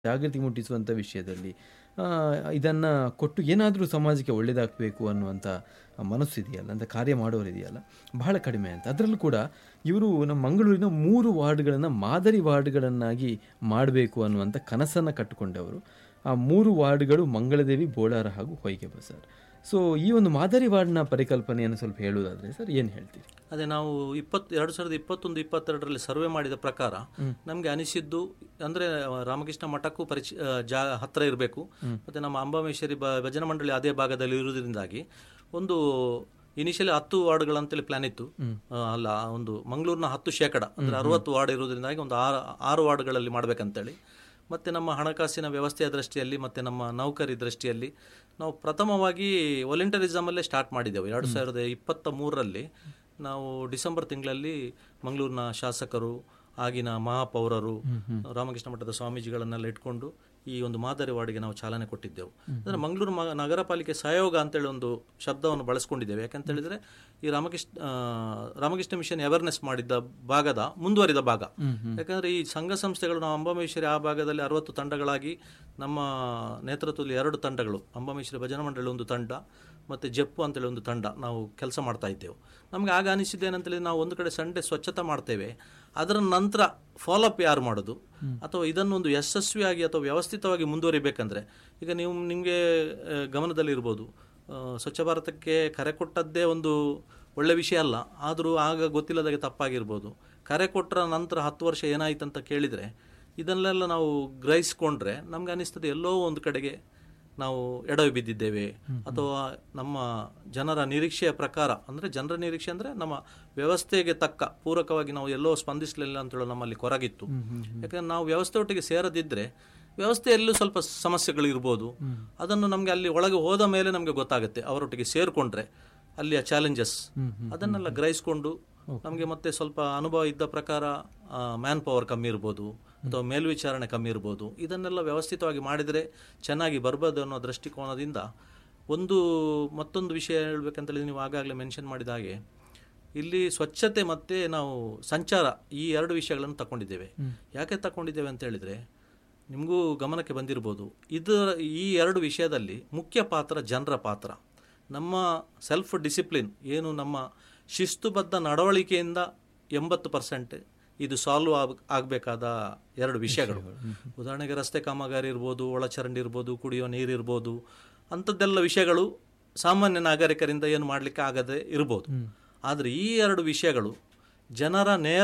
ಜಾಗೃತಿ ಮೂಡಿಸುವಂಥ ವಿಷಯದಲ್ಲಿ ಆ, ಇದನ್ನ ಕೊಟ್ಟು ಏನಾದರೂ ಸಮಾಜಕ್ಕೆ ಒಳ್ಳೆಯದಾಗಬೇಕು ಅನ್ನುವಂಥ ಮನಸ್ಸಿದೆಯಲ್ಲ ಅಂತ ಕಾರ್ಯ ಮಾಡೋರಿದೆಯಲ್ಲ ಬಹಳ ಕಡಿಮೆ ಅಂತ ಅದರಲ್ಲೂ ಕೂಡ ಇವರು ನಮ್ಮ ಮಂಗಳೂರಿನ ಮೂರು ವಾರ್ಡ್ಗಳನ್ನು ಮಾದರಿ ವಾರ್ಡ್ಗಳನ್ನಾಗಿ ಮಾಡಬೇಕು ಅನ್ನುವಂಥ ಕನಸನ್ನು ಕಟ್ಟಿಕೊಂಡವರು ಆ ಮೂರು ವಾರ್ಡ್ಗಳು ಮಂಗಳದೇವಿ ಬೋಳಾರ ಹಾಗೂ ಹೊಯ್ಗೆ ಬಜಾರ್ ಸೊ ಈ ಒಂದು ಮಾದರಿ ವಾರ್ಡ್ನ ಪರಿಕಲ್ಪನೆಯನ್ನು ಸ್ವಲ್ಪ ಹೇಳುವುದಾದ್ರೆ ಸರ್ ಏನು ಹೇಳ್ತೀರಿ ಅದೇ ನಾವು ಇಪ್ಪತ್ತು ಎರಡು ಸಾವಿರದ ಇಪ್ಪತ್ತೊಂದು ಇಪ್ಪತ್ತೆರಡರಲ್ಲಿ ಸರ್ವೆ ಮಾಡಿದ ಪ್ರಕಾರ ನಮಗೆ ಅನಿಸಿದ್ದು ಅಂದರೆ ರಾಮಕೃಷ್ಣ ಮಠಕ್ಕೂ ಪರಿಚಯ ಆ, ಜಾ ಹತ್ತಿರ ಇರಬೇಕು ಮತ್ತು ನಮ್ಮ ಅಂಬಾಮೇಶ್ವರಿ ಬ ಭಜನಾ ಮಂಡಳಿ ಅದೇ ಭಾಗದಲ್ಲಿ ಇರುವುದರಿಂದಾಗಿ ಒಂದು ಇನಿಷಿಯಲಿ ಹತ್ತು ವಾರ್ಡ್ಗಳಂತೇಳಿ ಪ್ಲಾನ್ ಇತ್ತು ಆ, ಅಲ್ಲ ಒಂದು ಮಂಗಳೂರಿನ ಹತ್ತು ಶೇಕಡ ಅಂದರೆ ಅರವತ್ತು ವಾರ್ಡ್ ಇರುವುದರಿಂದಾಗಿ ಒಂದು ಆರು ಆರು ವಾರ್ಡ್ಗಳಲ್ಲಿ ಮಾಡಬೇಕಂತೇಳಿ ಮತ್ತು ನಮ್ಮ ಹಣಕಾಸಿನ ವ್ಯವಸ್ಥೆಯ ದೃಷ್ಟಿಯಲ್ಲಿ ಮತ್ತು ನಮ್ಮ ನೌಕರಿ ದೃಷ್ಟಿಯಲ್ಲಿ ನಾವು ಪ್ರಥಮವಾಗಿ ವಾಲಂಟರಿಸಮಲ್ಲೇ ಸ್ಟಾರ್ಟ್ ಮಾಡಿದ್ದೆವು ಎರಡು ಸಾವಿರದ ಇಪ್ಪತ್ತ ಮೂರರಲ್ಲಿ ನಾವು ಡಿಸೆಂಬರ್ ತಿಂಗಳಲ್ಲಿ ಮಂಗಳೂರಿನ ಶಾಸಕರು ಆಗಿನ ಮಹಾಪೌರರು ರಾಮಕೃಷ್ಣ ಮಠದ ಸ್ವಾಮೀಜಿಗಳನ್ನೆಲ್ಲ ಇಟ್ಕೊಂಡು ಈ ಒಂದು ಮಾದರಿ ವಾರ್ಡಿಗೆ ನಾವು ಚಾಲನೆ ಕೊಟ್ಟಿದ್ದೆವು ಅಂದರೆ ಮಂಗಳೂರು ಮ- ನಗರ ಪಾಲಿಕೆ ಸಹಯೋಗ ಅಂತೇಳಿ ಒಂದು ಶಬ್ದವನ್ನು ಬಳಸ್ಕೊಂಡಿದ್ದೇವೆ ಯಾಕಂತ ಹೇಳಿದ್ರೆ ಈ ರಾಮಕೃಷ್ಣ ಆ, ರಾಮಕೃಷ್ಣ ಮಿಷನ್ ಅವೇರ್ನೆಸ್ ಮಾಡಿದ್ದ ಭಾಗದ ಮುಂದುವರಿದ ಭಾಗ ಯಾಕಂದ್ರೆ ಈ ಸಂಘ ಸಂಸ್ಥೆಗಳು ನಾವು ಅಂಬಾಮೇಶ್ವರಿ ಆ ಭಾಗದಲ್ಲಿ ಅರವತ್ತು ತಂಡಗಳಾಗಿ ನಮ್ಮ ನೇತೃತ್ವದಲ್ಲಿ ಎರಡು ತಂಡಗಳು ಅಂಬಾಮೇಶ್ವರಿ ಭಜನಾ ಮಂಡಳಿ ಒಂದು ತಂಡ ಮತ್ತು ಜಪ್ಪು ಅಂತೇಳಿ ಒಂದು ತಂಡ ನಾವು ಕೆಲಸ ಮಾಡ್ತಾ ಇದ್ದೆವು ನಮಗೆ ಆಗ ಅನಿಸಿದ್ದು ಏನಂತೇಳಿ ನಾವು ಒಂದು ಕಡೆ ಸಂಡೆ ಸ್ವಚ್ಛತೆ ಮಾಡ್ತೇವೆ ಅದರ ನಂತರ ಫಾಲೋಅಪ್ ಯಾರು ಮಾಡೋದು ಅಥವಾ ಇದನ್ನು ಒಂದು ಯಶಸ್ವಿಯಾಗಿ ಅಥವಾ ವ್ಯವಸ್ಥಿತವಾಗಿ ಮುಂದುವರಿಬೇಕಂದ್ರೆ ಈಗ ನೀವು ನಿಮಗೆ ಗಮನದಲ್ಲಿರ್ಬೋದು ಆ, ಸ್ವಚ್ಛ ಭಾರತಕ್ಕೆ ಕರೆ ಕೊಟ್ಟದ್ದೇ ಒಂದು ಒಳ್ಳೆ ವಿಷಯ ಅಲ್ಲ ಆದರೂ ಆಗ ಗೊತ್ತಿಲ್ಲದಾಗೆ ತಪ್ಪಾಗಿರ್ಬೋದು ಕರೆ ಕೊಟ್ಟರ ನಂತರ ಹತ್ತು ವರ್ಷ ಏನಾಯ್ತು ಅಂತ ಕೇಳಿದರೆ ಇದನ್ನೆಲ್ಲ ನಾವು ಗ್ರಹಿಸ್ಕೊಂಡ್ರೆ ನಮ್ಗೆ ಅನಿಸ್ತದೆ ಎಲ್ಲೋ ಒಂದು ಕಡೆಗೆ ನಾವು ಎಡವಿ ಬಿದ್ದಿದ್ದೇವೆ ಅಥವಾ ನಮ್ಮ ಜನರ ನಿರೀಕ್ಷೆಯ ಪ್ರಕಾರ ಅಂದರೆ ಜನರ ನಿರೀಕ್ಷೆ ಅಂದರೆ ನಮ್ಮ ವ್ಯವಸ್ಥೆಗೆ ತಕ್ಕ ಪೂರಕವಾಗಿ ನಾವು ಎಲ್ಲೋ ಸ್ಪಂದಿಸಲಿಲ್ಲ ಅಂತೇಳೋ ನಮ್ಮಲ್ಲಿ ಕೊರಗಿತ್ತು ಯಾಕಂದ್ರೆ ನಾವು ವ್ಯವಸ್ಥೆ ಒಟ್ಟಿಗೆ ಸೇರದಿದ್ದರೆ ವ್ಯವಸ್ಥೆಯಲ್ಲೂ ಸ್ವಲ್ಪ ಸಮಸ್ಯೆಗಳು ಇರ್ಬೋದು ಅದನ್ನು ನಮಗೆ ಅಲ್ಲಿ ಒಳಗೆ ಹೋದ ಮೇಲೆ ನಮಗೆ ಗೊತ್ತಾಗುತ್ತೆ ಅವರೊಟ್ಟಿಗೆ ಸೇರಿಕೊಂಡ್ರೆ ಅಲ್ಲಿಯ ಚಾಲೆಂಜಸ್ ಅದನ್ನೆಲ್ಲ ಗ್ರಹಿಸ್ಕೊಂಡು ನಮಗೆ ಮತ್ತೆ ಸ್ವಲ್ಪ ಅನುಭವ ಇದ್ದ ಪ್ರಕಾರ ಮ್ಯಾನ್ ಪವರ್ ಕಮ್ಮಿ ಇರ್ಬೋದು ಅಥವಾ ಮೇಲ್ವಿಚಾರಣೆ ಕಮ್ಮಿ ಇರ್ಬೋದು ಇದನ್ನೆಲ್ಲ ವ್ಯವಸ್ಥಿತವಾಗಿ ಮಾಡಿದರೆ ಚೆನ್ನಾಗಿ ಬರ್ಬೋದು ಅನ್ನೋ ದೃಷ್ಟಿಕೋನದಿಂದ ಒಂದು ಮತ್ತೊಂದು ವಿಷಯ ಹೇಳ್ಬೇಕಂತೇಳಿ ನೀವು ಆಗಾಗಲೇ ಮೆನ್ಷನ್ ಮಾಡಿದ ಹಾಗೆ ಇಲ್ಲಿ ಸ್ವಚ್ಛತೆ ಮತ್ತೆ ನಾವು ಸಂಚಾರ ಈ ಎರಡು ವಿಷಯಗಳನ್ನು ತಗೊಂಡಿದ್ದೇವೆ ಯಾಕೆ ತಗೊಂಡಿದ್ದೇವೆ ಅಂತ ಹೇಳಿದ್ರೆ ನಿಮಗೂ ಗಮನಕ್ಕೆ ಬಂದಿರ್ಬೋದು ಇದರ ಈ ಎರಡು ವಿಷಯದಲ್ಲಿ ಮುಖ್ಯ ಪಾತ್ರ ಜನರ ಪಾತ್ರ ನಮ್ಮ ಸೆಲ್ಫ್ ಡಿಸಿಪ್ಲಿನ್ ಏನು ನಮ್ಮ ಶಿಸ್ತುಬದ್ಧ ನಡವಳಿಕೆಯಿಂದ ಎಂಬತ್ತು ಪರ್ಸೆಂಟ್ ಇದು ಸಾಲ್ವ್ ಆಗ್ ಆಗಬೇಕಾದ ಎರಡು ವಿಷಯಗಳು ಉದಾಹರಣೆಗೆ ರಸ್ತೆ ಕಾಮಗಾರಿ ಇರ್ಬೋದು ಒಳಚರಂಡಿ ಇರ್ಬೋದು ಕುಡಿಯೋ ನೀರು ಇರ್ಬೋದು ಅಂಥದ್ದೆಲ್ಲ ವಿಷಯಗಳು ಸಾಮಾನ್ಯ ನಾಗರಿಕರಿಂದ ಏನು ಮಾಡಲಿಕ್ಕೆ ಆಗದೆ ಇರ್ಬೋದು ಆದರೆ ಈ ಎರಡು ವಿಷಯಗಳು ಜನರ ನೇರ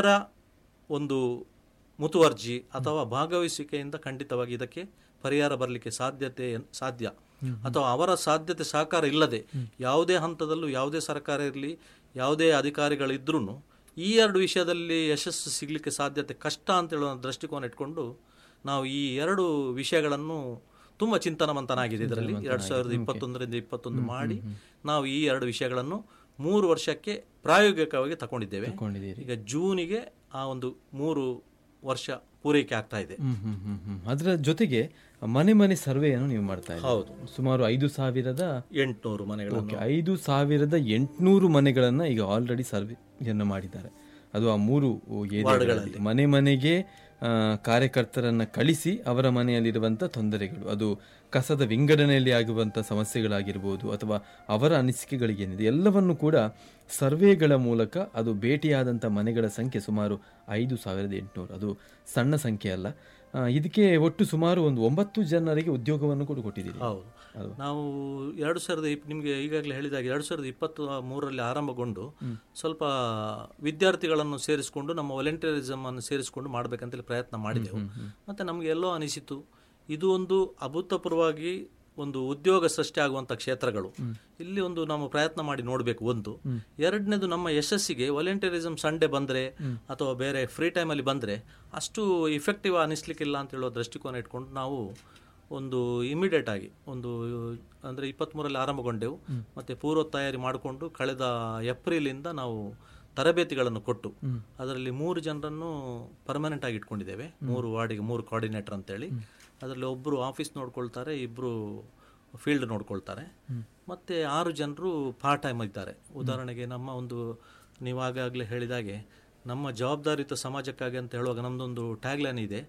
ಒಂದು ಮುತುವರ್ಜಿ ಅಥವಾ ಭಾಗವಹಿಸುವಿಕೆಯಿಂದ ಖಂಡಿತವಾಗಿ ಇದಕ್ಕೆ ಪರಿಹಾರ ಬರಲಿಕ್ಕೆ ಸಾಧ್ಯತೆ ಸಾಧ್ಯ ಅಥವಾ ಅವರ ಸಾಧ್ಯತೆ ಸಹಕಾರ ಇಲ್ಲದೆ ಯಾವುದೇ ಹಂತದಲ್ಲೂ ಯಾವುದೇ ಸರ್ಕಾರ ಇರಲಿ ಯಾವುದೇ ಅಧಿಕಾರಿಗಳಿದ್ರೂ ಈ ಎರಡು ವಿಷಯದಲ್ಲಿ ಯಶಸ್ಸು ಸಿಗಲಿಕ್ಕೆ ಸಾಧ್ಯತೆ ಕಷ್ಟ ಅಂತ ಹೇಳುವ ದೃಷ್ಟಿಕೋನ ಇಟ್ಕೊಂಡು ನಾವು ಈ ಎರಡು ವಿಷಯಗಳನ್ನು ತುಂಬ ಚಿಂತನವಂತನಾಗಿದೆ ಇದರಲ್ಲಿ ಎರಡು ಸಾವಿರದ ಇಪ್ಪತ್ತೊಂದರಿಂದ ಇಪ್ಪತ್ತೊಂದು ಮಾಡಿ ನಾವು ಈ ಎರಡು ವಿಷಯಗಳನ್ನು ಮೂರು ವರ್ಷಕ್ಕೆ ಪ್ರಾಯೋಗಿಕವಾಗಿ ತಗೊಂಡಿದ್ದೇವೆ ಕೊಂಡಿದ್ದೀರಿ ಈಗ ಜೂನಿಗೆ ಆ ಒಂದು ಮೂರು ವರ್ಷ ಪೂರೈಕೆ ಆಗ್ತಾ ಇದೆ ಹ್ಮ್ ಹ್ಮ್ ಹ್ಮ್ ಹ್ಮ್ ಅದರ ಜೊತೆಗೆ ಮನೆ ಮನೆ ಸರ್ವೆಯನ್ನು ನೀವು ಮಾಡ್ತಾ ಇದ್ದೀರಿ ಹೌದು ಸುಮಾರು ಐದು ಸಾವಿರದ ಎಂಟುನೂರು ಮನೆಗಳನ್ನು ಓಕೆ ಐದು ಸಾವಿರದ ಎಂಟುನೂರು ಮನೆಗಳನ್ನ ಈಗ ಆಲ್ರೆಡಿ ಸರ್ವೆಯನ್ನು ಮಾಡಿದ್ದಾರೆ ಅದು ಆ ಮೂರು ಏರಿಯಾಗಳಲ್ಲಿ ಮನೆ ಮನೆಗೆ ಆ, ಕಾರ್ಯಕರ್ತರನ್ನ ಕಳಿಸಿ ಅವರ ಮನೆಯಲ್ಲಿರುವಂಥ ತೊಂದರೆಗಳು ಅದು ಕಸದ ವಿಂಗಡಣೆಯಲ್ಲಿ ಆಗುವಂಥ ಸಮಸ್ಯೆಗಳಾಗಿರ್ಬೋದು ಅಥವಾ ಅವರ ಅನಿಸಿಕೆಗಳಿಗೇನಿದೆ ಎಲ್ಲವನ್ನು ಕೂಡ ಸರ್ವೆಗಳ ಮೂಲಕ ಅದು ಭೇಟಿಯಾದಂಥ ಮನೆಗಳ ಸಂಖ್ಯೆ ಸುಮಾರು ಐದು ಸಾವಿರದ ಎಂಟುನೂರು ಅದು ಸಣ್ಣ ಸಂಖ್ಯೆ ಅಲ್ಲ ಆ, ಇದಕ್ಕೆ ಒಟ್ಟು ಸುಮಾರು ಒಂದು ಒಂಬತ್ತು ಜನರಿಗೆ ಉದ್ಯೋಗವನ್ನು ಕೂಡ ಕೊಟ್ಟಿದ್ದೀರಿ ಹೌದು ನಾವು ಎರಡು ಸಾವಿರದ ಇಪ್ ನಿಮಗೆ ಈಗಾಗಲೇ ಹೇಳಿದಾಗ ಎರಡು ಸಾವಿರದ ಇಪ್ಪತ್ತು ಮೂರರಲ್ಲಿ ಆರಂಭಗೊಂಡು ಸ್ವಲ್ಪ ವಿದ್ಯಾರ್ಥಿಗಳನ್ನು ಸೇರಿಸಿಕೊಂಡು ನಮ್ಮ ವಾಲಂಟಿಯರಿಸಮ್ ಅನ್ನು ಸೇರಿಸಿಕೊಂಡು ಮಾಡಬೇಕಂತೇಳಿ ಪ್ರಯತ್ನ ಮಾಡಿದೆವು ಮತ್ತೆ ನಮಗೆ ಎಲ್ಲೋ ಅನಿಸಿತು ಇದು ಒಂದು ಅಭೂತಪೂರ್ವವಾಗಿ ಒಂದು ಉದ್ಯೋಗ ಸೃಷ್ಟಿ ಆಗುವಂಥ ಕ್ಷೇತ್ರಗಳು ಇಲ್ಲಿ ಒಂದು ನಾವು ಪ್ರಯತ್ನ ಮಾಡಿ ನೋಡಬೇಕು ಒಂದು ಎರಡನೇದು ನಮ್ಮ ಯಶಸ್ಸಿಗೆ ವಾಲಂಟಿಯರಿಸಮ್ ಸಂಡೇ ಬಂದರೆ ಅಥವಾ ಬೇರೆ ಫ್ರೀ ಟೈಮಲ್ಲಿ ಬಂದರೆ ಅಷ್ಟು ಇಫೆಕ್ಟಿವ್ ಅನಿಸ್ಲಿಕ್ಕಿಲ್ಲ ಅಂತ ಹೇಳೋ ದೃಷ್ಟಿಕೋನ ಇಟ್ಕೊಂಡು ನಾವು ಒಂದು ಇಮಿಡಿಯೇಟ್ ಆಗಿ ಒಂದು ಅಂದರೆ ಇಪ್ಪತ್ತ್ಮೂರಲ್ಲಿ ಆರಂಭಗೊಂಡೆವು ಮತ್ತು ಪೂರ್ವ ತಯಾರಿ ಮಾಡಿಕೊಂಡು ಕಳೆದ ಏಪ್ರಿಲಿಂದ ನಾವು ತರಬೇತಿಗಳನ್ನು ಕೊಟ್ಟು ಅದರಲ್ಲಿ ಮೂರು ಜನರನ್ನು ಪರ್ಮನೆಂಟ್ ಆಗಿ ಇಟ್ಕೊಂಡಿದ್ದೇವೆ ಮೂರು ವಾರ್ಡಿಗೆ ಮೂರು ಕೋಆರ್ಡಿನೇಟರ್ ಅಂತೇಳಿ ಅದರಲ್ಲಿ ಒಬ್ಬರು ಆಫೀಸ್ ನೋಡ್ಕೊಳ್ತಾರೆ ಇಬ್ಬರು ಫೀಲ್ಡ್ ನೋಡ್ಕೊಳ್ತಾರೆ ಮತ್ತು ಆರು ಜನರು ಪಾರ್ಟ್ ಟೈಮ್ ಇದ್ದಾರೆ ಉದಾಹರಣೆಗೆ ನಮ್ಮ ಒಂದು ನೀವು ಆಗಾಗಲೇ ಹೇಳಿದಾಗೆ ನಮ್ಮ ಜವಾಬ್ದಾರಿಯುತ ಸಮಾಜಕ್ಕಾಗಿ ಅಂತ ಹೇಳುವಾಗ ನಮ್ಮದೊಂದು ಟ್ಯಾಗ್ಲೈನ್ ಇದೆ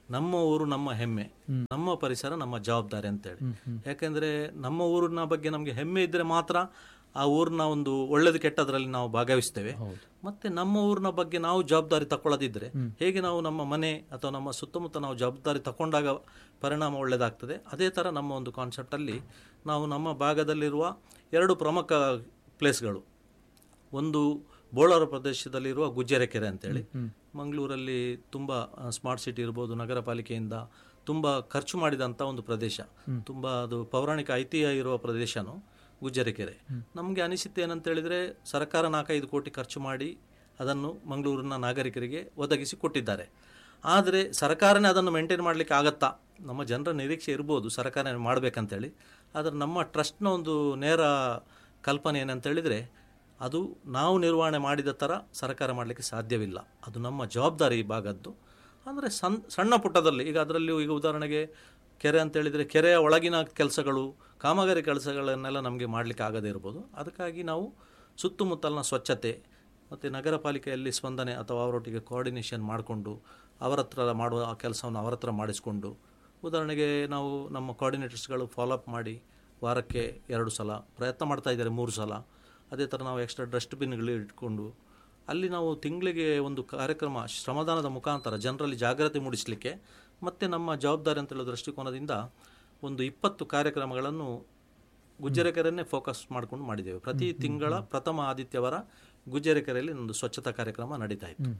ನಮ್ಮ ಊರು ನಮ್ಮ ಹೆಮ್ಮೆ ನಮ್ಮ ಪರಿಸರ ನಮ್ಮ ಜವಾಬ್ದಾರಿ ಅಂತೇಳಿ ಯಾಕೆಂದ್ರೆ ನಮ್ಮ ಊರಿನ ಬಗ್ಗೆ ನಮಗೆ ಹೆಮ್ಮೆ ಇದ್ರೆ ಮಾತ್ರ ಆ ಊರಿನ ಒಂದು ಒಳ್ಳೇದು ಕೆಟ್ಟದ್ರಲ್ಲಿ ನಾವು ಭಾಗವಹಿಸ್ತೇವೆ ಮತ್ತೆ ನಮ್ಮ ಊರಿನ ಬಗ್ಗೆ ನಾವು ಜವಾಬ್ದಾರಿ ತಗೊಳ್ಳದಿದ್ರೆ ಹೇಗೆ ನಾವು ನಮ್ಮ ಮನೆ ಅಥವಾ ನಮ್ಮ ಸುತ್ತಮುತ್ತ ನಾವು ಜವಾಬ್ದಾರಿ ತಗೊಂಡಾಗ ಪರಿಣಾಮ ಒಳ್ಳೆಯದಾಗ್ತದೆ ಅದೇ ಥರ ನಮ್ಮ ಒಂದು ಕಾನ್ಸೆಪ್ಟಲ್ಲಿ ನಾವು ನಮ್ಮ ಭಾಗದಲ್ಲಿರುವ ಎರಡು ಪ್ರಮುಖ ಪ್ಲೇಸ್ಗಳು ಒಂದು ಬೋಳಾರ ಪ್ರದೇಶದಲ್ಲಿರುವ ಗುಜ್ಜೆರೆ ಕೆರೆ ಅಂತೇಳಿ ಮಂಗಳೂರಲ್ಲಿ ತುಂಬ ಸ್ಮಾರ್ಟ್ ಸಿಟಿ ಇರ್ಬೋದು ನಗರ ಪಾಲಿಕೆಯಿಂದ ತುಂಬ ಖರ್ಚು ಮಾಡಿದಂಥ ಒಂದು ಪ್ರದೇಶ ತುಂಬ ಅದು ಪೌರಾಣಿಕ ಐತಿಹ್ಯ ಇರುವ ಪ್ರದೇಶನು ಗುಜ್ಜೆರೆ ಕೆರೆ ನಮಗೆ ಅನಿಸಿತ್ತು ಏನಂತ ಹೇಳಿದ್ರೆ ಸರ್ಕಾರ ನಾಲ್ಕೈದು ಕೋಟಿ ಖರ್ಚು ಮಾಡಿ ಅದನ್ನು ಮಂಗಳೂರಿನ ನಾಗರಿಕರಿಗೆ ಒದಗಿಸಿ ಕೊಟ್ಟಿದ್ದಾರೆ ಆದರೆ ಸರ್ಕಾರನೇ ಅದನ್ನು ಮೇಂಟೈನ್ ಮಾಡಲಿಕ್ಕೆ ಆಗತ್ತಾ ನಮ್ಮ ಜನರ ನಿರೀಕ್ಷೆ ಇರ್ಬೋದು ಸರ್ಕಾರ ಮಾಡಬೇಕಂತೇಳಿ ಆದರೆ ನಮ್ಮ ಟ್ರಸ್ಟ್ನ ಒಂದು ನೇರ ಕಲ್ಪನೆ ಏನಂತ ಹೇಳಿದರೆ ಅದು ನಾವು ನಿರ್ವಹಣೆ ಮಾಡಿದ ಥರ ಸರ್ಕಾರ ಮಾಡಲಿಕ್ಕೆ ಸಾಧ್ಯವಿಲ್ಲ ಅದು ನಮ್ಮ ಜವಾಬ್ದಾರಿ ಈ ಭಾಗದ್ದು ಅಂದರೆ ಸಣ್ಣ ಸಣ್ಣ ಪುಟ್ಟದಲ್ಲಿ ಈಗ ಅದರಲ್ಲಿ ಈಗ ಉದಾಹರಣೆಗೆ ಕೆರೆ ಅಂತ ಹೇಳಿದರೆ ಕೆರೆಯ ಒಳಗಿನ ಕೆಲಸಗಳು ಕಾಮಗಾರಿ ಕೆಲಸಗಳನ್ನೆಲ್ಲ ನಮಗೆ ಮಾಡಲಿಕ್ಕೆ ಆಗದೇ ಇರ್ಬೋದು ಅದಕ್ಕಾಗಿ ನಾವು ಸುತ್ತಮುತ್ತಲಿನ ಸ್ವಚ್ಛತೆ ಮತ್ತು ನಗರ ಪಾಲಿಕೆಯಲ್ಲಿ ಸ್ಪಂದನೆ ಅಥವಾ ಅವರೊಟ್ಟಿಗೆ ಕೋಆರ್ಡಿನೇಷನ್ ಮಾಡಿಕೊಂಡು ಅವರ ಹತ್ರ ಮಾಡುವ ಆ ಕೆಲಸವನ್ನು ಅವರ ಹತ್ರ ಮಾಡಿಸ್ಕೊಂಡು ಉದಾಹರಣೆಗೆ ನಾವು ನಮ್ಮ ಕೋಆರ್ಡಿನೇಟರ್ಸ್ಗಳು ಫಾಲೋಅಪ್ ಮಾಡಿ ವಾರಕ್ಕೆ ಎರಡು ಸಲ ಪ್ರಯತ್ನ ಮಾಡ್ತಾ ಇದ್ದಾರೆ ಮೂರು ಸಲ ಅದೇ ಥರ ನಾವು ಎಕ್ಸ್ಟ್ರಾ ಡಸ್ಟ್ಬಿನ್ಗಳು ಇಟ್ಕೊಂಡು ಅಲ್ಲಿ ನಾವು ತಿಂಗಳಿಗೆ ಒಂದು ಕಾರ್ಯಕ್ರಮ ಶ್ರಮದಾನದ ಮುಖಾಂತರ ಜನರಲ್ಲಿ ಜಾಗೃತಿ ಮೂಡಿಸಲಿಕ್ಕೆ ಮತ್ತು ನಮ್ಮ ಜವಾಬ್ದಾರಿ ಅಂತ ಹೇಳೋ ದೃಷ್ಟಿಕೋನದಿಂದ ಒಂದು ಇಪ್ಪತ್ತು ಕಾರ್ಯಕ್ರಮಗಳನ್ನು ಗುಜ್ಜರೆಕೆರೆಯನ್ನೇ ಫೋಕಸ್ ಮಾಡಿಕೊಂಡು ಮಾಡಿದ್ದೇವೆ ಪ್ರತಿ ತಿಂಗಳ ಪ್ರಥಮ ಆದಿತ್ಯವಾರ ಗುಜ್ಜರೆಕೆರೆಯಲ್ಲಿ ಒಂದು ಸ್ವಚ್ಛತಾ ಕಾರ್ಯಕ್ರಮ ನಡೀತಾ ಇತ್ತು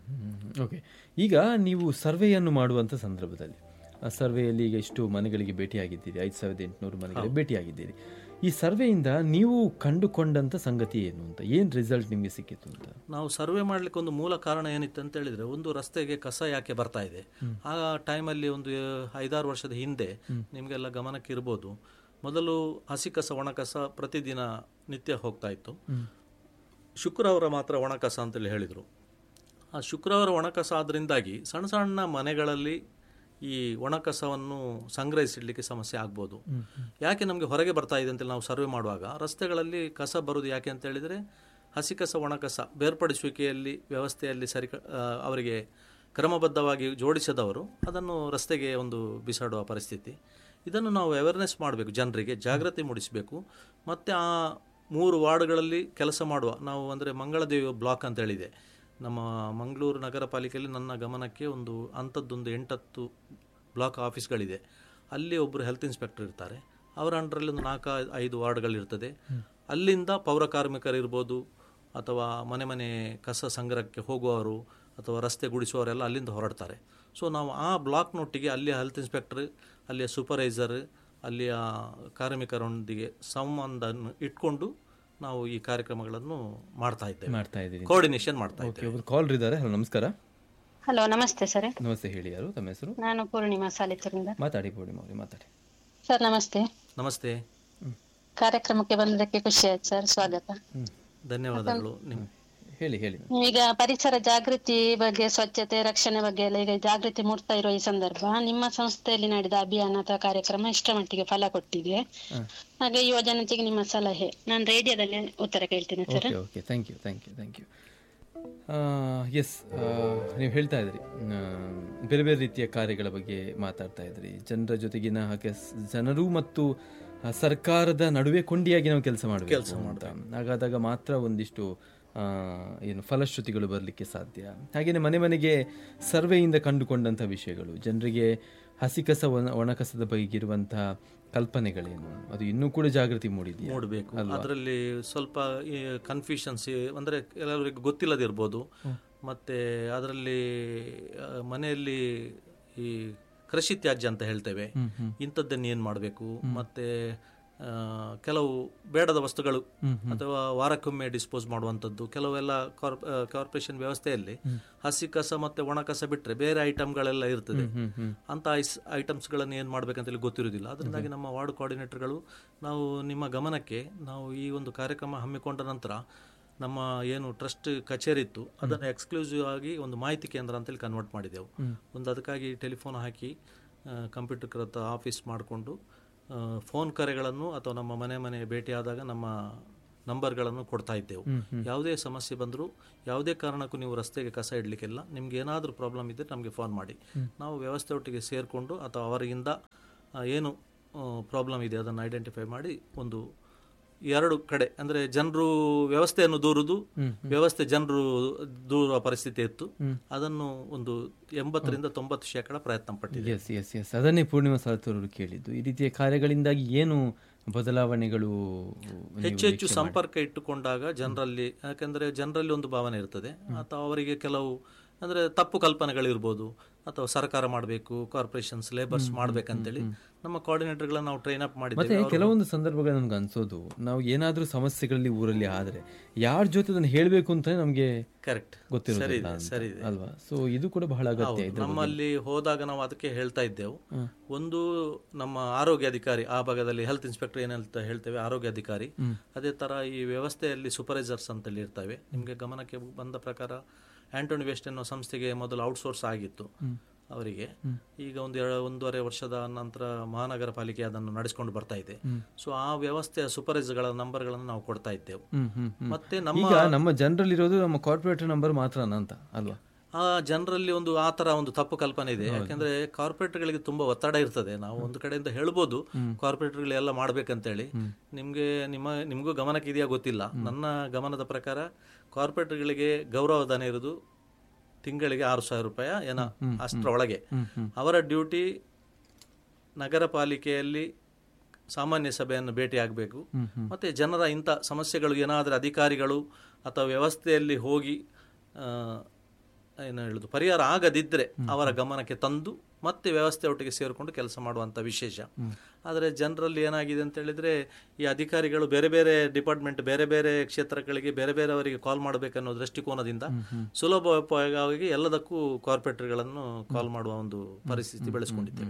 ಓಕೆ ಈಗ ನೀವು ಸರ್ವೆಯನ್ನು ಮಾಡುವಂಥ ಸಂದರ್ಭದಲ್ಲಿ ಆ ಸರ್ವೆಯಲ್ಲಿ ಈಗ ಇಷ್ಟು ಮನೆಗಳಿಗೆ ಭೇಟಿಯಾಗಿದ್ದೀರಿ ಐದು ಸಾವಿರದ ಎಂಟುನೂರು ಮನೆಗಳಿಗೆ ಭೇಟಿಯಾಗಿದ್ದೀರಿ ಈ ಸರ್ವೆಯಿಂದ ನೀವು ಕಂಡುಕೊಂಡಂಥ ಸಂಗತಿ ಏನು ಅಂತ ಏನು ರಿಸಲ್ಟ್ ನಿಮಗೆ ಸಿಕ್ಕಿತ್ತು ಅಂತ ನಾವು ಸರ್ವೆ ಮಾಡಲಿಕ್ಕೆ ಒಂದು ಮೂಲ ಕಾರಣ ಏನಿತ್ತು ಅಂತ ಹೇಳಿದ್ರೆ ಒಂದು ರಸ್ತೆಗೆ ಕಸ ಯಾಕೆ ಬರ್ತಾ ಇದೆ ಆ ಟೈಮಲ್ಲಿ ಒಂದು ಐದಾರು ವರ್ಷದ ಹಿಂದೆ ನಿಮಗೆಲ್ಲ ಗಮನಕ್ಕೆ ಇರ್ಬೋದು ಮೊದಲು ಹಸಿ ಕಸ ಒಣ ಕಸ ಪ್ರತಿದಿನ ನಿತ್ಯ ಹೋಗ್ತಾ ಇತ್ತು ಶುಕ್ರವಾರ ಮಾತ್ರ ಒಣ ಕಸ ಅಂತೇಳಿ ಹೇಳಿದರು ಆ ಶುಕ್ರವಾರ ಒಣ ಕಸ ಆದ್ರಿಂದಾಗಿ ಸಣ್ಣ ಸಣ್ಣ ಮನೆಗಳಲ್ಲಿ ಈ ಒಣ ಕಸವನ್ನು ಸಂಗ್ರಹಿಸಿಡ್ಲಿಕ್ಕೆ ಸಮಸ್ಯೆ ಆಗ್ಬೋದು ಯಾಕೆ ನಮಗೆ ಹೊರಗೆ ಬರ್ತಾ ಇದೆ ಅಂತೇಳಿ ನಾವು ಸರ್ವೆ ಮಾಡುವಾಗ ರಸ್ತೆಗಳಲ್ಲಿ ಕಸ ಬರುವುದು ಯಾಕೆ ಅಂತ ಹೇಳಿದರೆ ಹಸಿ ಕಸ ಒಣ ಕಸ ಬೇರ್ಪಡಿಸುವಿಕೆಯಲ್ಲಿ ವ್ಯವಸ್ಥೆಯಲ್ಲಿ ಸರಿ ಆ, ಅವರಿಗೆ ಕ್ರಮಬದ್ಧವಾಗಿ ಜೋಡಿಸದವರು ಅದನ್ನು ರಸ್ತೆಗೆ ಒಂದು ಬಿಸಾಡುವ ಪರಿಸ್ಥಿತಿ ಇದನ್ನು ನಾವು ಅವೇರ್ನೆಸ್ ಮಾಡಬೇಕು ಜನರಿಗೆ ಜಾಗೃತಿ ಮೂಡಿಸಬೇಕು ಮತ್ತು ಆ ಮೂರು ವಾರ್ಡ್ಗಳಲ್ಲಿ ಕೆಲಸ ಮಾಡುವ ನಾವು ಅಂದರೆ ಮಂಗಳದೇವಿ ಬ್ಲಾಕ್ ಅಂತ ಹೇಳಿದೆ ನಮ್ಮ ಮಂಗಳೂರು ನಗರ ಪಾಲಿಕೆಯಲ್ಲಿ ನನ್ನ ಗಮನಕ್ಕೆ ಒಂದು ಅಂಥದ್ದೊಂದು ಎಂಟತ್ತು ಬ್ಲಾಕ್ ಆಫೀಸ್ಗಳಿದೆ ಅಲ್ಲಿ ಒಬ್ಬರು ಹೆಲ್ತ್ ಇನ್ಸ್ಪೆಕ್ಟರ್ ಇರ್ತಾರೆ ಅವರ ಅಂಡರಲ್ಲಿ ಒಂದು ನಾಲ್ಕು ಐದು ವಾರ್ಡ್ಗಳಿರ್ತದೆ ಅಲ್ಲಿಂದ ಪೌರ ಕಾರ್ಮಿಕರಿರ್ಬೋದು ಅಥವಾ ಮನೆ ಮನೆ ಕಸ ಸಂಗ್ರಹಕ್ಕೆ ಹೋಗುವವರು ಅಥವಾ ರಸ್ತೆ ಗುಡಿಸುವವರೆಲ್ಲ ಅಲ್ಲಿಂದ ಹೊರಡ್ತಾರೆ ಸೊ ನಾವು ಆ ಬ್ಲಾಕ್ನೊಟ್ಟಿಗೆ ಅಲ್ಲಿಯ ಹೆಲ್ತ್ ಇನ್ಸ್ಪೆಕ್ಟರ್ ಅಲ್ಲಿಯ ಸೂಪರ್ವೈಸರ್ ಅಲ್ಲಿಯ ಕಾರ್ಮಿಕರೊಂದಿಗೆ ಸಂಬಂಧ ಇಟ್ಕೊಂಡು ನಾವು ಈ ಕಾರ್ಯಕ್ರಮಗಳನ್ನು ಮಾಡ್ತಾ ಇದ್ದೇವೆ ಮಾಡ್ತಾ ಇದ್ದೀರಿ ಕೋಆರ್ಡಿನೇಷನ್ ಮಾಡ್ತಾ ಇದ್ದೇವೆ ಓಕೆ ಒಬ್ರು ಕಾಲ್ ಇದ್ದಾರೆ ಹಲೋ ನಮಸ್ಕಾರ ಹಲೋ ನಮಸ್ತೆ ಸರ್ ನಮಸ್ತೆ ಹೇಳಿ ಯಾರು ತಮ್ಮ ಹೆಸರು ನಾನು ಪೂರ್ಣಿಮಾ ಸಾಲಿತರಿಂದ ಮಾತಾಡಿ ಪೂರ್ಣಿಮಾ ಅವರೇ ಮಾತಾಡಿ ಸರ್ ನಮಸ್ತೆ ನಮಸ್ತೆ ಕಾರ್ಯಕ್ರಮಕ್ಕೆ ಬಂದದಕ್ಕೆ ಖುಷಿ ಆಯ್ತು ಸರ್ ಸ್ವಾಗತ ಧನ್ಯವಾದಗಳು ನಿಮ್ಮ ಹೇಳಿ ಹೇಳಿ ಈಗ ಪರಿಸರ ಜಾಗೃತಿ ಬಗ್ಗೆ ಸ್ವಚ್ಛತೆ ರಕ್ಷಣೆ ಬಗ್ಗೆ ಎಲ್ಲ ಈಗ ಜಾಗೃತಿ ಮೂಡ್ತಾ ಇರುವ ಈ ಸಂದರ್ಭ ನಿಮ್ಮ ಸಂಸ್ಥೆಯಲ್ಲಿ ನಡೆದ ಅಭಿಯಾನ ಅಥವಾ ಕಾರ್ಯಕ್ರಮ ಇಷ್ಟ ಮಟ್ಟಿಗೆ ಫಲ ಕೊಟ್ಟಿದೆ ಹಾಗೆ ಯುವ ಜನತೆಗೆ ನಿಮ್ಮ ಸಲಹೆ ನಾನು ರೇಡಿಯೋದಲ್ಲಿ ಉತ್ತರ ಕೇಳ್ತೇನೆ sir okay okay thank you thank you thank you yes ನೀವು ಹೇಳ್ತಾ ಇದ್ರಿ ಆ, ಬೇರೆ ಬೇರೆ ರೀತಿಯ ಕಾರ್ಯಗಳ ಬಗ್ಗೆ ಮಾತಾಡ್ತಾ ಇದ್ರಿ ಜನರ ಜೊತೆಗಿನ ಹಾಗೆ ಸ್- ಜನರು ಮತ್ತು ಆ, ಸರ್ಕಾರದ ನಡುವೆ ಕೊಂಡಿಯಾಗಿ ನಾವು ಕೆಲಸ ಮಾಡಬೇಕು ಅಂತ ಹಾಗಾದಾಗ ಮಾತ್ರ ಒಂದಿಷ್ಟು ಆ, ಏನು ಫಲಶ್ರುತಿಗಳು ಬರಲಿಕ್ಕೆ ಸಾಧ್ಯ ಹಾಗೆಯೇ ಮನೆ ಮನೆಗೆ ಸರ್ವೆಯಿಂದ ಕಂಡುಕೊಂಡಂಥ ವಿಷಯಗಳು ಜನರಿಗೆ ಹಸಿ ಕಸ ಒಣ ಒಣಕಸದ ಬಗೆಗಿರುವಂತಹ ಕಲ್ಪನೆಗಳೇನು ಅದು ಇನ್ನೂ ಕೂಡ ಜಾಗೃತಿ ಮೂಡಿದೆಯಾ ಮೂಡಬೇಕು ಅದರಲ್ಲಿ ಸ್ವಲ್ಪ ಕನ್ಫ್ಯೂಷನ್ಸ್ ಅಂದರೆ ಕೆಲವರಿಗೆ ಗೊತ್ತಿಲ್ಲದಿರ್ಬೋದು ಮತ್ತೆ ಅದರಲ್ಲಿ ಆ, ಮನೆಯಲ್ಲಿ ಈ ಕೃಷಿ ತ್ಯಾಜ್ಯ ಅಂತ ಹೇಳ್ತೇವೆ ಇಂಥದ್ದನ್ನು ಏನು ಮಾಡಬೇಕು ಮತ್ತೆ ಆ, ಕೆಲವು ಬೇಡದ ವಸ್ತುಗಳು ಅಥವಾ ವಾರಕ್ಕೊಮ್ಮೆ ಡಿಸ್ಪೋಸ್ ಮಾಡುವಂಥದ್ದು ಕೆಲವೆಲ್ಲ ಕಾರ್ಪ್ ಕಾರ್ಪೊರೇಷನ್ ವ್ಯವಸ್ಥೆಯಲ್ಲಿ ಹಸಿ ಕಸ ಮತ್ತೆ ಒಣ ಕಸ ಬಿಟ್ಟರೆ ಬೇರೆ ಐಟಮ್ಗಳೆಲ್ಲ ಇರ್ತದೆ ಅಂತ ಐಸ್ ಐಟಮ್ಸ್ಗಳನ್ನು ಏನು ಮಾಡ್ಬೇಕಂತೇಳಿ ಗೊತ್ತಿರೋದಿಲ್ಲ ಅದರಿಂದಾಗಿ ನಮ್ಮ ವಾರ್ಡ್ ಕೋಆರ್ಡಿನೇಟರ್ಗಳು ನಾವು ನಿಮ್ಮ ಗಮನಕ್ಕೆ ನಾವು ಈ ಒಂದು ಕಾರ್ಯಕ್ರಮ ಹಮ್ಮಿಕೊಂಡ ನಂತರ ನಮ್ಮ ಏನು ಟ್ರಸ್ಟ್ ಕಚೇರಿ ಇತ್ತು ಅದನ್ನು ಎಕ್ಸ್ಕ್ಲೂಸಿವ್ ಆಗಿ ಒಂದು ಮಾಹಿತಿ ಕೇಂದ್ರ ಅಂತೇಳಿ ಕನ್ವರ್ಟ್ ಮಾಡಿದೆವು ಒಂದು ಅದಕ್ಕಾಗಿ ಟೆಲಿಫೋನ್ ಹಾಕಿ ಕಂಪ್ಯೂಟರ್ ಕರತ ಆಫೀಸ್ ಮಾಡಿಕೊಂಡು ಫೋನ್ ಕರೆಗಳನ್ನು ಅಥವಾ ನಮ್ಮ ಮನೆ ಮನೆ ಭೇಟಿಯಾದಾಗ ನಮ್ಮ ನಂಬರ್ಗಳನ್ನು ಕೊಡ್ತಾ ಇದ್ದೆವು ಯಾವುದೇ ಸಮಸ್ಯೆ ಬಂದರೂ ಯಾವುದೇ ಕಾರಣಕ್ಕೂ ನೀವು ರಸ್ತೆಗೆ ಕಸ ಇಡಲಿಕ್ಕಿಲ್ಲ ನಿಮ್ಗೆ ಏನಾದರೂ ಪ್ರಾಬ್ಲಮ್ ಇದ್ದರೆ ನಮಗೆ ಫೋನ್ ಮಾಡಿ ನಾವು ವ್ಯವಸ್ಥೆ ಒಟ್ಟಿಗೆ ಸೇರಿಕೊಂಡು ಅಥವಾ ಅವರಿಂದ ಆ, ಏನು ಪ್ರಾಬ್ಲಮ್ ಇದೆ ಅದನ್ನು ಐಡೆಂಟಿಫೈ ಮಾಡಿ ಒಂದು ಎರಡು ಕಡೆ ಅಂದರೆ ಜನರು ವ್ಯವಸ್ಥೆಯನ್ನು ದೂರುದು ವ್ಯವಸ್ಥೆ ಜನರು ದೂರುವ ಪರಿಸ್ಥಿತಿ ಇತ್ತು ಅದನ್ನು ಒಂದು ಎಂಬತ್ತರಿಂದ ತೊಂಬತ್ತು ಶೇಕಡ ಪ್ರಯತ್ನ ಪಟ್ಟಿದೆ ಎಸ್ ಎಸ್ ಎಸ್ ಅದನ್ನೇ ಪೂರ್ಣಿಮಾ ಸಾರಥೂರವರು ಕೇಳಿದ್ದು ಈ ರೀತಿಯ ಕಾರ್ಯಗಳಿಂದಾಗಿ ಏನು ಬದಲಾವಣೆಗಳು ನೀವು ಹೆಚ್ಚು ಹೆಚ್ಚು ಸಂಪರ್ಕ ಇಟ್ಟುಕೊಂಡಾಗ ಜನರಲ್ಲಿ ಯಾಕಂದ್ರೆ ಜನರಲ್ಲಿ ಒಂದು ಭಾವನೆ ಇರ್ತದೆ ಅಥವಾ ಅವರಿಗೆ ಕೆಲವು ಅಂದ್ರೆ ತಪ್ಪು ಕಲ್ಪನೆಗಳಿರ್ಬೋದು ಅಥವಾ ಸರ್ಕಾರ ಮಾಡಬೇಕು ಕಾರ್ಪೊರೇಷನ್ಸ್ ಲೇಬರ್ಸ್ ಮಾಡ್ಬೇಕಂತೇಳಿ ನಮ್ಮ ಕೋಆರ್ಡಿನೇಟರ್ಗಳನ್ನ ನಾವು ಟ್ರೈನ್ ಅಪ್ ಮತ್ತೆ ಮಾಡಿದ್ದೇವೆ ಕೆಲವೊಂದು ಸಂದರ್ಭಗಳು ನಮ್ಗೆ ಅನ್ಸೋದು ನಾವು ಏನಾದ್ರೂ ಸಮಸ್ಯೆಗಳಲ್ಲಿ ಊರಲ್ಲಿ ಆದ್ರೆ ಯಾರ ಜೊತೆ ಅದನ್ನು ಹೇಳಬೇಕು ಅಂತ ನಮ್ಗೆ ಕರೆಕ್ಟ್ ಸರಿ ಗೊತ್ತಿರೋದಿಲ್ಲ ಇದೆ ಅಂತ. ಸರಿ ಇದೆ ಅಲ್ವಾ ಸೊ ಇದು ಕೂಡ ಬಹಳ ಅಗತ್ಯ ಇದೆ ನಮ್ಮಲ್ಲಿ ಹೋದಾಗ ನಾವು ಅದಕ್ಕೆ ಹೇಳ್ತಾ ಇದ್ದೆವು ಒಂದು ನಮ್ಮ ಆರೋಗ್ಯ ಅಧಿಕಾರಿ ಆ ಭಾಗದಲ್ಲಿ ಹೆಲ್ತ್ ಇನ್ಸ್ಪೆಕ್ಟರ್ ಏನಂತ ಹೇಳ್ತೇವೆ ಆರೋಗ್ಯ ಅಧಿಕಾರಿ ಅದೇ ತರ ಈ ವ್ಯವಸ್ಥೆಯಲ್ಲಿ ಸೂಪರ್ವೈಸರ್ಸ್ ಅಂತೇಳಿ ಇರ್ತವೆ ನಿಮಗೆ ಗಮನಕ್ಕೆ ಬಂದ ಪ್ರಕಾರ ಆಂಟೋನಿ ವೆಸ್ಟ್ ಅನ್ನೋ ಸಂಸ್ಥೆಗೆ ಮೊದಲು ಔಟ್ಸೋರ್ಸ್ ಆಗಿತ್ತು ಅವರಿಗೆ ಈಗ ಒಂದು ಎರಡು ಒಂದೂವರೆ ವರ್ಷದ ನಂತರ ಮಹಾನಗರ ಪಾಲಿಕೆ ಅದನ್ನು ನಡೆಸಿಕೊಂಡು ಬರ್ತಾ ಇದೆ ಸೊ ಆ ವ್ಯವಸ್ಥೆಯ ಸೂಪರ್ವೈಸರ್ಗಳ ನಂಬರ್ಗಳನ್ನು ನಾವು ಕೊಡ್ತಾ ಇದ್ದೆವು ಹ್ಮ್ ಹ್ಮ್ ಹ್ಮ್. ಮತ್ತೆ ನಮ್ಮ ಈಗ ನಮ್ಮ ಜನರಲ್ಲಿರೋದು ನಮ್ಮ ಕಾರ್ಪೊರೇಟರ್ ನಂಬರ್ ಮಾತ್ರ ಅಂತ ಅಲ್ವಾ ಆ ಜನರಲ್ಲಿ ಒಂದು ಆ ತರ ಒಂದು ತಪ್ಪು ಕಲ್ಪನೆ ಇದೆ ಯಾಕಂದ್ರೆ ಕಾರ್ಪೊರೇಟರ್ಗಳಿಗೆ ತುಂಬಾ ಒತ್ತಡ ಇರ್ತದೆ ನಾವು ಒಂದು ಕಡೆಯಿಂದ ಹೇಳ್ಬೋದು ಕಾರ್ಪೊರೇಟರ್ಗಳು ಎಲ್ಲ ಮಾಡ್ಬೇಕಂತೇಳಿ ನಿಮ್ಗೆ ನಿಮ್ಮ ನಿಮಗೂ ಗಮನಕ್ಕೆ ಇದೆಯಾ ಗೊತ್ತಿಲ್ಲ ನನ್ನ ಗಮನದ ಪ್ರಕಾರ ಕಾರ್ಪೊರೇಟರ್ಗಳಿಗೆ ಗೌರವಧನ ಇರೋದು ತಿಂಗಳಿಗೆ ಆರು ಸಾವಿರ ರೂಪಾಯಿ ಏನ ಅಷ್ಟರೊಳಗೆ ಅವರ ಡ್ಯೂಟಿ ನಗರ ಪಾಲಿಕೆಯಲ್ಲಿ ಸಾಮಾನ್ಯ ಸಭೆಯನ್ನು ಭೇಟಿಯಾಗಬೇಕು ಮತ್ತೆ ಜನರ ಇಂಥ ಸಮಸ್ಯೆಗಳು ಏನಾದರೂ ಅಧಿಕಾರಿಗಳು ಅಥವಾ ವ್ಯವಸ್ಥೆಯಲ್ಲಿ ಹೋಗಿ ಆ, ಏನು ಹೇಳುದು ಪರಿಹಾರ ಆಗದಿದ್ದರೆ ಅವರ ಗಮನಕ್ಕೆ ತಂದು ಮತ್ತೆ ವ್ಯವಸ್ಥೆ ಒಟ್ಟಿಗೆ ಸೇರಿಕೊಂಡು ಕೆಲಸ ಮಾಡುವಂಥ ವಿಶೇಷ ಆದರೆ ಜನರಲ್ಲಿ ಏನಾಗಿದೆ ಅಂತ ಹೇಳಿದ್ರೆ ಈ ಅಧಿಕಾರಿಗಳು ಬೇರೆ ಬೇರೆ ಡಿಪಾರ್ಟ್ಮೆಂಟ್ ಬೇರೆ ಬೇರೆ ಕ್ಷೇತ್ರಗಳಿಗೆ ಬೇರೆ ಬೇರೆಯವರಿಗೆ ಕಾಲ್ ಮಾಡಬೇಕನ್ನೋ ದೃಷ್ಟಿಕೋನದಿಂದ ಸುಲಭವಾಗಿ ಎಲ್ಲದಕ್ಕೂ ಕಾರ್ಪೊರೇಟರ್ಗಳನ್ನು ಕಾಲ್ ಮಾಡುವ ಒಂದು ಪರಿಸ್ಥಿತಿ ಬೆಳೆಸ್ಕೊಂಡಿದ್ದೇವೆ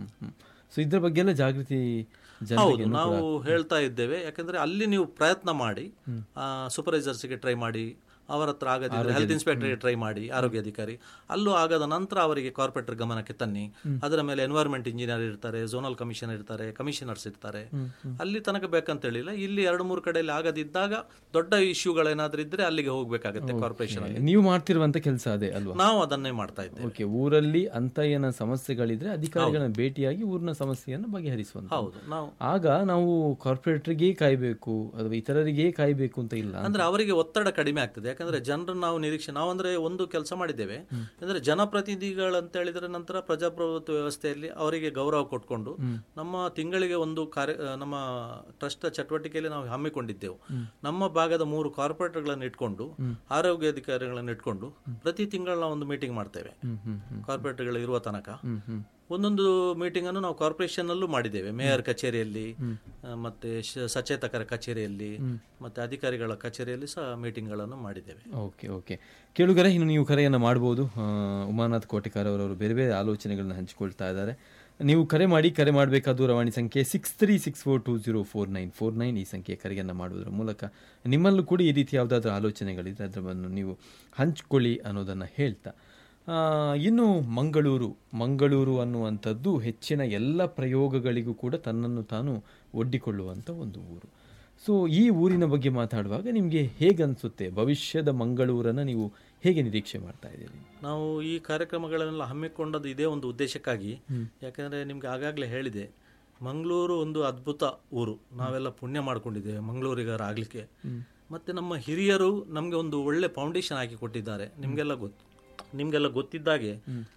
ಸೊ ಇದ್ರ ಬಗ್ಗೆ ಎಲ್ಲ ಜಾಗೃತಿ ಜನ ಹೌದು ನಾವು ಹೇಳ್ತಾ ಇದ್ದೇವೆ ಯಾಕಂದ್ರೆ ಅಲ್ಲಿ ನೀವು ಪ್ರಯತ್ನ ಮಾಡಿ ಸೂಪರ್ವೈಸರ್ಸ್ಗೆ ಟ್ರೈ ಮಾಡಿ ಅವರ ಹತ್ರ ಆಗದಿದ್ರೆ ಹೆಲ್ತ್ ಇನ್ಸ್ಪೆಕ್ಟರ್ಗೆ ಟ್ರೈ ಮಾಡಿ ಆರೋಗ್ಯ ಅಧಿಕಾರಿ ಅಲ್ಲೂ ಆಗದ ನಂತರ ಅವರಿಗೆ ಕಾರ್ಪೊರೇಟರ್ ಗಮನಕ್ಕೆ ತನ್ನಿ ಅದರ ಮೇಲೆ ಎನ್ವೈರ್ಮೆಂಟ್ ಇಂಜಿನಿಯರ್ ಇರ್ತಾರೆ ಝೋನಲ್ ಕಮಿಷನರ್ ಇರ್ತಾರೆ ಕಮಿಷನರ್ಸ್ ಇರ್ತಾರೆ ಅಲ್ಲಿ ತನಕ ಬೇಕಂತ ಹೇಳಿಲ್ಲ ಇಲ್ಲಿ ಎರಡು ಮೂರು ಕಡೆಯಲ್ಲಿ ಆಗದಿದ್ದಾಗ ದೊಡ್ಡ ಇಶ್ಯೂಗಳೇನಾದ್ರೂ ಇದ್ರೆ ಅಲ್ಲಿಗೆ ಹೋಗ್ಬೇಕಾಗತ್ತೆ ಕಾರ್ಪೊರೇಷನ್ ಅಲ್ಲಿ ನೀವು ಮಾಡ್ತಿರುವಂತ ಕೆಲಸ ಅದೇ ಅಲ್ವಾ ನಾವು ಅದನ್ನೇ ಮಾಡ್ತಾ ಇದ್ದೇವೆ ಓಕೆ ಊರಲ್ಲಿ ಅಂತ ಏನ ಸಮಸ್ಯೆಗಳಿದ್ರೆ ಅಧಿಕಾರಿಗಳನ್ನ ಭೇಟಿಯಾಗಿ ಊರಿನ ಸಮಸ್ಯೆಯನ್ನು ಬಗೆಹರಿಸುವಂತ ಹೌದು ನಾವು ಆಗ ನಾವು ಕಾರ್ಪೊರೇಟರ್ಗೆ ಕಾಯ್ಬೇಕು ಅಥವಾ ಇತರರಿಗೆ ಕಾಯ್ಬೇಕು ಅಂತ ಇಲ್ಲ ಅಂದ್ರೆ ಅವರಿಗೆ ಒತ್ತಡ ಕಡಿಮೆ ಆಗ್ತದೆ ಯಾಕಂದ್ರೆ ಜನರನ್ನು ನಾವು ನಿರೀಕ್ಷೆ ನಾವಂದ್ರೆ ಒಂದು ಕೆಲಸ ಮಾಡಿದ್ದೇವೆ ಅಂದ್ರೆ ಜನಪ್ರತಿನಿಧಿಗಳಂತ ಹೇಳಿದ್ರೆ ನಂತರ ಪ್ರಜಾಪ್ರಭುತ್ವ ವ್ಯವಸ್ಥೆಯಲ್ಲಿ ಅವರಿಗೆ ಗೌರವ ಕೊಟ್ಕೊಂಡು ನಮ್ಮ ತಿಂಗಳಿಗೆ ಒಂದು ಕಾರ್ಯ ಆ, ನಮ್ಮ ಟ್ರಸ್ಟ್ ಚಟುವಟಿಕೆಯಲ್ಲಿ ನಾವು ಹಮ್ಮಿಕೊಂಡಿದ್ದೆವು ನಮ್ಮ ಭಾಗದ ಮೂರು ಕಾರ್ಪೊರೇಟರ್ಗಳನ್ನು ಇಟ್ಕೊಂಡು ಆರೋಗ್ಯ ಅಧಿಕಾರಿಗಳನ್ನು ಇಟ್ಕೊಂಡು ಪ್ರತಿ ತಿಂಗಳು ನಾವು ಒಂದು ಮೀಟಿಂಗ್ ಮಾಡ್ತೇವೆ ಹ್ಮ್ ಹ್ಮ್ ಹ್ಮ್ ಕಾರ್ಪೊರೇಟರ್ಗಳು ಇರುವ ತನಕ ಹ್ಮ್ ಹ್ಮ್ ಒಂದೊಂದು ಮೀಟಿಂಗ್ ಅನ್ನು ನಾವು ಕಾರ್ಪೊರೇಷನ್ ಅಲ್ಲೂ ಮಾಡಿದ್ದೇವೆ ಮೇಯರ್ ಕಚೇರಿಯಲ್ಲಿ ಆ, ಮತ್ತೆ ಶ- ಸಚೇತಕರ ಕಚೇರಿಯಲ್ಲಿ ಮತ್ತೆ ಅಧಿಕಾರಿಗಳ ಕಚೇರಿಯಲ್ಲಿ ಸಹ ಮೀಟಿಂಗ್ ಗಳನ್ನು ಮಾಡಿದ್ದೇವೆ ಓಕೆ ಓಕೆ ಕೇಳುಗರೆ ಇನ್ನು ನೀವು ಕರೆಯನ್ನು ಮಾಡ್ಬೋದು ಆ, ಉಮಾನಾಥ್ ಕೋಟೆಕಾರ್ ಅವರವರು ಬೇರೆ ಬೇರೆ ಆಲೋಚನೆಗಳನ್ನ ಹಂಚಿಕೊಳ್ತಾ ಇದ್ದಾರೆ ನೀವು ಕರೆ ಮಾಡಿ ಕರೆ ಮಾಡಬೇಕಾದ ದೂರವಾಣಿ ಸಂಖ್ಯೆ six three six four two zero four nine four nine ಈ ಸಂಖ್ಯೆ ಕರೆಯನ್ನು ಮಾಡುವುದರ ಮೂಲಕ ನಿಮ್ಮಲ್ಲೂ ಕೂಡ ಈ ರೀತಿ ಯಾವುದಾದ್ರೂ ಆಲೋಚನೆಗಳಿದ್ರೆ ಅದನ್ನು ನೀವು ಹಂಚಿಕೊಳ್ಳಿ ಅನ್ನೋದನ್ನು ಹೇಳ್ತಾ ಆ, ಇನ್ನು ಮಂಗಳೂರು ಮಂಗಳೂರು ಅನ್ನುವಂಥದ್ದು ಹೆಚ್ಚಿನ ಎಲ್ಲ ಪ್ರಯೋಗಗಳಿಗೂ ಕೂಡ ತನ್ನನ್ನು ತಾನು ಒಡ್ಡಿಕೊಳ್ಳುವಂಥ ಒಂದು ಊರು ಸೊ ಈ ಊರಿನ ಬಗ್ಗೆ ಮಾತಾಡುವಾಗ ನಿಮಗೆ ಹೇಗೆ ಅನಿಸುತ್ತೆ ಭವಿಷ್ಯದ ಮಂಗಳೂರನ್ನು ನೀವು ಹೇಗೆ ನಿರೀಕ್ಷೆ ಮಾಡ್ತಾ ಇದ್ದೀರಿ ನಾವು ಈ ಕಾರ್ಯಕ್ರಮಗಳನ್ನೆಲ್ಲ ಹಮ್ಮಿಕೊಂಡದ್ದು ಇದೇ ಒಂದು ಉದ್ದೇಶಕ್ಕಾಗಿ ಯಾಕಂದ್ರೆ ನಿಮ್ಗೆ ಆಗಾಗಲೇ ಹೇಳಿದೆ ಮಂಗಳೂರು ಒಂದು ಅದ್ಭುತ ಊರು ನಾವೆಲ್ಲ ಪುಣ್ಯ ಮಾಡ್ಕೊಂಡಿದ್ದೇವೆ ಮಂಗಳೂರಿಗಾರ ಆಗ್ಲಿಕ್ಕೆ ಮತ್ತೆ ನಮ್ಮ ಹಿರಿಯರು ನಮಗೆ ಒಂದು ಒಳ್ಳೆ ಫೌಂಡೇಶನ್ ಹಾಕಿ ಕೊಟ್ಟಿದ್ದಾರೆ ನಿಮಗೆಲ್ಲ ಗೊತ್ತು ನಿಮಗೆಲ್ಲ ಗೊತ್ತಿದ್ದಾಗೆ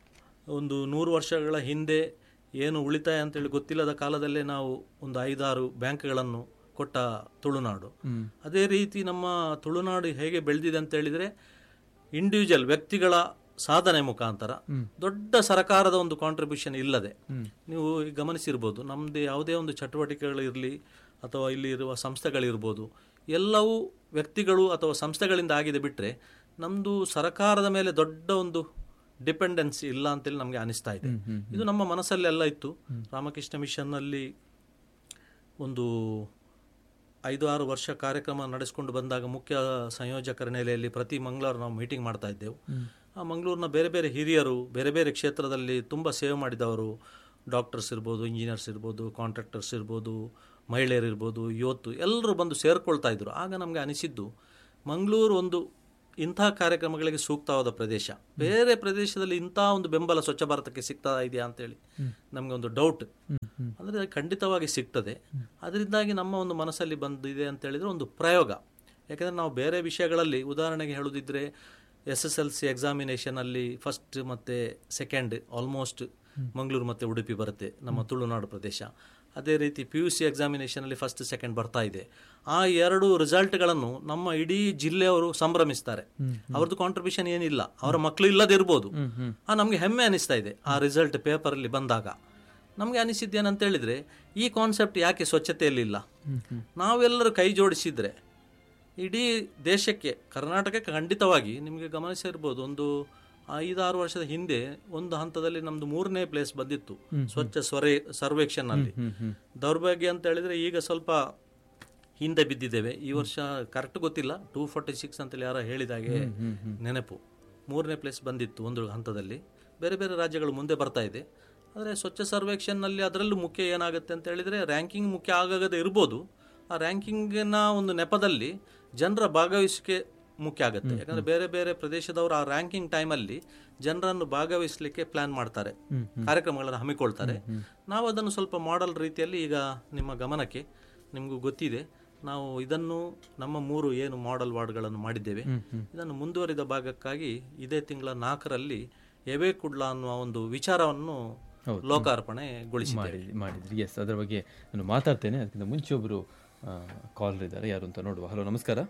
ಒಂದು ನೂರು ವರ್ಷಗಳ ಹಿಂದೆ ಏನು ಉಳಿತಾಯ ಅಂತೇಳಿ ಗೊತ್ತಿಲ್ಲದ ಕಾಲದಲ್ಲೇ ನಾವು ಒಂದು ಐದಾರು ಬ್ಯಾಂಕ್ಗಳನ್ನು ಕೊಟ್ಟ ತುಳುನಾಡು ಅದೇ ರೀತಿ ನಮ್ಮ ತುಳುನಾಡು ಹೇಗೆ ಬೆಳೆದಿದೆ ಅಂತ ಹೇಳಿದ್ರೆ ಇಂಡಿವಿಜುವಲ್ ವ್ಯಕ್ತಿಗಳ ಸಾಧನೆ ಮುಖಾಂತರ ದೊಡ್ಡ ಸರಕಾರದ ಒಂದು ಕಾಂಟ್ರಿಬ್ಯೂಷನ್ ಇಲ್ಲದೆ ನೀವು ಈಗ ಗಮನಿಸಿರ್ಬೋದು ನಮ್ಮದು ಯಾವುದೇ ಒಂದು ಚಟುವಟಿಕೆಗಳಿರಲಿ ಅಥವಾ ಇಲ್ಲಿ ಇರುವ ಸಂಸ್ಥೆಗಳಿರ್ಬೋದು ಎಲ್ಲವೂ ವ್ಯಕ್ತಿಗಳು ಅಥವಾ ಸಂಸ್ಥೆಗಳಿಂದ ಆಗಿದೆ ಬಿಟ್ಟರೆ ನಮ್ಮದು ಸರಕಾರದ ಮೇಲೆ ದೊಡ್ಡ ಒಂದು ಡಿಪೆಂಡೆನ್ಸಿ ಇಲ್ಲ ಅಂತೇಳಿ ನಮಗೆ ಅನಿಸ್ತಾ ಇದೆ ಇದು ನಮ್ಮ ಮನಸ್ಸಲ್ಲೆಲ್ಲ ಇತ್ತು ರಾಮಕೃಷ್ಣ ಮಿಷನ್ನಲ್ಲಿ ಒಂದು ಐದು ಆರು ವರ್ಷ ಕಾರ್ಯಕ್ರಮ ನಡೆಸಿಕೊಂಡು ಬಂದಾಗ ಮುಖ್ಯ ಸಂಯೋಜಕರ ನೆಲೆಯಲ್ಲಿ ಪ್ರತಿ ಮಂಗಳವಾರ ನಾವು ಮೀಟಿಂಗ್ ಮಾಡ್ತಾ ಇದ್ದೆವು ಆ ಮಂಗಳೂರಿನ ಬೇರೆ ಬೇರೆ ಹಿರಿಯರು ಬೇರೆ ಬೇರೆ ಕ್ಷೇತ್ರದಲ್ಲಿ ತುಂಬ ಸೇವೆ ಮಾಡಿದವರು ಡಾಕ್ಟರ್ಸ್ ಇರ್ಬೋದು ಇಂಜಿನಿಯರ್ಸ್ ಇರ್ಬೋದು ಕಾಂಟ್ರಾಕ್ಟರ್ಸ್ ಇರ್ಬೋದು ಮಹಿಳೆಯರಿರ್ಬೋದು ಯುವತ್ತು ಎಲ್ಲರೂ ಬಂದು ಸೇರ್ಕೊಳ್ತಾ ಇದ್ರು ಆಗ ನಮಗೆ ಅನಿಸಿದ್ದು ಮಂಗಳೂರು ಒಂದು ಇಂಥ ಕಾರ್ಯಕ್ರಮಗಳಿಗೆ ಸೂಕ್ತವಾದ ಪ್ರದೇಶ ಬೇರೆ ಪ್ರದೇಶದಲ್ಲಿ ಇಂಥ ಒಂದು ಬೆಂಬಲ ಸ್ವಚ್ಛ ಭಾರತಕ್ಕೆ ಸಿಗ್ತಾ ಇದೆಯಾ ಅಂತೇಳಿ ನಮಗೆ ಒಂದು ಡೌಟ್ ಅಂದರೆ ಖಂಡಿತವಾಗಿ ಸಿಗ್ತದೆ ಅದರಿಂದಾಗಿ ನಮ್ಮ ಒಂದು ಮನಸ್ಸಲ್ಲಿ ಬಂದಿದೆ ಅಂತ ಹೇಳಿದ್ರೆ ಒಂದು ಪ್ರಯೋಗ ಯಾಕೆಂದರೆ ನಾವು ಬೇರೆ ವಿಷಯಗಳಲ್ಲಿ ಉದಾಹರಣೆಗೆ ಹೇಳೋದಿದ್ರೆ ಎಸ್ ಎಸ್ ಎಲ್ ಸಿ ಎಕ್ಸಾಮಿನೇಷನಲ್ಲಿ ಫಸ್ಟ್ ಮತ್ತು ಸೆಕೆಂಡ್ ಆಲ್ಮೋಸ್ಟ್ ಮಂಗಳೂರು ಮತ್ತು ಉಡುಪಿ ಬರುತ್ತೆ ನಮ್ಮ ತುಳುನಾಡು ಪ್ರದೇಶ ಅದೇ ರೀತಿ ಪಿ ಯು ಸಿ ಎಕ್ಸಾಮಿನೇಷನಲ್ಲಿ ಫಸ್ಟ್ ಸೆಕೆಂಡ್ ಬರ್ತಾ ಇದೆ ಆ ಎರಡು ರಿಸಲ್ಟ್ಗಳನ್ನು ನಮ್ಮ ಇಡೀ ಜಿಲ್ಲೆಯವರು ಸಂಭ್ರಮಿಸ್ತಾರೆ ಅವ್ರದ್ದು ಕಾಂಟ್ರಿಬ್ಯೂಷನ್ ಏನಿಲ್ಲ ಅವರ ಮಕ್ಕಳು ಇಲ್ಲದಿರ್ಬೋದು ಆ ನಮಗೆ ಹೆಮ್ಮೆ ಅನಿಸ್ತಾ ಇದೆ ಆ ರಿಸಲ್ಟ್ ಪೇಪರಲ್ಲಿ ಬಂದಾಗ ನಮಗೆ ಅನಿಸಿದ್ದೇನಂತ ಹೇಳಿದ್ರೆ ಈ ಕಾನ್ಸೆಪ್ಟ್ ಯಾಕೆ ಸ್ವಚ್ಛತೆಯಲ್ಲಿಲ್ಲ ನಾವೆಲ್ಲರೂ ಕೈ ಜೋಡಿಸಿದ್ರೆ ಇಡೀ ದೇಶಕ್ಕೆ ಕರ್ನಾಟಕಕ್ಕೆ ಖಂಡಿತವಾಗಿ ನಿಮಗೆ ಗಮನಿಸಿರ್ಬೋದು ಒಂದು ಐದಾರು ವರ್ಷದ ಹಿಂದೆ ಒಂದು ಹಂತದಲ್ಲಿ ನಮ್ದು ಮೂರನೇ ಪ್ಲೇಸ್ ಬಂದಿತ್ತು ಸ್ವಚ್ಛ ಸ್ವರೇ ಸರ್ವೇಕ್ಷನ್ ಅಲ್ಲಿ ದೌರ್ಭಾಗ್ಯ ಅಂತ ಹೇಳಿದ್ರೆ ಈಗ ಸ್ವಲ್ಪ ಹಿಂದೆ ಬಿದ್ದಿದ್ದೇವೆ ಈ ವರ್ಷ ಕರೆಕ್ಟ್ ಗೊತ್ತಿಲ್ಲ ಟೂ ಫಾರ್ಟಿ ಸಿಕ್ಸ್ ಅಂತೇಳಿ ಯಾರೋ ಹೇಳಿದಾಗೆ ನೆನಪು ಮೂರನೇ ಪ್ಲೇಸ್ ಬಂದಿತ್ತು ಒಂದು ಹಂತದಲ್ಲಿ ಬೇರೆ ಬೇರೆ ರಾಜ್ಯಗಳು ಮುಂದೆ ಬರ್ತಾ ಇದೆ ಆದರೆ ಸ್ವಚ್ಛ ಸರ್ವೇಕ್ಷನ್ನಲ್ಲಿ ಅದರಲ್ಲೂ ಮುಖ್ಯ ಏನಾಗುತ್ತೆ ಅಂತ ಹೇಳಿದರೆ ರ್ಯಾಂಕಿಂಗ್ ಮುಖ್ಯ ಆಗದೆ ಇರ್ಬೋದು ಆ ರ್ಯಾಂಕಿಂಗಿನ ಒಂದು ನೆಪದಲ್ಲಿ ಜನರ ಭಾಗವಹಿಸಿಕೆ ಮುಖ್ಯ ಆಗುತ್ತೆ ಯಾಕಂದರೆ ಬೇರೆ ಬೇರೆ ಪ್ರದೇಶದವರು ಆ ರ್ಯಾಂಕಿಂಗ್ ಟೈಮಲ್ಲಿ ಜನರನ್ನು ಭಾಗವಹಿಸಲಿಕ್ಕೆ ಪ್ಲಾನ್ ಮಾಡ್ತಾರೆ ಕಾರ್ಯಕ್ರಮಗಳನ್ನು ಹಮ್ಮಿಕೊಳ್ತಾರೆ ನಾವು ಅದನ್ನು ಸ್ವಲ್ಪ ಮಾಡೆಲ್ ರೀತಿಯಲ್ಲಿ ಈಗ ನಿಮ್ಮ ಗಮನಕ್ಕೆ ನಿಮಗೂ ಗೊತ್ತಿದೆ ನಾವು ಇದನ್ನು ನಮ್ಮ ಮೂರು ಏನು ಮಾಡೆಲ್ ವಾರ್ಡ್ಗಳನ್ನು ಮಾಡಿದ್ದೇವೆ ಇದನ್ನು ಮುಂದುವರಿದ ಭಾಗಕ್ಕಾಗಿ ಇದೇ ತಿಂಗಳ ನಾಲ್ಕರಲ್ಲಿ ಎವೆ ಕುಡ್ಲ ಅನ್ನುವ ಒಂದು ವಿಚಾರವನ್ನು ಲೋಕಾರ್ಪಣೆಗೊಳಿಸಿದ್ದೇವೆ ಮಾಡಿದ್ರಿ ಮಾಡಿದ್ರಿ ಎಸ್ ಅದರ ಬಗ್ಗೆ ನಾನು ಮಾತಾಡ್ತೇನೆ ಅದಕ್ಕಿಂತ ಮುಂಚೆ ಒಬ್ಬರು ಕಾಲರ್ ಇದ್ದಾರೆ ಯಾರು ಅಂತ ನೋಡುವ ಹಲೋ ನಮಸ್ಕಾರ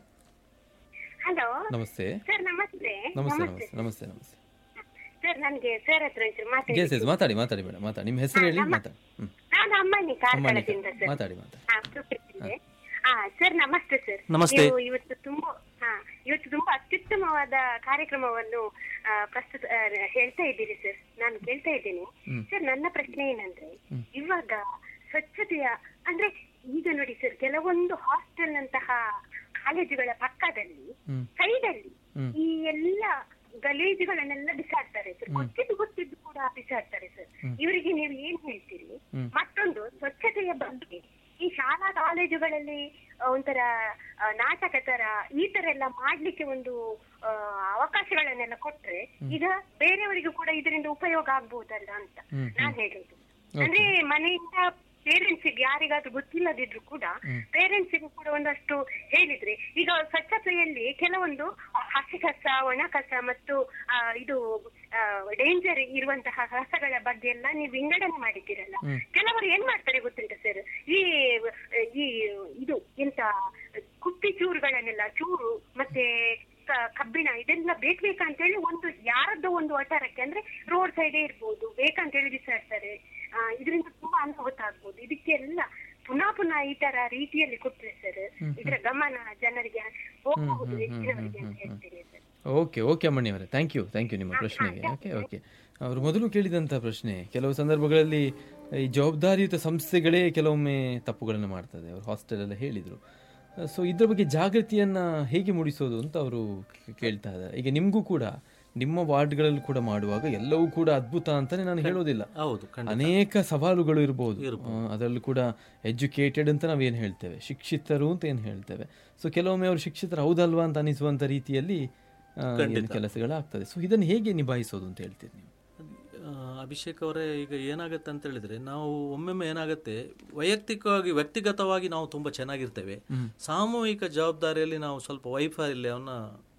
ಹಲೋ ನಮಸ್ತೆ ಸರ್ ನಮಸ್ತೆ ನಮಸ್ತೆ ನಮಸ್ತೆ ನಮಸ್ತೆ ನಮಸ್ತೆ ಸರ್ ನನ್ಗೆ ಸರ್ ಹತ್ರ ಒಂಚೂರು ಮಾತಾಡಿ ಎಸ್ ಎಸ್ ಮಾತಾಡಿ ಮಾತಾಡಿ ಮೇಡಮ್ ಮಾತಾಡಿ ನಿಮ್ಮ ಹೆಸರು ಹೇಳಿ ಮಾತಾಡಿ ಹ್ಮ್ ನಾನು ಅಮ್ಮನಿ ಅಮ್ಮನಿ ಕಾರ್ಕಳದಿಂದ ಸರ್ ಮಾತಾಡಿ ಮಾತಾಡಿ ಹಾ, ಸುಪ್ರೀತಿದೆ. ಹಾ ಸರ್ ನಮಸ್ತೆ ಸರ್ ನಮಸ್ತೆ. ನೀವು ಇವತ್ತು ತುಂಬಾ ಹಾ ಇವತ್ತು ತುಂಬಾ ಅತ್ಯುತ್ತಮವಾದ ಕಾರ್ಯಕ್ರಮವನ್ನು ಆ, ಪ್ರಸ್ತುತ ಆ, ಹೇಳ್ತಾ ಇದ್ದೀರಿ ಸರ್ ನಾನು ಕೇಳ್ತಾ ಇದ್ದೇನೆ ಸರ್ ನನ್ನ ಪ್ರಶ್ನೆ ಏನಂದ್ರೆ ಇವಾಗ ಸ್ವಚ್ಛತೆಯ ಅಂದ್ರೆ ಈಗ ನೋಡಿ ಸರ್ ಕೆಲವೊಂದು ಹಾಸ್ಟೆಲ್ ನಂತಹ ಕಾಲೇಜುಗಳ ಪಕ್ಕದಲ್ಲಿ ಸೈಡ್ ಅಲ್ಲಿ ಈ ಎಲ್ಲ ಗಲೀಜುಗಳನ್ನೆಲ್ಲ ಬಿಸಾಡ್ತಾರೆ ಸರ್ ಗೊತ್ತಿದ್ದು ಗೊತ್ತಿದ್ದು ಕೂಡ ಬಿಸಾಡ್ತಾರೆ ಸರ್ ಇವರಿಗೆ ನೀವು ಏನ್ ಹೇಳ್ತೀರಿ ಮತ್ತೊಂದು ಸ್ವಚ್ಛತೆಯ ಬಗ್ಗೆ ಈ ಶಾಲಾ ಕಾಲೇಜುಗಳಲ್ಲಿ ಆ, ಒಂಥರ ಆ, ನಾಟಕ ತರ ಈ ತರ ಎಲ್ಲ ಮಾಡ್ಲಿಕ್ಕೆ ಒಂದು ಆ, ಅವಕಾಶಗಳನ್ನೆಲ್ಲ ಕೊಟ್ರೆ ಈಗ ಬೇರೆಯವರಿಗೂ ಕೂಡ ಇದರಿಂದ ಉಪಯೋಗ ಆಗ್ಬಹುದಲ್ಲ ಅಂತ ನಾನ್ ಹೇಳೋದು ಅಂದ್ರೆ ಮನೆಯಿಂದ ಪೇರೆಂಟ್ಸಿಗೆ ಯಾರಿಗಾದ್ರೂ ಗೊತ್ತಿಲ್ಲದಿದ್ರು ಕೂಡ ಪೇರೆಂಟ್ಸಿಗೂ ಕೂಡ ಒಂದಷ್ಟು ಹೇಳಿದ್ರೆ ಈಗ ಸ್ವಚ್ಛತೆಯಲ್ಲಿ ಕೆಲವೊಂದು ಹಸಿ ಕಸ ಒಣ ಕಸ ಮತ್ತು ಆ, ಇದು ಡೇಂಜರ್ ಇರುವಂತಹ ಕಸಗಳ ಬಗ್ಗೆ ಎಲ್ಲ ನೀವು ವಿಂಗಡಣೆ ಮಾಡಿದ್ದೀರಲ್ಲ ಕೆಲವರು ಏನ್ ಮಾಡ್ತಾರೆ ಗೊತ್ತುಂಟ ಸರ್ ಈ ಈ ಇದು ಎಂತ ಕುಪ್ಪಿ ಚೂರುಗಳನ್ನೆಲ್ಲ ಚೂರು ಮತ್ತೆ ಕ- ಕಬ್ಬಿಣ ಇದೆಲ್ಲ ಬೇಕು ಬೇಕಂತೇಳಿ ಒಂದು ಯಾರದ್ದೋ ಒಂದು ಒಟ್ಟಾರಕ್ಕೆ ಅಂದ್ರೆ ರೋಡ್ ಸೈಡೇ ಇರ್ಬೋದು ಬೇಕಂತೇಳಿ ಬಿಸಾಡ್ತಾರೆ ಆ, ಇದರಿಂದ ತುಂಬಾ ಅನಾಹುತ ಆಗ್ಬೋದು ಇದಕ್ಕೆಲ್ಲ ಪುನಃ ಪುನಃ ಈ ತರ ರೀತಿಯಲ್ಲಿ ಕೊಟ್ರೆ ಸರ್ ಇದರ ಗಮನ ಜನರಿಗೆ ಹೋಗಬಹುದು ಹೆಚ್ಚಿನವರಿಗೆ ಅಂತ ಹೇಳ್ತೇನೆ ಸರ್ ಓಕೆ ಓಕೆ ಅಮ್ಮಣ್ಣಿ ಅವರೇ ಥ್ಯಾಂಕ್ ಯು ಥ್ಯಾಂಕ್ ಯು ನಿಮ್ಮ ಪ್ರಶ್ನೆಗೆ ಓಕೆ ಓಕೆ ಅವರು ಮೊದಲು ಕೇಳಿದಂಥ ಪ್ರಶ್ನೆ ಕೆಲವು ಸಂದರ್ಭಗಳಲ್ಲಿ ಈ ಜವಾಬ್ದಾರಿಯುತ ಸಂಸ್ಥೆಗಳೇ ಕೆಲವೊಮ್ಮೆ ತಪ್ಪುಗಳನ್ನು ಮಾಡ್ತದೆ ಅವರು ಹಾಸ್ಟೆಲ್ ಎಲ್ಲ ಹೇಳಿದರು ಸೊ ಇದ್ರ ಬಗ್ಗೆ ಜಾಗೃತಿಯನ್ನು ಹೇಗೆ ಮೂಡಿಸೋದು ಅಂತ ಅವರು ಕೇಳ್ತಾ ಇದ್ದಾರೆ ಈಗ ನಿಮಗೂ ಕೂಡ ನಿಮ್ಮ ವಾರ್ಡ್ಗಳಲ್ಲಿ ಕೂಡ ಮಾಡುವಾಗ ಎಲ್ಲವೂ ಕೂಡ ಅದ್ಭುತ ಅಂತಾನೆ ನಾನು ಹೇಳೋದಿಲ್ಲ ಹೌದು ಖಂಡಿತ ಅನೇಕ ಸವಾಲುಗಳು ಇರ್ಬೋದು ಆ, ಅದರಲ್ಲೂ ಕೂಡ ಎಜುಕೇಟೆಡ್ ಅಂತ ನಾವೇನು ಹೇಳ್ತೇವೆ ಶಿಕ್ಷಿತರು ಅಂತ ಏನು ಹೇಳ್ತೇವೆ ಸೊ ಕೆಲವೊಮ್ಮೆ ಅವರು ಶಿಕ್ಷಿತರು ಹೌದಲ್ವಾ ಅಂತ ಅನಿಸುವಂಥ ರೀತಿಯಲ್ಲಿ ಆ, ಏನು ಕೆಲಸಗಳಾಗ್ತದೆ ಸೊ ಇದನ್ನು ಹೇಗೆ ನಿಭಾಯಿಸೋದು ಅಂತ ಹೇಳ್ತೀರಿ ನೀವು ಆ, ಅಭಿಷೇಕ್ ಅವರೇ ಈಗ ಏನಾಗುತ್ತೆ ಅಂತ ಹೇಳಿದ್ರೆ ನಾವು ಒಮ್ಮೊಮ್ಮೆ ಏನಾಗುತ್ತೆ ವೈಯಕ್ತಿಕವಾಗಿ ವ್ಯಕ್ತಿಗತವಾಗಿ ನಾವು ತುಂಬಾ ಚೆನ್ನಾಗಿರ್ತೇವೆ ಸಾಮೂಹಿಕ ಜವಾಬ್ದಾರಿಯಲ್ಲಿ ನಾವು ಸ್ವಲ್ಪ ವೈಫಲ್ಯವನ್ನು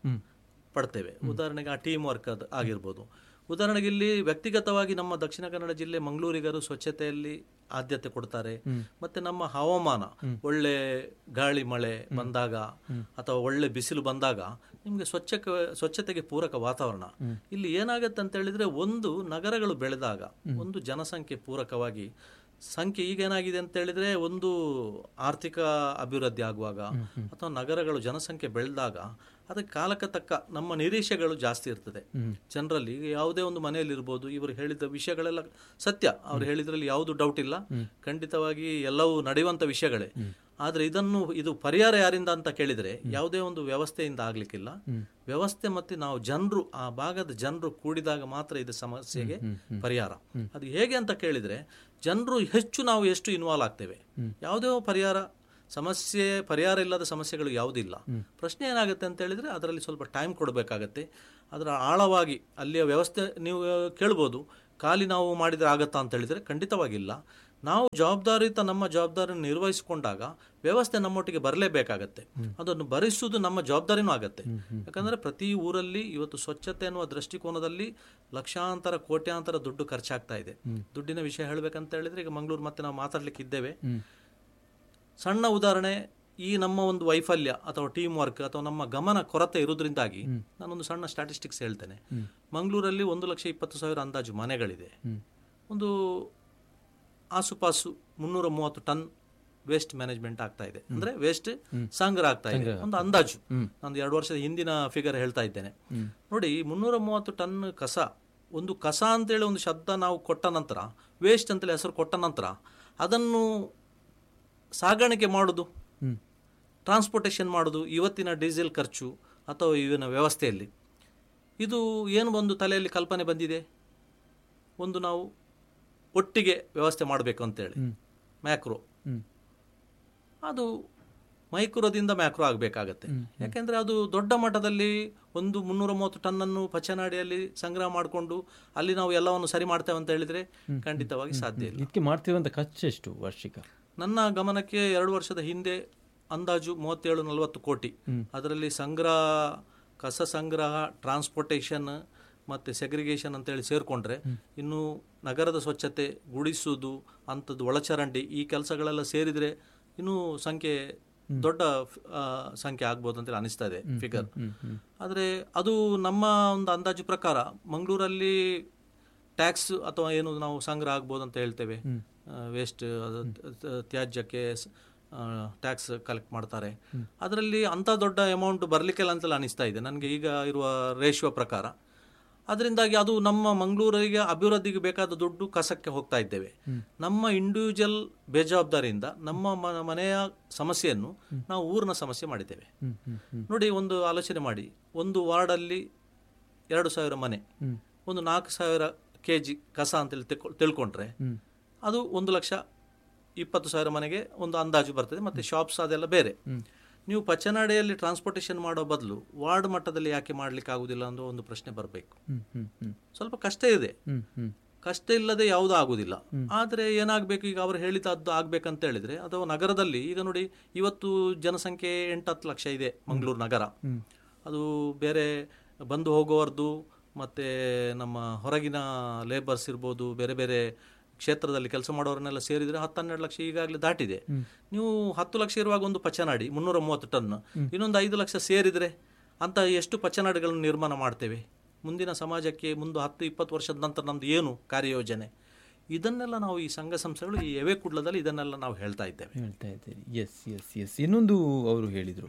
ಪಡ್ತೇವೆ ಉದಾಹರಣೆಗೆ ಆ ಟೀಮ್ ವರ್ಕ್ ಅದು ಆಗಿರ್ಬೋದು ಉದಾಹರಣೆಗೆ ಇಲ್ಲಿ ವ್ಯಕ್ತಿಗತವಾಗಿ ನಮ್ಮ ದಕ್ಷಿಣ ಕನ್ನಡ ಜಿಲ್ಲೆ ಮಂಗಳೂರಿಗರು ಸ್ವಚ್ಛತೆಯಲ್ಲಿ ಆದ್ಯತೆ ಕೊಡ್ತಾರೆ ಮತ್ತೆ ನಮ್ಮ ಹವಾಮಾನ ಒಳ್ಳೆ ಗಾಳಿ ಮಳೆ ಬಂದಾಗ ಅಥವಾ ಒಳ್ಳೆ ಬಿಸಿಲು ಬಂದಾಗ ನಿಮಗೆ ಸ್ವಚ್ಛ ಸ್ವಚ್ಛತೆಗೆ ಪೂರಕ ವಾತಾವರಣ ಇಲ್ಲಿ ಏನಾಗತ್ತೆ ಅಂತ ಹೇಳಿದ್ರೆ ಒಂದು ನಗರಗಳು ಬೆಳೆದಾಗ ಒಂದು ಜನಸಂಖ್ಯೆ ಪೂರಕವಾಗಿ ಸಂಖ್ಯೆ ಈಗ ಏನಾಗಿದೆ ಅಂತ ಹೇಳಿದ್ರೆ ಒಂದು ಆರ್ಥಿಕ ಅಭಿವೃದ್ಧಿ ಆಗುವಾಗ ಅಥವಾ ನಗರಗಳು ಜನಸಂಖ್ಯೆ ಬೆಳೆದಾಗ ಅದಕ್ಕೆ ಕಾಲಕ್ಕೆ ತಕ್ಕ ನಮ್ಮ ನಿರೀಕ್ಷೆಗಳು ಜಾಸ್ತಿ ಇರ್ತದೆ ಜನರಲ್ಲಿ ಈಗ ಯಾವುದೇ ಒಂದು ಮನೆಯಲ್ಲಿ ಇರ್ಬೋದು ಇವರು ಹೇಳಿದ ವಿಷಯಗಳೆಲ್ಲ ಸತ್ಯ ಅವ್ರು ಹೇಳಿದ್ರಲ್ಲಿ ಯಾವುದು ಡೌಟ್ ಇಲ್ಲ ಖಂಡಿತವಾಗಿ ಎಲ್ಲವೂ ನಡೆಯುವಂತ ವಿಷಯಗಳೇ ಆದ್ರೆ ಇದನ್ನು ಇದು ಪರಿಹಾರ ಯಾರಿಂದ ಅಂತ ಕೇಳಿದ್ರೆ ಯಾವುದೇ ಒಂದು ವ್ಯವಸ್ಥೆಯಿಂದ ಆಗ್ಲಿಕ್ಕಿಲ್ಲ ವ್ಯವಸ್ಥೆ ಮತ್ತೆ ನಾವು ಜನರು ಆ ಭಾಗದ ಜನರು ಕೂಡಿದಾಗ ಮಾತ್ರ ಇದು ಸಮಸ್ಯೆಗೆ ಪರಿಹಾರ ಅದು ಹೇಗೆ ಅಂತ ಕೇಳಿದ್ರೆ ಜನರು ಹೆಚ್ಚು ನಾವು ಎಷ್ಟು ಇನ್ವಾಲ್ವ್ ಆಗ್ತೇವೆ ಯಾವುದೇ ಪರಿಹಾರ ಸಮಸ್ಯೆ ಪರಿಹಾರ ಇಲ್ಲದ ಸಮಸ್ಯೆಗಳು ಯಾವುದಿಲ್ಲ ಪ್ರಶ್ನೆ ಏನಾಗುತ್ತೆ ಅಂತ ಹೇಳಿದ್ರೆ ಅದರಲ್ಲಿ ಸ್ವಲ್ಪ ಟೈಮ್ ಕೊಡಬೇಕಾಗತ್ತೆ ಅದರ ಆಳವಾಗಿ ಅಲ್ಲಿಯ ವ್ಯವಸ್ಥೆ ನೀವು ಕೇಳ್ಬೋದು ಖಾಲಿ ನಾವು ಮಾಡಿದರೆ ಆಗತ್ತಾ ಅಂತ ಹೇಳಿದರೆ ಖಂಡಿತವಾಗಿಲ್ಲ ನಾವು ಜವಾಬ್ದಾರಿತ ನಮ್ಮ ಜವಾಬ್ದಾರಿಯನ್ನು ನಿರ್ವಹಿಸಿಕೊಂಡಾಗ ವ್ಯವಸ್ಥೆ ನಮ್ಮೊಟ್ಟಿಗೆ ಬರಲೇಬೇಕಾಗತ್ತೆ ಅದನ್ನು ಭರಿಸುವುದು ನಮ್ಮ ಜವಾಬ್ದಾರಿನೂ ಆಗತ್ತೆ ಯಾಕಂದ್ರೆ ಪ್ರತಿ ಊರಲ್ಲಿ ಇವತ್ತು ಸ್ವಚ್ಛತೆ ಅನ್ನುವ ದೃಷ್ಟಿಕೋನದಲ್ಲಿ ಲಕ್ಷಾಂತರ ಕೋಟ್ಯಾಂತರ ದುಡ್ಡು ಖರ್ಚಾಗ್ತಾ ಇದೆ ದುಡ್ಡಿನ ವಿಷಯ ಹೇಳ್ಬೇಕಂತ ಹೇಳಿದ್ರೆ ಈಗ ಮಂಗಳೂರು ಮತ್ತೆ ನಾವು ಮಾತಾಡ್ಲಿಕ್ಕೆ ಇದ್ದೇವೆ ಸಣ್ಣ ಉದಾಹರಣೆ ಈ ನಮ್ಮ ಒಂದು ವೈಫಲ್ಯ ಅಥವಾ ಟೀಮ್ ವರ್ಕ್ ಅಥವಾ ನಮ್ಮ ಗಮನ ಕೊರತೆ ಇರುವುದರಿಂದಾಗಿ ನಾನೊಂದು ಸಣ್ಣ ಸ್ಟ್ಯಾಟಿಸ್ಟಿಕ್ಸ್ ಹೇಳ್ತೇನೆ ಮಂಗಳೂರಲ್ಲಿ ಒಂದು ಲಕ್ಷ ಇಪ್ಪತ್ತು ಸಾವಿರ ಅಂದಾಜು ಮನೆಗಳಿದೆ ಒಂದು ಆಸುಪಾಸು ಮುನ್ನೂರ ಮೂವತ್ತು ಟನ್ ವೇಸ್ಟ್ ಮ್ಯಾನೇಜ್ಮೆಂಟ್ ಆಗ್ತಾ ಇದೆ ಅಂದ್ರೆ ವೇಸ್ಟ್ ಸಂಗ್ರಹ ಆಗ್ತಾ ಇದೆ ಒಂದು ಅಂದಾಜು ನಾನು ಎರಡು ವರ್ಷದ ಹಿಂದಿನ ಫಿಗರ್ ಹೇಳ್ತಾ ಇದ್ದೇನೆ ನೋಡಿ ಮುನ್ನೂರ ಮೂವತ್ತು ಟನ್ ಕಸ ಒಂದು ಕಸ ಅಂತೇಳಿ ಒಂದು ಶಬ್ದ ನಾವು ಕೊಟ್ಟ ನಂತರ ವೇಸ್ಟ್ ಅಂತೇಳಿ ಹೆಸರು ಕೊಟ್ಟ ನಂತರ ಅದನ್ನು ಸಾಗಾಣಿಕೆ ಮಾಡೋದು ಟ್ರಾನ್ಸ್ಪೋರ್ಟೇಷನ್ ಮಾಡೋದು ಇವತ್ತಿನ ಡೀಸೆಲ್ ಖರ್ಚು ಅಥವಾ ಇವಿನ ವ್ಯವಸ್ಥೆಯಲ್ಲಿ ಇದು ಏನು ಒಂದು ತಲೆಯಲ್ಲಿ ಕಲ್ಪನೆ ಬಂದಿದೆ ಒಂದು ನಾವು ಒಟ್ಟಿಗೆ ವ್ಯವಸ್ಥೆ ಮಾಡಬೇಕು ಅಂತೇಳಿ ಮ್ಯಾಕ್ರೋ ಅದು ಮೈಕ್ರೋದಿಂದ ಮ್ಯಾಕ್ರೋ ಆಗಬೇಕಾಗತ್ತೆ ಯಾಕೆಂದ್ರೆ ಅದು ದೊಡ್ಡ ಮಟ್ಟದಲ್ಲಿ ಒಂದು ಮುನ್ನೂರ ಮೂವತ್ತು ಟನ್ನನ್ನು ಪಚನಾಡಿಯಲ್ಲಿ ಸಂಗ್ರಹ ಮಾಡಿಕೊಂಡು ಅಲ್ಲಿ ನಾವು ಎಲ್ಲವನ್ನು ಸರಿ ಮಾಡ್ತೇವೆ ಅಂತ ಹೇಳಿದ್ರೆ ಖಂಡಿತವಾಗಿ ಸಾಧ್ಯ ಇಲ್ಲ ಇದಕ್ಕೆ ಮಾಡ್ತಿರುವಂತ ಖರ್ಚು ಎಷ್ಟು ವಾರ್ಷಿಕ ನನ್ನ ಗಮನಕ್ಕೆ ಎರಡು ವರ್ಷದ ಹಿಂದೆ ಅಂದಾಜು ಮೂವತ್ತೇಳು ನಲವತ್ತು ಕೋಟಿ ಅದರಲ್ಲಿ ಸಂಗ್ರಹ ಕಸ ಸಂಗ್ರಹ ಟ್ರಾನ್ಸ್ಪೋರ್ಟೇಷನ್ ಮತ್ತು ಸೆಗ್ರಿಗೇಷನ್ ಅಂತೇಳಿ ಸೇರಿಕೊಂಡ್ರೆ ಇನ್ನು ನಗರದ ಸ್ವಚ್ಛತೆ ಗುಡಿಸುವುದು ಅಂಥದ್ದು ಒಳಚರಂಡಿ ಈ ಕೆಲಸಗಳೆಲ್ಲ ಸೇರಿದರೆ ಇನ್ನೂ ಸಂಖ್ಯೆ ದೊಡ್ಡ ಆ, ಸಂಖ್ಯೆ ಆಗ್ಬೋದು ಅಂತೇಳಿ ಅನಿಸ್ತಾ ಇದೆ ಫಿಗರ್ ಆದರೆ ಅದು ನಮ್ಮ ಒಂದು ಅಂದಾಜು ಪ್ರಕಾರ ಮಂಗಳೂರಲ್ಲಿ ಟ್ಯಾಕ್ಸ್ ಅಥವಾ ಏನು ನಾವು ಸಂಗ್ರಹ ಆಗ್ಬೋದು ಅಂತ ಹೇಳ್ತೇವೆ ವೇಸ್ಟ್ ತ್ಯಾಜ್ಯಕ್ಕೆ ಟ್ಯಾಕ್ಸ್ ಕಲೆಕ್ಟ್ ಮಾಡ್ತಾರೆ ಅದರಲ್ಲಿ ಅಂಥ ದೊಡ್ಡ ಅಮೌಂಟ್ ಬರಲಿಕ್ಕಿಲ್ಲ ಅಂತೇಳಿ ಅನಿಸ್ತಾ ಇದೆ ನನಗೆ ಈಗ ಇರುವ ರೇಷಿಯೋ ಪ್ರಕಾರ ಅದರಿಂದಾಗಿ ಅದು ನಮ್ಮ ಮಂಗಳೂರಿಗೆ ಅಭಿವೃದ್ಧಿಗೆ ಬೇಕಾದ ದುಡ್ಡು ಕಸಕ್ಕೆ ಹೋಗ್ತಾ ಇದ್ದೇವೆ ನಮ್ಮ ಇಂಡಿವಿಜುವಲ್ ಬೇಜವಾಬ್ದಾರಿಯಿಂದ ನಮ್ಮ ಮ- ಮನೆಯ ಸಮಸ್ಯೆಯನ್ನು ನಾವು ಊರಿನ ಸಮಸ್ಯೆ ಮಾಡಿದ್ದೇವೆ ನೋಡಿ ಒಂದು ಆಲೋಚನೆ ಮಾಡಿ ಒಂದು ವಾರ್ಡಲ್ಲಿ ಎರಡು ಸಾವಿರ ಮನೆ ಒಂದು ನಾಲ್ಕು ಸಾವಿರ ಕೆ ಜಿ ಕಸ ಅಂತೇಳಿ ತಿಳ್ಕೊ- ತಿಳ್ಕೊಂಡ್ರೆ ಅದು ಒಂದು ಲಕ್ಷ ಇಪ್ಪತ್ತು ಸಾವಿರ ಮನೆಗೆ ಒಂದು ಅಂದಾಜು ಬರ್ತದೆ ಮತ್ತೆ ಶಾಪ್ಸ್ ಅದೆಲ್ಲ ಬೇರೆ ನೀವು ಪಚ್ಚನಾಡಿಯಲ್ಲಿ ಟ್ರಾನ್ಸ್ಪೋರ್ಟೇಷನ್ ಮಾಡೋ ಬದಲು ವಾರ್ಡ್ ಮಟ್ಟದಲ್ಲಿ ಯಾಕೆ ಮಾಡ್ಲಿಕ್ಕೆ ಆಗುದಿಲ್ಲ ಅನ್ನೋ ಒಂದು ಪ್ರಶ್ನೆ ಬರಬೇಕು ಹ್ಮ್ ಹ್ಮ್ ಹ್ಮ್ ಸ್ವಲ್ಪ ಕಷ್ಟ ಇದೆ ಹ್ಮ್ ಹ್ಮ್ ಕಷ್ಟ ಇಲ್ಲದೆ ಯಾವುದೂ ಆಗುದಿಲ್ಲ ಆದರೆ ಏನಾಗಬೇಕು ಈಗ ಅವರು ಹೇಳಿದದ್ದು ಆಗ್ಬೇಕಂತ ಹೇಳಿದ್ರೆ ಅಥವಾ ನಗರದಲ್ಲಿ ಈಗ ನೋಡಿ ಇವತ್ತು ಜನಸಂಖ್ಯೆ ಎಂಟತ್ತು ಲಕ್ಷ ಇದೆ ಮಂಗಳೂರು ನಗರ ಅದು ಬೇರೆ ಬಂದು ಹೋಗುವವರದು ಮತ್ತೆ ನಮ್ಮ ಹೊರಗಿನ ಲೇಬರ್ಸ್ ಇರ್ಬೋದು ಬೇರೆ ಬೇರೆ ಕ್ಷೇತ್ರದಲ್ಲಿ ಕೆಲಸ ಮಾಡೋರನ್ನೆಲ್ಲ ಸೇರಿದ್ರೆ ಹತ್ತು ಹನ್ನೆರಡು ಲಕ್ಷ ಈಗಾಗಲೇ ದಾಟಿದೆ ನೀವು ಹತ್ತು ಲಕ್ಷ ಇರುವಾಗ ಒಂದು ಪಚ್ಚನಾಡಿ ಮುನ್ನೂರ ಮೂವತ್ತು ಟನ್ ಇನ್ನೊಂದು ಐದು ಲಕ್ಷ ಸೇರಿದ್ರೆ ಅಂತ ಎಷ್ಟು ಪಚ್ಚನಾಡಿಗಳನ್ನು ನಿರ್ಮಾಣ ಮಾಡ್ತೇವೆ ಮುಂದಿನ ಸಮಾಜಕ್ಕೆ ಮುಂದೆ ಹತ್ತು ಇಪ್ಪತ್ತು ವರ್ಷದ ನಂತರ ನಮ್ದು ಏನು ಕಾರ್ಯಯೋಜನೆ ಇದನ್ನೆಲ್ಲ ನಾವು ಈ ಸಂಘ ಸಂಸ್ಥೆಗಳು ಈ ಎವೆ ಕುಡ್ಲದಲ್ಲಿ ಇದನ್ನೆಲ್ಲ ನಾವು ಹೇಳ್ತಾ ಇದ್ದೇವೆ ಹೇಳ್ತಾ ಇದ್ದೀರಿ ಎಸ್ ಎಸ್ ಎಸ್ ಇನ್ನೊಂದು ಅವರು ಹೇಳಿದರು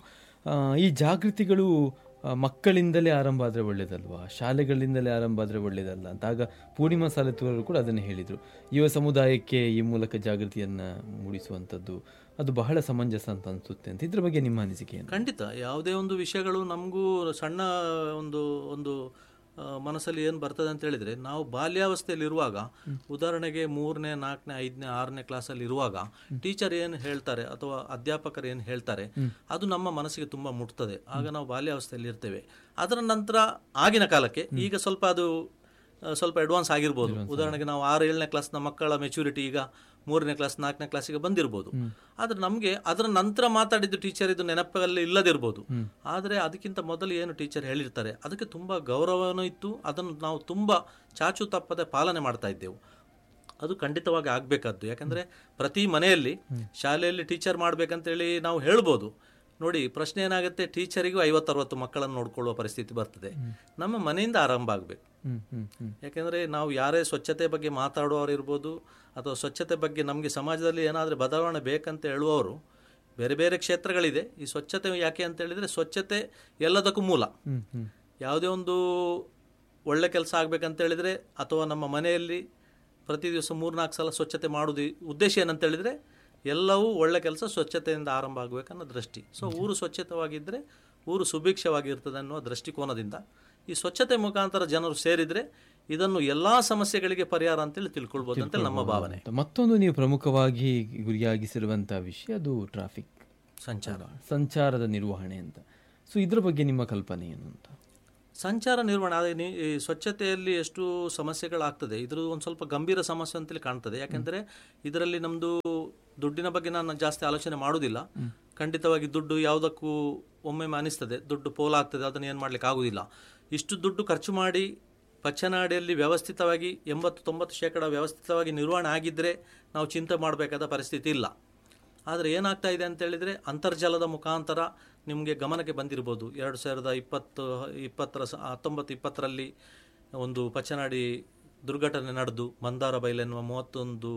ಈ ಜಾಗೃತಿಗಳು ಆ, ಮಕ್ಕಳಿಂದಲೇ ಆರಂಭ ಆದರೆ ಒಳ್ಳೇದಲ್ವಾ ಶಾಲೆಗಳಿಂದಲೇ ಆರಂಭ ಆದರೆ ಒಳ್ಳೇದಲ್ಲ ಅಂತ ಆಗ ಪೂರ್ಣಿಮಾ ಸಾಲತೂರರು ಕೂಡ ಅದನ್ನು ಹೇಳಿದರು ಯುವ ಸಮುದಾಯಕ್ಕೆ ಈ ಮೂಲಕ ಜಾಗೃತಿಯನ್ನು ಮೂಡಿಸುವಂಥದ್ದು ಅದು ಬಹಳ ಸಮಂಜಸ ಅಂತ ಅನಿಸುತ್ತೆ ಅಂತ ಇದ್ರ ಬಗ್ಗೆ ನಿಮ್ಮ ಅನಿಸಿಕೆ ಏನು ಖಂಡಿತ ಯಾವುದೇ ಒಂದು ವಿಷಯಗಳು ನಮಗೂ ಸಣ್ಣ ಒಂದು ಒಂದು ಆ, ಮನಸ್ಸಲ್ಲಿ ಏನು ಬರ್ತದೆ ಅಂತ ಹೇಳಿದ್ರೆ ನಾವು ಬಾಲ್ಯಾವಸ್ಥೆಯಲ್ಲಿ ಇರುವಾಗ ಉದಾಹರಣೆಗೆ ಮೂರನೇ ನಾಲ್ಕನೇ ಐದನೇ ಆರನೇ ಕ್ಲಾಸಲ್ಲಿ ಇರುವಾಗ ಟೀಚರ್ ಏನು ಹೇಳ್ತಾರೆ ಅಥವಾ ಅಧ್ಯಾಪಕರು ಏನು ಹೇಳ್ತಾರೆ ಅದು ನಮ್ಮ ಮನಸ್ಸಿಗೆ ತುಂಬಾ ಮುಟ್ತದೆ ಆಗ ನಾವು ಬಾಲ್ಯಾವಸ್ಥೆಯಲ್ಲಿ ಇರ್ತೇವೆ ಅದರ ನಂತರ ಆಗಿನ ಕಾಲಕ್ಕೆ ಈಗ ಸ್ವಲ್ಪ ಅದು ಆ, ಸ್ವಲ್ಪ ಅಡ್ವಾನ್ಸ್ ಆಗಿರ್ಬೋದು ಉದಾಹರಣೆಗೆ ನಾವು ಆರು ಏಳನೇ ಕ್ಲಾಸ್ನ ಮಕ್ಕಳ ಮೆಚುರಿಟಿ ಈಗ ಮೂರನೇ ಕ್ಲಾಸ್ ನಾಲ್ಕನೇ ಕ್ಲಾಸಿಗೆ ಬಂದಿರ್ಬೋದು ಆದ್ರೆ ನಮಗೆ ಅದರ ನಂತರ ಮಾತಾಡಿದ್ದು ಟೀಚರ್ ಇದು ನೆನಪಲ್ಲಿ ಇಲ್ಲದಿರ್ಬೋದು ಆದರೆ ಅದಕ್ಕಿಂತ ಮೊದಲು ಏನು ಟೀಚರ್ ಹೇಳಿರ್ತಾರೆ ಅದಕ್ಕೆ ತುಂಬಾ ಗೌರವನೂ ಇತ್ತು ಅದನ್ನು ನಾವು ತುಂಬಾ ಚಾಚು ತಪ್ಪದೆ ಪಾಲನೆ ಮಾಡ್ತಾ ಇದ್ದೆವು ಅದು ಖಂಡಿತವಾಗಿ ಆಗಬೇಕಾದ್ದು ಯಾಕಂದ್ರೆ ಪ್ರತಿ ಮನೆಯಲ್ಲಿ ಶಾಲೆಯಲ್ಲಿ ಟೀಚರ್ ಮಾಡ್ಬೇಕಂತೇಳಿ ನಾವು ಹೇಳ್ಬೋದು ನೋಡಿ ಪ್ರಶ್ನೆ ಏನಾಗುತ್ತೆ ಟೀಚರಿಗೂ ಐವತ್ತರವತ್ತು ಮಕ್ಕಳನ್ನು ನೋಡ್ಕೊಳ್ಳುವ ಪರಿಸ್ಥಿತಿ ಬರ್ತದೆ ನಮ್ಮ ಮನೆಯಿಂದ ಆರಂಭ ಆಗಬೇಕು ಹ್ಮ್ ಹ್ಮ್ ಹ್ಮ್ ಯಾಕೆಂದರೆ ನಾವು ಯಾರೇ ಸ್ವಚ್ಛತೆ ಬಗ್ಗೆ ಮಾತಾಡುವವರು ಇರ್ಬೋದು ಅಥವಾ ಸ್ವಚ್ಛತೆ ಬಗ್ಗೆ ನಮಗೆ ಸಮಾಜದಲ್ಲಿ ಏನಾದರೂ ಬದಲಾವಣೆ ಬೇಕಂತ ಹೇಳುವವರು ಬೇರೆ ಬೇರೆ ಕ್ಷೇತ್ರಗಳಿದೆ ಈ ಸ್ವಚ್ಛತೆ ಯಾಕೆ ಅಂತ ಹೇಳಿದರೆ ಸ್ವಚ್ಛತೆ ಎಲ್ಲದಕ್ಕೂ ಮೂಲ ಹ್ಮ್ ಹ್ಮ್ ಯಾವುದೇ ಒಂದು ಒಳ್ಳೆ ಕೆಲಸ ಆಗಬೇಕಂತ ಹೇಳಿದರೆ ಅಥವಾ ನಮ್ಮ ಮನೆಯಲ್ಲಿ ಪ್ರತಿ ದಿವಸ ಮೂರ್ನಾಲ್ಕು ಸಲ ಸ್ವಚ್ಛತೆ ಮಾಡೋದು ಉದ್ದೇಶ ಏನಂತ ಹೇಳಿದರೆ ಎಲ್ಲವೂ ಒಳ್ಳೆ ಕೆಲಸ ಸ್ವಚ್ಛತೆಯಿಂದ ಆರಂಭ ಆಗಬೇಕನ್ನೋ ದೃಷ್ಟಿ ಸೊ ಊರು ಸ್ವಚ್ಛತವಾಗಿದ್ದರೆ ಊರು ಸುಭಿಕ್ಷವಾಗಿರ್ತದೆ ಅನ್ನುವ ದೃಷ್ಟಿಕೋನದಿಂದ ಈ ಸ್ವಚ್ಛತೆ ಮುಖಾಂತರ ಜನರು ಸೇರಿದರೆ ಇದನ್ನು ಎಲ್ಲಾ ಸಮಸ್ಯೆಗಳಿಗೆ ಪರಿಹಾರ ಅಂತೇಳಿ ತಿಳ್ಕೊಳ್ಬೋದು ಅಂತೇಳಿ ನಮ್ಮ ಭಾವನೆ ಮತ್ತೊಂದು ನೀವು ಪ್ರಮುಖವಾಗಿ ಗುರಿಯಾಗಿಸಿರುವಂತಹ ವಿಷಯ ಅದು ಟ್ರಾಫಿಕ್ ಸಂಚಾರ ಸಂಚಾರದ ನಿರ್ವಹಣೆ ಅಂತ ಸೊ ಇದ್ರ ಬಗ್ಗೆ ನಿಮ್ಮ ಕಲ್ಪನೆ ಏನು ಅಂತ ಸಂಚಾರ ನಿರ್ವಹಣೆ ಅದೇ ನೀ ಈ ಸ್ವಚ್ಛತೆಯಲ್ಲಿ ಎಷ್ಟು ಸಮಸ್ಯೆಗಳಾಗ್ತದೆ ಇದ್ರ ಒಂದು ಸ್ವಲ್ಪ ಗಂಭೀರ ಸಮಸ್ಯೆ ಅಂತೇಳಿ ಕಾಣ್ತದೆ ಯಾಕೆಂದರೆ ಇದರಲ್ಲಿ ನಮ್ಮದು ದುಡ್ಡಿನ ಬಗ್ಗೆ ನಾನು ಜಾಸ್ತಿ ಆಲೋಚನೆ ಮಾಡೋದಿಲ್ಲ ಖಂಡಿತವಾಗಿ ದುಡ್ಡು ಯಾವುದಕ್ಕೂ ಒಮ್ಮೊಮ್ಮೆ ಅನಿಸ್ತದೆ ದುಡ್ಡು ಪೋಲಾಗ್ತದೆ ಅದನ್ನು ಏನು ಮಾಡ್ಲಿಕ್ಕೆ ಆಗೋದಿಲ್ಲ ಇಷ್ಟು ದುಡ್ಡು ಖರ್ಚು ಮಾಡಿ ಪಚ್ಚನಾಡಿಯಲ್ಲಿ ವ್ಯವಸ್ಥಿತವಾಗಿ ಎಂಬತ್ತು ತೊಂಬತ್ತು ಶೇಕಡ ವ್ಯವಸ್ಥಿತವಾಗಿ ನಿರ್ವಹಣೆ ಆಗಿದ್ದರೆ ನಾವು ಚಿಂತೆ ಮಾಡಬೇಕಾದ ಪರಿಸ್ಥಿತಿ ಇಲ್ಲ ಆದರೆ ಏನಾಗ್ತಾ ಇದೆ ಅಂತ ಹೇಳಿದರೆ ಅಂತರ್ಜಾಲದ ಮುಖಾಂತರ ನಿಮಗೆ ಗಮನಕ್ಕೆ ಬಂದಿರ್ಬೋದು ಎರಡು ಸಾವಿರದ ಇಪ್ಪತ್ತು ಇಪ್ಪತ್ತರ ಸ ಹತ್ತೊಂಬತ್ತು ಇಪ್ಪತ್ತರಲ್ಲಿ ಒಂದು ಪಚ್ಚನಾಡಿ ದುರ್ಘಟನೆ ನಡೆದು ಮಂದಾರ ಬೈಲೆನ್ನುವ ಮೂವತ್ತೊಂದು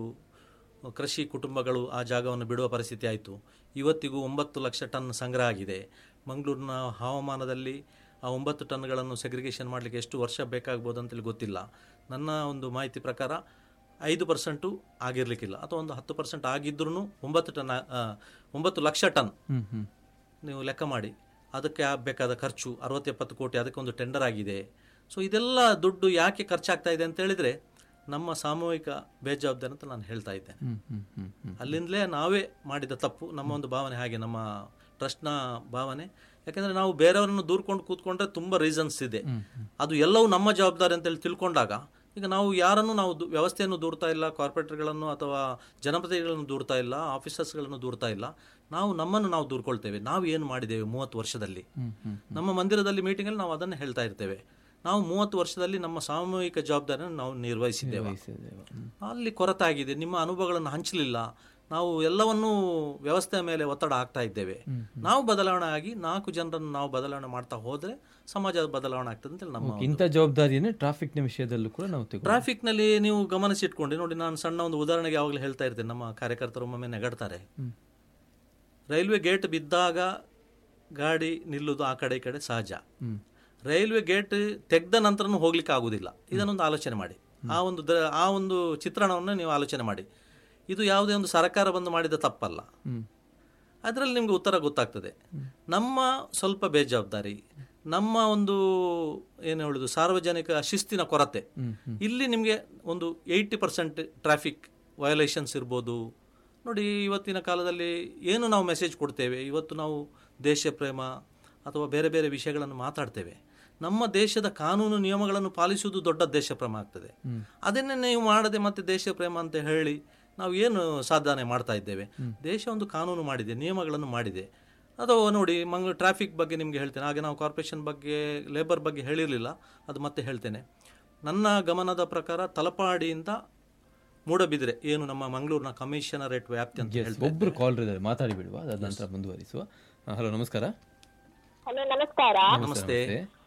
ಕೃಷಿ ಕುಟುಂಬಗಳು ಆ ಜಾಗವನ್ನು ಬಿಡುವ ಪರಿಸ್ಥಿತಿ ಆಯಿತು ಇವತ್ತಿಗೂ ಒಂಬತ್ತು ಲಕ್ಷ ಟನ್ ಸಂಗ್ರಹ ಆಗಿದೆ ಮಂಗಳೂರಿನ ಹವಾಮಾನದಲ್ಲಿ ಆ ಒಂಬತ್ತು ಟನ್ಗಳನ್ನು ಸೆಗ್ರಿಗೇಷನ್ ಮಾಡಲಿಕ್ಕೆ ಎಷ್ಟು ವರ್ಷ ಬೇಕಾಗ್ಬೋದು ಅಂತೇಳಿ ಗೊತ್ತಿಲ್ಲ ನನ್ನ ಒಂದು ಮಾಹಿತಿ ಪ್ರಕಾರ ಐದು ಪರ್ಸೆಂಟು ಆಗಿರಲಿಕ್ಕಿಲ್ಲ ಅಥವಾ ಒಂದು ಹತ್ತು ಪರ್ಸೆಂಟ್ ಆಗಿದ್ರೂ ಒಂಬತ್ತು ಟನ್ ಆ, ಒಂಬತ್ತು ಲಕ್ಷ ಟನ್ ಹ್ಮ್ ಹ್ಮ್ ನೀವು ಲೆಕ್ಕ ಮಾಡಿ ಅದಕ್ಕೆ ಆಗಬೇಕಾದ ಖರ್ಚು ಅರವತ್ತೆಪ್ಪತ್ತು ಕೋಟಿ ಅದಕ್ಕೆ ಒಂದು ಟೆಂಡರ್ ಆಗಿದೆ ಸೊ ಇದೆಲ್ಲ ದುಡ್ಡು ಯಾಕೆ ಖರ್ಚಾಗ್ತಾ ಇದೆ ಅಂತ ಹೇಳಿದರೆ ನಮ್ಮ ಸಾಮೂಹಿಕ ಬೇಜವಾಬ್ದಾರಿ ಅಂತ ನಾನು ಹೇಳ್ತಾ ಇದ್ದೇನೆ ಹ್ಮ್ ಹ್ಮ್ ಹ್ಮ್ ಹ್ಮ್ ಅಲ್ಲಿಂದಲೇ ನಾವೇ ಮಾಡಿದ ತಪ್ಪು ನಮ್ಮ ಒಂದು ಭಾವನೆ ಹಾಗೆ ನಮ್ಮ ಟ್ರಸ್ಟ್ನ ಭಾವನೆ ಯಾಕೆಂದರೆ ನಾವು ಬೇರೆಯವರನ್ನು ದೂರ್ಕೊಂಡು ಕೂತ್ಕೊಂಡ್ರೆ ತುಂಬ ರೀಸನ್ಸ್ ಇದೆ ಅದು ಎಲ್ಲವೂ ನಮ್ಮ ಜವಾಬ್ದಾರಿ ಅಂತೇಳಿ ತಿಳ್ಕೊಂಡಾಗ ಈಗ ನಾವು ಯಾರನ್ನು ನಾವು ದು- ವ್ಯವಸ್ಥೆಯನ್ನು ದೂರ್ತಾ ಇಲ್ಲ ಕಾರ್ಪೊರೇಟರ್ಗಳನ್ನು ಅಥವಾ ಜನಪ್ರತಿನಿಧಿಗಳನ್ನು ದೂರ್ತಾ ಇಲ್ಲ ಆಫೀಸರ್ಸ್ಗಳನ್ನು ದೂರ್ತಾ ಇಲ್ಲ ನಾವು ನಮ್ಮನ್ನು ನಾವು ದೂರ್ಕೊಳ್ತೇವೆ ನಾವು ಏನು ಮಾಡಿದ್ದೇವೆ ಮೂವತ್ತು ವರ್ಷದಲ್ಲಿ ನಮ್ಮ ಮಂದಿರದಲ್ಲಿ ಮೀಟಿಂಗಲ್ಲಿ ನಾವು ಅದನ್ನು ಹೇಳ್ತಾ ಇರ್ತೇವೆ ನಾವು ಮೂವತ್ತು ವರ್ಷದಲ್ಲಿ ನಮ್ಮ ಸಾಮೂಹಿಕ ಜವಾಬ್ದಾರಿಯನ್ನು ನಾವು ನಿರ್ವಹಿಸಿದ್ದೇವೆ ವಹಿಸಿದ್ದೇವೆ. ಹ್ಮ್. ಅಲ್ಲಿ ಕೊರತೆ ಆಗಿದೆ ನಿಮ್ಮ ಅನುಭವಗಳನ್ನು ಹಂಚಲಿಲ್ಲ ನಾವು ಎಲ್ಲವನ್ನೂ ವ್ಯವಸ್ಥೆಯ ಮೇಲೆ ಒತ್ತಡ ಹಾಕ್ತಾ ಇದ್ದೇವೆ ನಾವು ಬದಲಾವಣೆ ಆಗಿ ನಾಲ್ಕು ಜನರನ್ನು ನಾವು ಬದಲಾವಣೆ ಮಾಡ್ತಾ ಹೋದ್ರೆ ಸಮಾಜ ಬದಲಾವಣೆ ಆಗ್ತದೆ ಅಂತೇಳಿ ನಮ್ಮ ಇಂಥ ಜವಾಬ್ದಾರಿಯನ್ನೇ ಟ್ರಾಫಿಕ್ನ ವಿಷಯದಲ್ಲೂ ಕೂಡ ನಾವು ತಗೊಂಡು ಟ್ರಾಫಿಕ್ನಲ್ಲಿ ನೀವು ಗಮನಿಸಿಟ್ಕೊಂಡು ನೋಡಿ ನಾನು ಸಣ್ಣ ಒಂದು ಉದಾಹರಣೆಗೆ ಯಾವಾಗಲೂ ಹೇಳ್ತಾ ಇರ್ತೇನೆ ನಮ್ಮ ಕಾರ್ಯಕರ್ತರು ಒಮ್ಮೊಮ್ಮೆ ನೆಗಡ್ತಾರೆ ರೈಲ್ವೆ ಗೇಟ್ ಬಿದ್ದಾಗ ಗಾಡಿ ನಿಲ್ಲುವುದು ಆ ಕಡೆ ಈ ಕಡೆ ಸಹಜ ರೈಲ್ವೆ ಗೇಟ್ ತೆಗೆದ ನಂತರನೂ ಹೋಗ್ಲಿಕ್ಕೆ ಆಗುದಿಲ್ಲ ಇದನ್ನೊಂದು ಆಲೋಚನೆ ಮಾಡಿ ಆ ಒಂದು ದ- ಆ ಒಂದು ಚಿತ್ರಣವನ್ನು ನೀವು ಆಲೋಚನೆ ಮಾಡಿ ಇದು ಯಾವುದೇ ಒಂದು ಸರ್ಕಾರ ಬಂದು ಮಾಡಿದ ತಪ್ಪಲ್ಲ ಅದರಲ್ಲಿ ನಿಮಗೆ ಉತ್ತರ ಗೊತ್ತಾಗ್ತದೆ ನಮ್ಮ ಸ್ವಲ್ಪ ಬೇಜವಾಬ್ದಾರಿ ನಮ್ಮ ಒಂದು ಏನು ಹೇಳುದು ಸಾರ್ವಜನಿಕ ಶಿಸ್ತಿನ ಕೊರತೆ ಇಲ್ಲಿ ನಿಮಗೆ ಒಂದು ಏಯ್ಟಿ ಪರ್ಸೆಂಟ್ ಟ್ರಾಫಿಕ್ ವಯೋಲೇಷನ್ಸ್ ಇರ್ಬೋದು ನೋಡಿ ಇವತ್ತಿನ ಕಾಲದಲ್ಲಿ ಏನು ನಾವು ಮೆಸೇಜ್ ಕೊಡ್ತೇವೆ ಇವತ್ತು ನಾವು ದೇಶ ಪ್ರೇಮ ಅಥವಾ ಬೇರೆ ಬೇರೆ ವಿಷಯಗಳನ್ನು ಮಾತಾಡ್ತೇವೆ ನಮ್ಮ ದೇಶದ ಕಾನೂನು ನಿಯಮಗಳನ್ನು ಪಾಲಿಸುವುದು ದೊಡ್ಡ ದೇಶ ಪ್ರೇಮ ಆಗ್ತದೆ ಅದನ್ನೇ ನೀವು ಮಾಡದೆ ಮತ್ತೆ ದೇಶ ಪ್ರೇಮ ಅಂತ ಹೇಳಿ ನಾವು ಏನು ಸಾಧನೆ ಮಾಡ್ತಾ ಇದ್ದೇವೆ ದೇಶ ಒಂದು ಕಾನೂನು ಮಾಡಿದೆ ನಿಯಮಗಳನ್ನು ಮಾಡಿದೆ ಅಥವಾ ನೋಡಿ ಮಂಗಳೂರು ಟ್ರಾಫಿಕ್ ಬಗ್ಗೆ ನಿಮಗೆ ಹೇಳ್ತೇನೆ ಹಾಗೆ ನಾವು ಕಾರ್ಪೊರೇಷನ್ ಬಗ್ಗೆ ಲೇಬರ್ ಬಗ್ಗೆ ಹೇಳಿರಲಿಲ್ಲ ಅದು ಮತ್ತೆ ಹೇಳ್ತೇನೆ ನನ್ನ ಗಮನದ ಪ್ರಕಾರ ತಲಪಾಡಿಯಿಂದ ಮೂಡಬಿದ್ರೆ ಏನು ನಮ್ಮ ಮಂಗಳೂರಿನ ಕಮಿಷನರೇಟ್ ವ್ಯಾಪ್ತಿ ಅಂತ Yes, ಹೇಳ್ತೇವೆ ಒಬ್ರು ಕಾಲ್ ಇದ್ದಾರೆ ಮಾತಾಡಿ ಬಿಡುವ ಅದಾದ ನಂತರ ಮುಂದುವರಿಸುವ ಹಲೋ ನಮಸ್ಕಾರ ಹಲೋ ನಮಸ್ಕಾರ ನಮಸ್ತೆ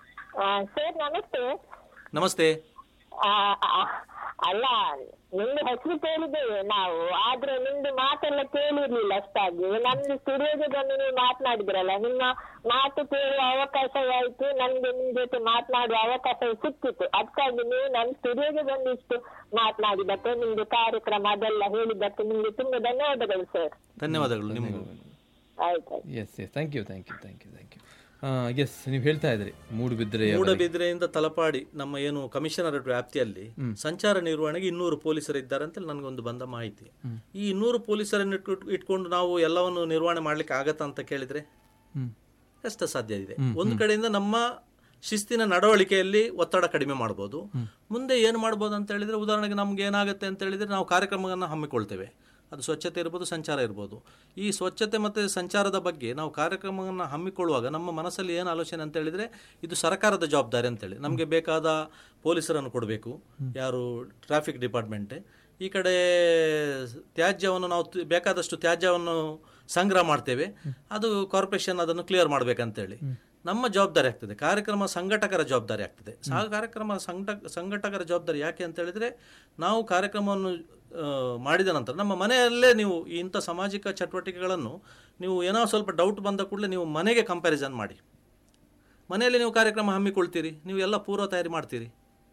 ಸರ್ ನಮಸ್ತೆ ನಮಸ್ತೆ ಆ, ಆ, ಅಲ್ಲ ನಿಮ್ದು ಹೆಸರು ಕೇಳಿದ್ದೇವೆ ನಾವು ಆದ್ರೆ ನಿಮ್ದು ಮಾತೆಲ್ಲ ಕೇಳಿರ್ಲಿಲ್ಲ ಅಷ್ಟಾಗಿ ನಮ್ದು ಸ್ಟುಡಿಯೋಗೆ ಬಂದು ನೀವು ಮಾತನಾಡಿದ್ರಲ್ಲ ನಿಮ್ಮ ಮಾತು ಕೇಳುವ ಅವಕಾಶವಾಯ್ತು ನನ್ಗೆ ನಿಮ್ ಜೊತೆ ಮಾತನಾಡುವ ಅವಕಾಶ ಸಿಕ್ಕಿತ್ತು ಅದಕ್ಕಾಗಿ ನೀವು ನನ್ನ ಸ್ಟುಡಿಯೋಗೆ ಬಂದು ಇಷ್ಟು ಮಾತನಾಡಿದ್ದಕ್ಕೆ ನಿಮ್ದು ಕಾರ್ಯಕ್ರಮ ಅದೆಲ್ಲ ಹೇಳಿದ್ದಕ್ಕೆ ನಿಮ್ಗೆ ತುಂಬಾ ಧನ್ಯವಾದಗಳು ಸರ್ ಧನ್ಯವಾದಗಳು ನಿಮಗೂ ಆಯ್ತು yes yes thank you thank you thank you thank you yes ನೀವು ಹೇಳ್ತಾ ಇದ್ರಿ ಮೂಡುಬಿದ್ರೆ ಮೂಡಬಿದ್ರೆಯಿಂದ ತಲಪಾಡಿ ನಮ್ಮ ಏನು ಕಮಿಷನರೇಟ್ ವ್ಯಾಪ್ತಿಯಲ್ಲಿ ಸಂಚಾರ ನಿರ್ವಹಣೆಗೆ ಇನ್ನೂರು ಪೊಲೀಸರು ಇದ್ದಾರೆ ಅಂತ ನನಗೊಂದು ಬಂದ ಮಾಹಿತಿ ಈ ಇನ್ನೂರು ಪೊಲೀಸರನ್ನು ಇಟ್ಕೊಂಡು ಇಟ್ಕೊಂಡು ನಾವು ಎಲ್ಲವನ್ನು ನಿರ್ವಹಣೆ ಮಾಡ್ಲಿಕ್ಕೆ ಆಗತ್ತಾ ಅಂತ ಕೇಳಿದ್ರೆ ಹ್ಮ್ ಕಷ್ಟ ಸಾಧ್ಯ ಇದೆ ಒಂದು ಕಡೆಯಿಂದ ನಮ್ಮ ಶಿಸ್ತಿನ ನಡವಳಿಕೆಯಲ್ಲಿ ಒತ್ತಡ ಕಡಿಮೆ ಮಾಡ್ಬೋದು ಮುಂದೆ ಏನು ಮಾಡ್ಬೋದು ಅಂತ ಹೇಳಿದ್ರೆ ಉದಾಹರಣೆಗೆ ನಮ್ಗೆ ಏನಾಗುತ್ತೆ ಅಂತ ಹೇಳಿದ್ರೆ ನಾವು ಕಾರ್ಯಕ್ರಮವನ್ನು ಹಮ್ಮಿಕೊಳ್ತೇವೆ ಅದು ಸ್ವಚ್ಛತೆ ಇರ್ಬೋದು ಸಂಚಾರ ಇರ್ಬೋದು ಈ ಸ್ವಚ್ಛತೆ ಮತ್ತು ಸಂಚಾರದ ಬಗ್ಗೆ ನಾವು ಕಾರ್ಯಕ್ರಮವನ್ನು ಹಮ್ಮಿಕೊಳ್ಳುವಾಗ ನಮ್ಮ ಮನಸ್ಸಲ್ಲಿ ಏನು ಆಲೋಚನೆ ಅಂತ ಹೇಳಿದ್ರೆ ಇದು ಸರ್ಕಾರದ ಜವಾಬ್ದಾರಿ ಅಂತೇಳಿ ನಮಗೆ ಬೇಕಾದ ಪೊಲೀಸರನ್ನು ಕೊಡಬೇಕು ಯಾರು ಟ್ರಾಫಿಕ್ ಡಿಪಾರ್ಟ್ಮೆಂಟ್ ಈ ಕಡೆ ತ್ಯಾಜ್ಯವನ್ನು ನಾವು ತ್- ಬೇಕಾದಷ್ಟು ತ್ಯಾಜ್ಯವನ್ನು ಸಂಗ್ರಹ ಮಾಡ್ತೇವೆ ಅದು ಕಾರ್ಪೊರೇಷನ್ ಅದನ್ನು ಕ್ಲಿಯರ್ ಮಾಡಬೇಕಂತೇಳಿ ನಮ್ಮ ಜವಾಬ್ದಾರಿ ಆಗ್ತದೆ ಕಾರ್ಯಕ್ರಮ ಸಂಘಟಕರ ಜವಾಬ್ದಾರಿ ಆಗ್ತದೆ ಸಹ ಕಾರ್ಯಕ್ರಮ ಸಂಘಟ ಸಂಘಟಕರ ಜವಾಬ್ದಾರಿ ಯಾಕೆ ಅಂತ ಹೇಳಿದ್ರೆ ನಾವು ಕಾರ್ಯಕ್ರಮವನ್ನು ಆ, ಮಾಡಿದ ನಂತರ ನಮ್ಮ ಮನೆಯಲ್ಲೇ ನೀವು ಇಂಥ ಸಾಮಾಜಿಕ ಚಟುವಟಿಕೆಗಳನ್ನು ನೀವು ಏನೋ ಸ್ವಲ್ಪ ಡೌಟ್ ಬಂದ ಕೂಡಲೇ ನೀವು ಮನೆಗೆ ಕಂಪ್ಯಾರಿಸನ್ ಮಾಡಿ ಮನೆಯಲ್ಲಿ ನೀವು ಕಾರ್ಯಕ್ರಮ ಹಮ್ಮಿಕೊಳ್ತೀರಿ ನೀವು ಎಲ್ಲ ಪೂರ್ವ ತಯಾರಿ ಮಾಡ್ತೀರಿ